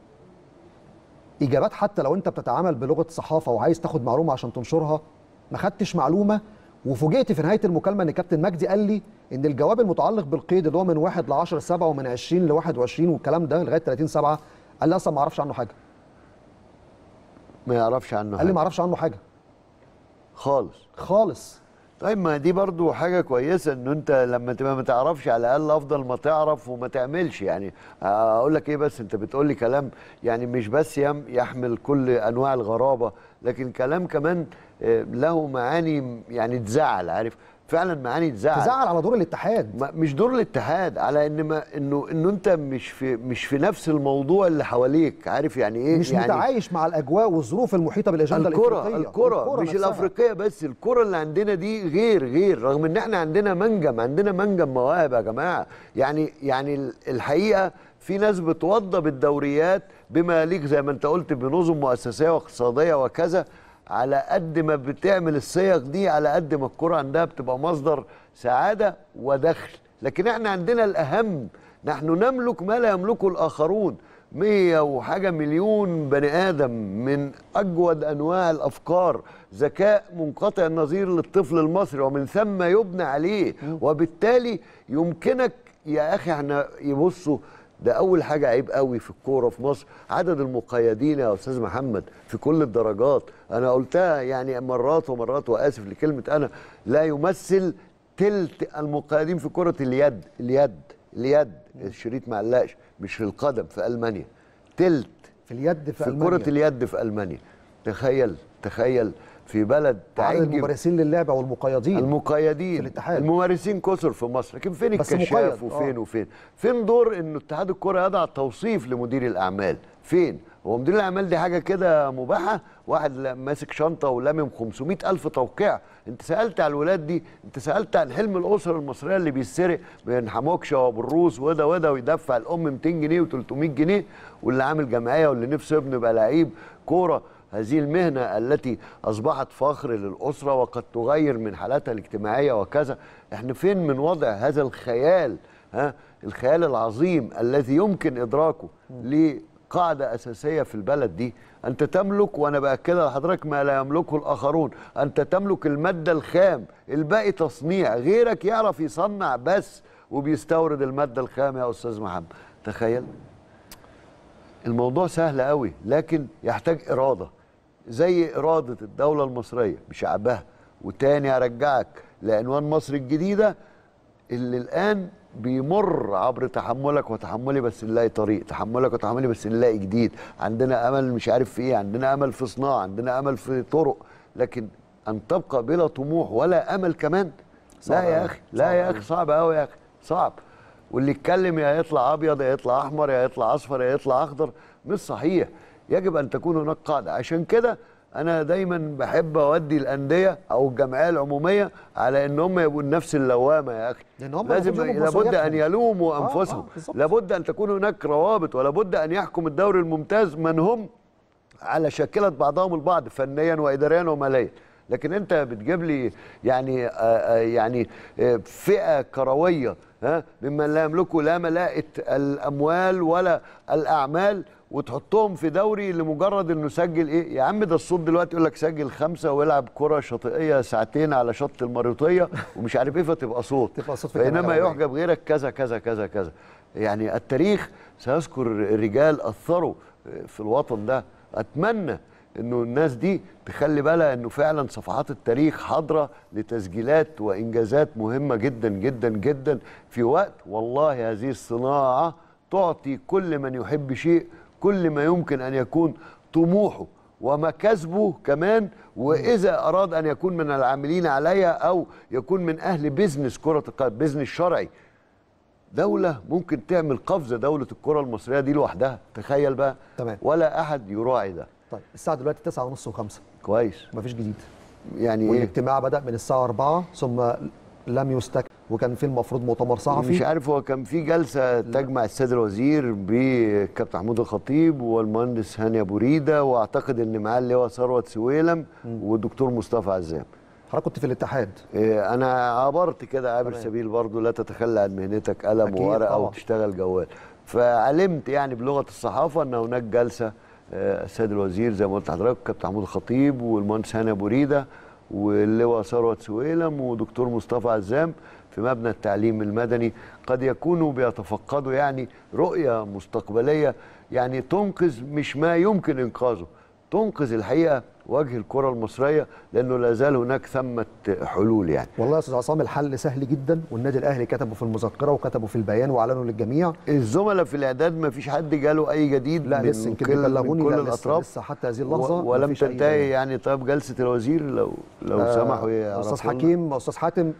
اجابات حتى لو انت بتتعامل بلغه صحافه وعايز تاخد معلومه عشان تنشرها ما خدتش معلومه وفوجئت في نهايه المكالمه ان كابتن مجدي قال لي ان الجواب المتعلق بالقيد اللي هو من 1 ل 10 7 ومن 20 ل 21 والكلام ده لغايه 30 7 قال لي اصلا ما اعرفش عنه حاجه ما يعرفش عنه قال لي ما حاجه اعرفش عنه حاجه خالص خالص طيب ما دي برضو حاجة كويسة ان انت لما تبقى ما تعرفش على الاقل افضل ما تعرف وما تعملش يعني اقول لك ايه بس انت بتقول لي كلام يعني مش بس يم- يحمل كل انواع الغرابة لكن كلام كمان آه، له معاني يعني تزعل عارف فعلا معاني تزعل تزعل على دور الاتحاد ما مش دور الاتحاد على ان ما انه انه انت مش في مش في نفس الموضوع اللي حواليك عارف يعني ايه مش يعني متعايش مع الاجواء والظروف المحيطه بالاجنده الكرة الافريقيه الكرة مش نفسها. الافريقيه بس الكرة اللي عندنا دي غير غير رغم ان احنا عندنا منجم عندنا منجم مواهب يا جماعه يعني يعني ال- الحقيقه في ناس بتوضب الدوريات بما يليق زي ما انت قلت بنظم مؤسسيه واقتصاديه وكذا على قد ما بتعمل الصيغ دي على قد ما الكره عندها بتبقى مصدر سعاده ودخل لكن احنا عندنا الاهم نحن نملك ما لا يملكه الاخرون مية وحاجة مليون بني آدم من أجود أنواع الأفكار ذكاء منقطع النظير للطفل المصري ومن ثم يبنى عليه وبالتالي يمكنك يا أخي احنا يبصوا ده أول حاجة عيب قوي في الكورة في مصر عدد المقيدين يا أستاذ محمد في كل الدرجات أنا قلتها يعني مرات ومرات وآسف لكلمة أنا لا يمثل تلت المقيدين في كرة اليد اليد اليد الشريط معلقش مش في القدم في المانيا تلت في اليد في, في ألمانيا. كرة اليد في المانيا تخيل تخيل في بلد عدد تعجب الممارسين للعبه والمقيدين المقيدين في الاتحاد. الممارسين كثر في مصر لكن فين بس الكشاف مقيد، وفين آه. وفين فين دور انه اتحاد الكره يضع توصيف لمدير الاعمال فين هو مدير الاعمال دي حاجه كده مباحه واحد لا- ماسك شنطه ولامم 500 الف توقيع انت سالت على الولاد دي انت سالت عن حلم الاسره المصريه اللي بيتسرق بين حموكشه وبالروس وده وده ويدفع الام 200 جنيه و300 جنيه واللي عامل جمعيه واللي نفسه ابنه يبقى لعيب كوره هذه المهنة التي أصبحت فخر للأسرة وقد تغير من حالاتها الاجتماعية وكذا احنا فين من وضع هذا الخيال ها الخيال العظيم الذي يمكن إدراكه لقاعدة أساسية في البلد دي أنت تملك وأنا بأكدها لحضرتك ما لا يملكه الآخرون أنت تملك المادة الخام الباقي تصنيع غيرك يعرف يصنع بس وبيستورد المادة الخام يا أستاذ محمد تخيل الموضوع سهل قوي لكن يحتاج إرادة زي إرادة الدولة المصرية بشعبها وتاني أرجعك لعنوان مصر الجديدة اللي الآن بيمر عبر تحملك وتحملي بس نلاقي طريق تحملك وتحملي بس نلاقي جديد عندنا أمل مش عارف في إيه عندنا أمل في صناعة عندنا أمل في طرق لكن أن تبقى بلا طموح ولا أمل كمان صعب لا يا أوي. أخي لا صعب يا أوي. أخي صعب قوي يا أخي صعب واللي يتكلم يا يطلع ابيض يا يطلع احمر يا يطلع اصفر يا يطلع اخضر مش صحيح يجب ان تكون هناك قاعده عشان كده انا دايما بحب اودي الانديه او الجمعيه العموميه على ان هم يبقوا نفس اللوامه يا اخي لأن هم لازم المفروض يقوموا لابد ان بمسؤولياتهم. يلوموا آه، آه، انفسهم بالظبط. لابد ان تكون هناك روابط ولابد ان يحكم الدوري الممتاز من هم على شاكلة بعضهم البعض فنيا واداريا وماليا لكن انت بتجيب لي يعني آه آه يعني آه فئه كرويه ها ممن لا يملكوا لا ملاءه الاموال ولا الاعمال وتحطهم في دوري لمجرد انه سجل ايه يا عم ده الصوت دلوقتي يقول لك سجل خمسه ويلعب كره شاطئيه ساعتين على شط المريوطيه ومش عارف ايه فتبقى صوت تبقى صوت في الجمعية بينما العمومية. يحجب غيرك كذا كذا كذا كذا يعني التاريخ سيذكر رجال اثروا في الوطن ده اتمنى انه الناس دي تخلي بالها انه فعلا صفحات التاريخ حاضره لتسجيلات وانجازات مهمه جدا جدا جدا في وقت والله هذه الصناعه تعطي كل من يحب شيء كل ما يمكن ان يكون طموحه ومكاسبه كمان واذا اراد ان يكون من العاملين عليها او يكون من اهل بيزنس كره القدم بيزنس شرعي دولة ممكن تعمل قفزة دولة الكرة المصرية دي لوحدها تخيل بقى تمام. ولا أحد يراعي ده طيب الساعه دلوقتي 9 ونص و5 كويس مفيش جديد يعني إيه؟ والاجتماع بدا من الساعه 4 ثم لم يستكمل وكان في المفروض مؤتمر صحفي مش عارف هو كان في جلسة تجمع السيد الوزير بكابتن محمود الخطيب والمهندس هاني أبو ريدة وأعتقد إن معاه اللي هو ثروت سويلم والدكتور مصطفى عزام حضرتك كنت في الاتحاد إيه، انا عبرت كده عابر سبيل برضو لا تتخلى عن مهنتك قلم أكيد وورقه طبعا. وتشتغل جوال فعلمت يعني بلغه الصحافه ان هناك جلسه آه، السيد الوزير زي ما قلت لحضرتك كابتن محمود الخطيب والمهندس هاني ابو ريده واللواء ثروت سويلم ودكتور مصطفى عزام في مبنى التعليم المدني قد يكونوا بيتفقدوا يعني رؤيه مستقبليه يعني تنقذ مش ما يمكن انقاذه تنقذ الحقيقه وجه الكره المصريه لانه لا زال هناك ثمه حلول يعني والله يا استاذ عصام الحل سهل جدا والنادي الاهلي كتبه في المذكره وكتبه في البيان واعلنوا للجميع الزملاء في الاعداد ما فيش حد جاله اي جديد لا من لسه يمكن كل, بيبلغوني من كل لا لسه, الاطراف لسه حتى هذه اللحظه و- ولم مفيش أي تنتهي بيان. يعني طيب جلسه الوزير لو لو آه، سمحوا يعرفوا استاذ لنا. حكيم استاذ حاتم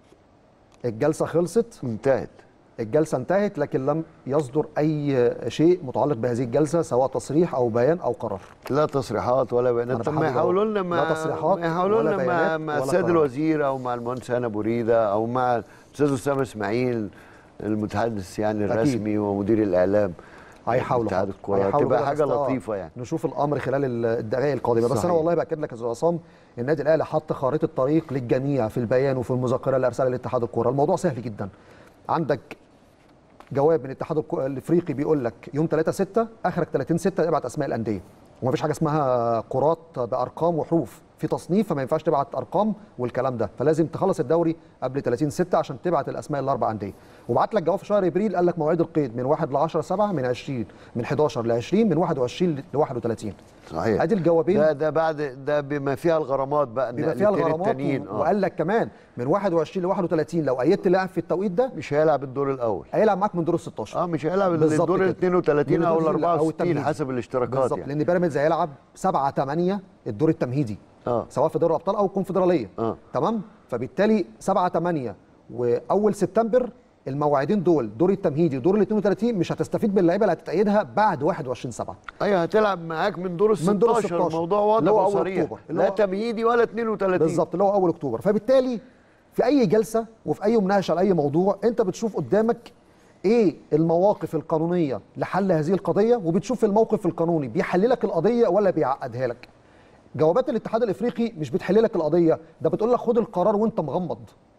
الجلسه خلصت انتهت الجلسه انتهت لكن لم يصدر اي شيء متعلق بهذه الجلسه سواء تصريح او بيان او قرار لا تصريحات ولا بيانات أنا طب ما بحدد أهو. يحاولوا لنا لا مع تصريحات ما يحاولوا ولا لنا مع بيانات مع ولا السيد قرار. الوزير او مع المهندس هاني ابو ريده او مع الاستاذ اسامه اسماعيل المتحدث يعني أكيد. الرسمي ومدير الاعلام هيحاولوا اتحاد حاضر. الكره هيحاولوا تبقى كده حاجه بس آه، لطيفه يعني نشوف الامر خلال ال- الدقائق القادمه بس صحيح. انا والله باكد لك يا استاذ عصام النادي الاهلي حط خارطه طريق للجميع في البيان وفي المذكره اللي ارسلها لاتحاد الكوره الموضوع سهل جدا عندك جواب من الاتحاد الكو- الافريقي بيقول لك يوم 3 6 اخرك 30 6 ابعت اسماء الانديه ومفيش حاجه اسمها كرات بارقام وحروف في تصنيف فما ينفعش تبعت ارقام والكلام ده فلازم تخلص الدوري قبل 30 6 عشان تبعت الاسماء الاربع انديه وبعت لك جواب في شهر ابريل قال لك مواعيد القيد من 1 ل 10 7 من 20 من 11 ل 20 من 21 ل 31 صحيح ادي الجوابين ده ده بعد ده بما فيها الغرامات بقى بيبقى فيها النقلتين الغرامات التانيين و... اه وقال لك كمان من 21 ل 31 لو ايدت لاعب في التوقيت ده مش هيلعب الدور الاول هيلعب معاك من دور ال 16 اه مش هيلعب بالظبط الدور ال كده. 32 او ال الدور ال- أو 64 التمهيدي. حسب الاشتراكات بالظبط يعني لان بيراميدز هيلعب 7 8 الدور التمهيدي اه سواء في دوري الابطال او الكونفدراليه آه. تمام فبالتالي 7 8 واول سبتمبر الموعدين دول دور التمهيدي ودور ال 32 مش هتستفيد باللعيبه اللي هتتأيدها بعد 21 7 ايوه هتلعب معاك من دور ال 16 من دور ال 16. الموضوع اللي هو واضح أول وصريح أكتوبر. اللي لا هو- تمهيدي ولا 32 بالظبط اللي هو اول اكتوبر فبالتالي في اي جلسه وفي اي مناقشه لاي موضوع انت بتشوف قدامك ايه المواقف القانونيه لحل هذه القضيه وبتشوف الموقف القانوني بيحللك القضيه ولا بيعقدها لك جوابات الاتحاد الافريقي مش بتحل لك القضيه ده بتقول لك خد القرار وانت مغمض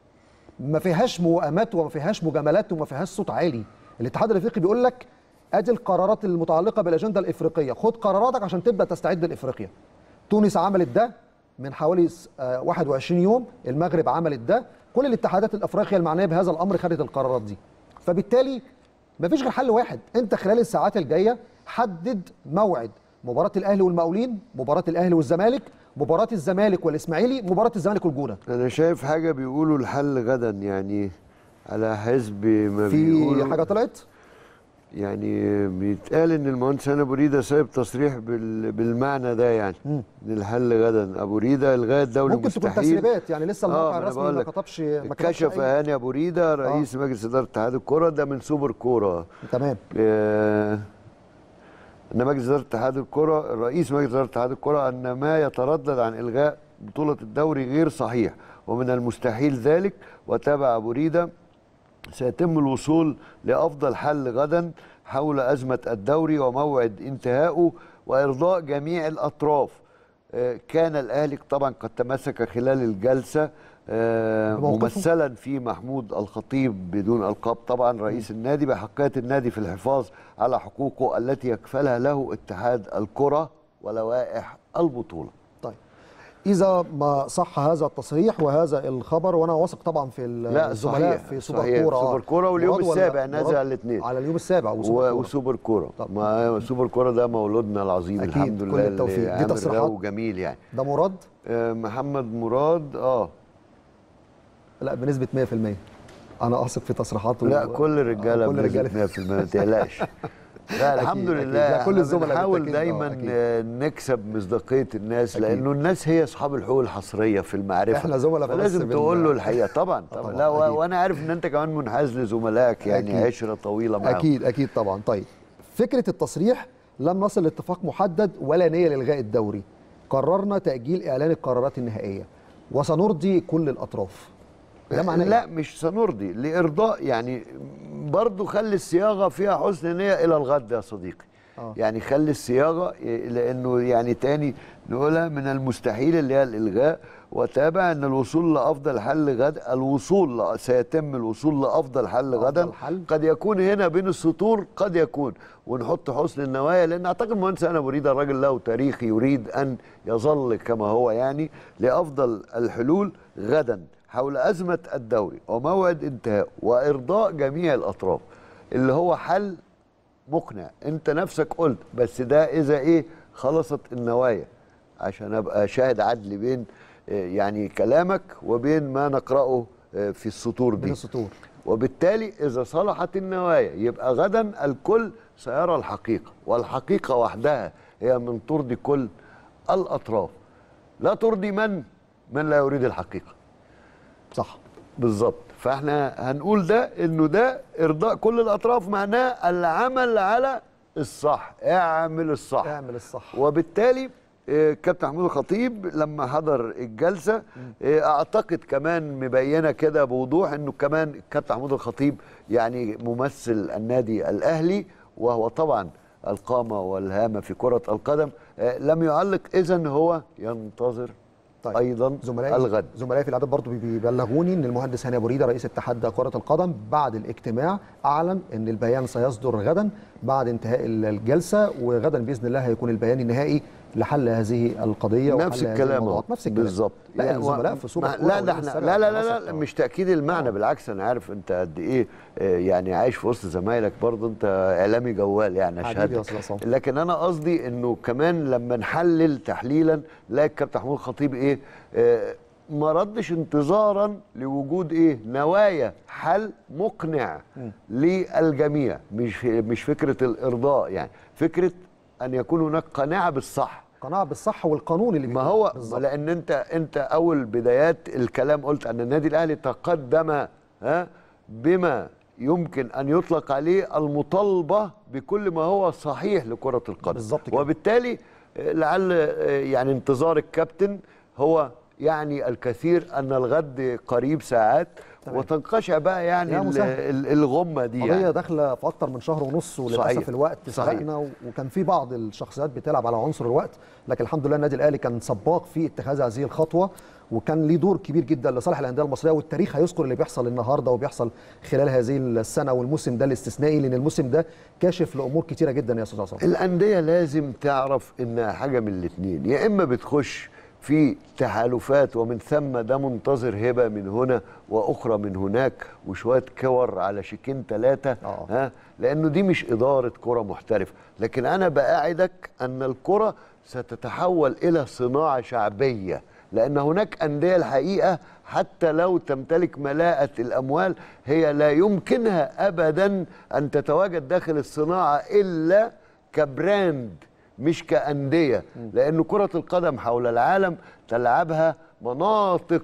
ما فيهاش موائمات وما فيهاش مجاملات وما فيهاش صوت عالي الاتحاد الافريقي بيقول لك ادي القرارات المتعلقه بالاجنده الافريقيه خد قراراتك عشان تبدا تستعد لافريقيا تونس عملت ده من حوالي س- آه، 21 يوم المغرب عملت ده كل الاتحادات الافريقيه المعنيه بهذا الامر خدت القرارات دي فبالتالي مفيش غير حل واحد انت خلال الساعات الجايه حدد موعد مباراه الاهلي والمقاولين مباراه الاهلي والزمالك مباراه الزمالك والاسماعيلي مباراه الزمالك والجونه انا شايف حاجه بيقولوا الحل غدا يعني على حسب ما في بيقولوا حاجه طلعت يعني بيتقال ان المهندس هاني ابو ريده سايب تصريح بال... بالمعنى ده يعني ان الحل غدا ابو ريده الغاء الدولي ممكن تكون مستحيل تسريبات يعني لسه آه، الموقع ما أنا الرسمي بقول ما لك. كتبش ما كتبش كشف أي- هاني ابو ريده رئيس مجلس اداره اتحاد الكره ده من سوبر كوره تمام آه، ان مجلس اداره اتحاد الكره رئيس مجلس اداره اتحاد الكره ان ما يتردد عن الغاء بطوله الدوري غير صحيح ومن المستحيل ذلك وتابع ابو ريده سيتم الوصول لافضل حل غدا حول ازمه الدوري وموعد انتهائه وارضاء جميع الاطراف آه، كان الاهلي طبعا قد تمسك خلال الجلسه آه، بموقفه. ممثلا في محمود الخطيب بدون القاب طبعا رئيس النادي بحقيه النادي في الحفاظ على حقوقه التي يكفلها له اتحاد الكره ولوائح البطوله طيب اذا ما صح هذا التصريح وهذا الخبر وانا واثق طبعا في لا، الزملاء صحيح، في سوبر صحيح، كوره سوبر كورة واليوم مراد ولا- السابع نازل مراد على الاثنين. على اليوم السابع وسوبر و- كورة. وسوبر كوره طب. ما سوبر كوره ده مولودنا العظيم أكيد، الحمد كل لله التوفيق. اللي دي عامل تصريحات؟ جو جميل يعني ده مراد آه، محمد مراد اه لا بنسبه 100% انا اثق في تصريحاته لا كل الرجاله آه، كل بنسبه الرجاله 100% ما تقلقش لا الحمد أكيد. لله لا، كل إحنا الزملاء بنحاول بالتأكيد، آه، دايما أكيد. آه، نكسب مصداقيه الناس أكيد. لانه الناس هي اصحاب الحقوق الحصريه في المعرفه إحنا زملاء فبس لازم بال- تقول له الحقيقه طبعا طبعا طبعاً، لا و- أكيد. وانا عارف ان انت كمان منحاز لزملائك يعني أكيد. عشره طويله معاهم اكيد اكيد طبعا طيب فكره التصريح لم نصل لاتفاق محدد ولا نيه لالغاء الدوري قررنا تاجيل اعلان القرارات النهائيه وسنرضي كل الاطراف ده معناه إيه؟ لا مش سنرضي لارضاء يعني برضو خلي الصياغه فيها حسن نيه الى الغد يا صديقي آه. يعني خلي الصياغه لانه يعني تاني نقولها من المستحيل اللي هي الالغاء وتابع ان الوصول لافضل حل غد الوصول ل- سيتم الوصول لافضل حل غدا أفضل حل. قد يكون هنا بين السطور قد يكون ونحط حسن النوايا لان اعتقد المهندس انا بريد الراجل له تاريخ يريد ان يظل كما هو يعني لافضل الحلول غدا حول ازمه الدوري وموعد انتهاء وارضاء جميع الاطراف اللي هو حل مقنع انت نفسك قلت بس ده اذا ايه خلصت النوايا عشان ابقى شاهد عدل بين آه، يعني كلامك وبين ما نقراه آه، في السطور بين دي السطور وبالتالي إذا صلحت النوايا يبقى غدا الكل سيرى الحقيقة والحقيقة وحدها هي من ترضي كل الأطراف لا ترضي من من لا يريد الحقيقة صح بالظبط فاحنا هنقول ده انه ده ارضاء كل الاطراف معناه العمل على الصح اعمل الصح اعمل الصح وبالتالي آه، كابتن محمود الخطيب لما حضر الجلسه آه، اعتقد كمان مبينه كده بوضوح انه كمان كابتن محمود الخطيب يعني ممثل النادي الاهلي وهو طبعا القامه والهامه في كره القدم آه، لم يعلق اذا هو ينتظر طيب. ايضا زملائي الغد زملائي في الاعداد برضه بيبلغوني ان المهندس هاني ابو ريده رئيس اتحاد كره القدم بعد الاجتماع اعلن ان البيان سيصدر غدا بعد انتهاء الجلسه وغدا باذن الله هيكون البيان النهائي لحل هذه القضيه نفس وحل هذه الكلام الموضوعات. أهو. نفس الكلام بالظبط لا يعني الزملاء و- في صوره ما- كورة لا ده وليد احنا السابع لا لا لا, مناصب لا طبعاً. مش تاكيد المعنى بالعكس انا عارف انت قد ايه آه، يعني عايش في وسط زمايلك برضه انت اعلامي جوال يعني حبيبي يا اشهد أستاذ عصام. لكن انا قصدي انه كمان لما نحلل تحليلا لا الكابتن محمود الخطيب ايه آه، ما ردش انتظارا لوجود ايه نوايا حل مقنع للجميع مش مش فكره الارضاء يعني فكره ان يكون هناك قناعه بالصح قناعه بالصح والقانون اللي ما بيكون. هو بالظبط. لان انت انت اول بدايات الكلام قلت ان النادي الاهلي تقدم ها بما يمكن ان يطلق عليه المطالبه بكل ما هو صحيح لكره القدم بالظبط كده. وبالتالي آه، لعل آه، يعني انتظار الكابتن هو يعني الكثير ان الغد قريب ساعات تمام. وتنقشع بقى يعني يا ال- مسهل. ال- الغمه دي قضيه يعني. داخله في اكتر من شهر ونص وللاسف صحيح. الوقت صحيح. سبقنا و- وكان في بعض الشخصيات بتلعب على عنصر الوقت لكن الحمد لله النادي الاهلي كان سباق في اتخاذ هذه الخطوه وكان ليه دور كبير جدا لصالح الانديه المصريه والتاريخ هيذكر اللي بيحصل النهارده وبيحصل خلال هذه السنه والموسم ده الاستثنائي لان الموسم ده كاشف لامور كتيره جدا يا استاذ عصام الأندية لازم تعرف إنها حاجة من الاتنين يا إما بتخش في تحالفات ومن ثم ده منتظر هبة من هنا وأخرى من هناك وشوية كور على شيكين ثلاثة آه. ها لأنه دي مش إدارة كرة محترفة لكن أنا بأعدك أن الكرة ستتحول إلى صناعة شعبية لأن هناك أندية الحقيقة حتى لو تمتلك ملاءة الأموال هي لا يمكنها أبدا أن تتواجد داخل الصناعة إلا كبراند مش كأندية لأن كرة القدم حول العالم تلعبها مناطق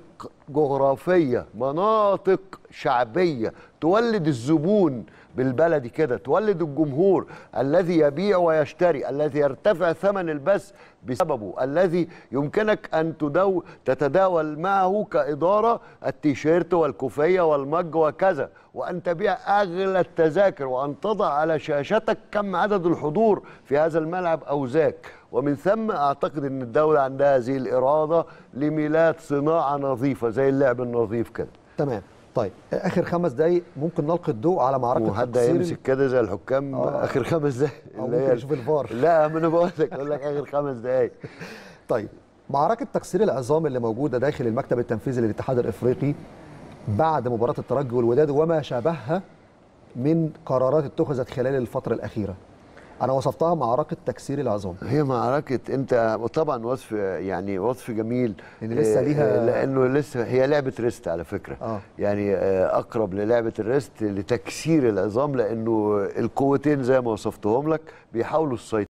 جغرافية مناطق شعبية تولد الزبون بالبلدي كده تولد الجمهور الذي يبيع ويشتري الذي يرتفع ثمن البث بسببه الذي يمكنك ان تدو تتداول معه كاداره التيشيرت والكوفيه والمج وكذا وان تبيع اغلى التذاكر وان تضع على شاشتك كم عدد الحضور في هذا الملعب او ذاك ومن ثم اعتقد ان الدوله عندها هذه الاراده لميلاد صناعه نظيفه زي اللعب النظيف كده تمام طيب اخر خمس دقايق ممكن نلقي الضوء على معركه وحد تقصير يمسك كده زي الحكام آه. اخر خمس دقايق أو اللي ممكن هي- يشوف الفار. لا ما انا بقول لك اقول لك اخر خمس دقايق طيب معركة تكسير العظام اللي موجودة داخل المكتب التنفيذي للاتحاد الافريقي بعد مباراة الترجي والوداد وما شابهها من قرارات اتخذت خلال الفترة الأخيرة. أنا وصفتها معركة تكسير العظام. هي معركة انت طبعا وصف يعني وصف جميل إن لسه آه، ليها- آه، لانه لسه هي لعبة ريست على فكرة آه. يعني آه، اقرب للعبة الريست لتكسير العظام لانه القوتين زي ما وصفتهم لك بيحاولوا السيطرة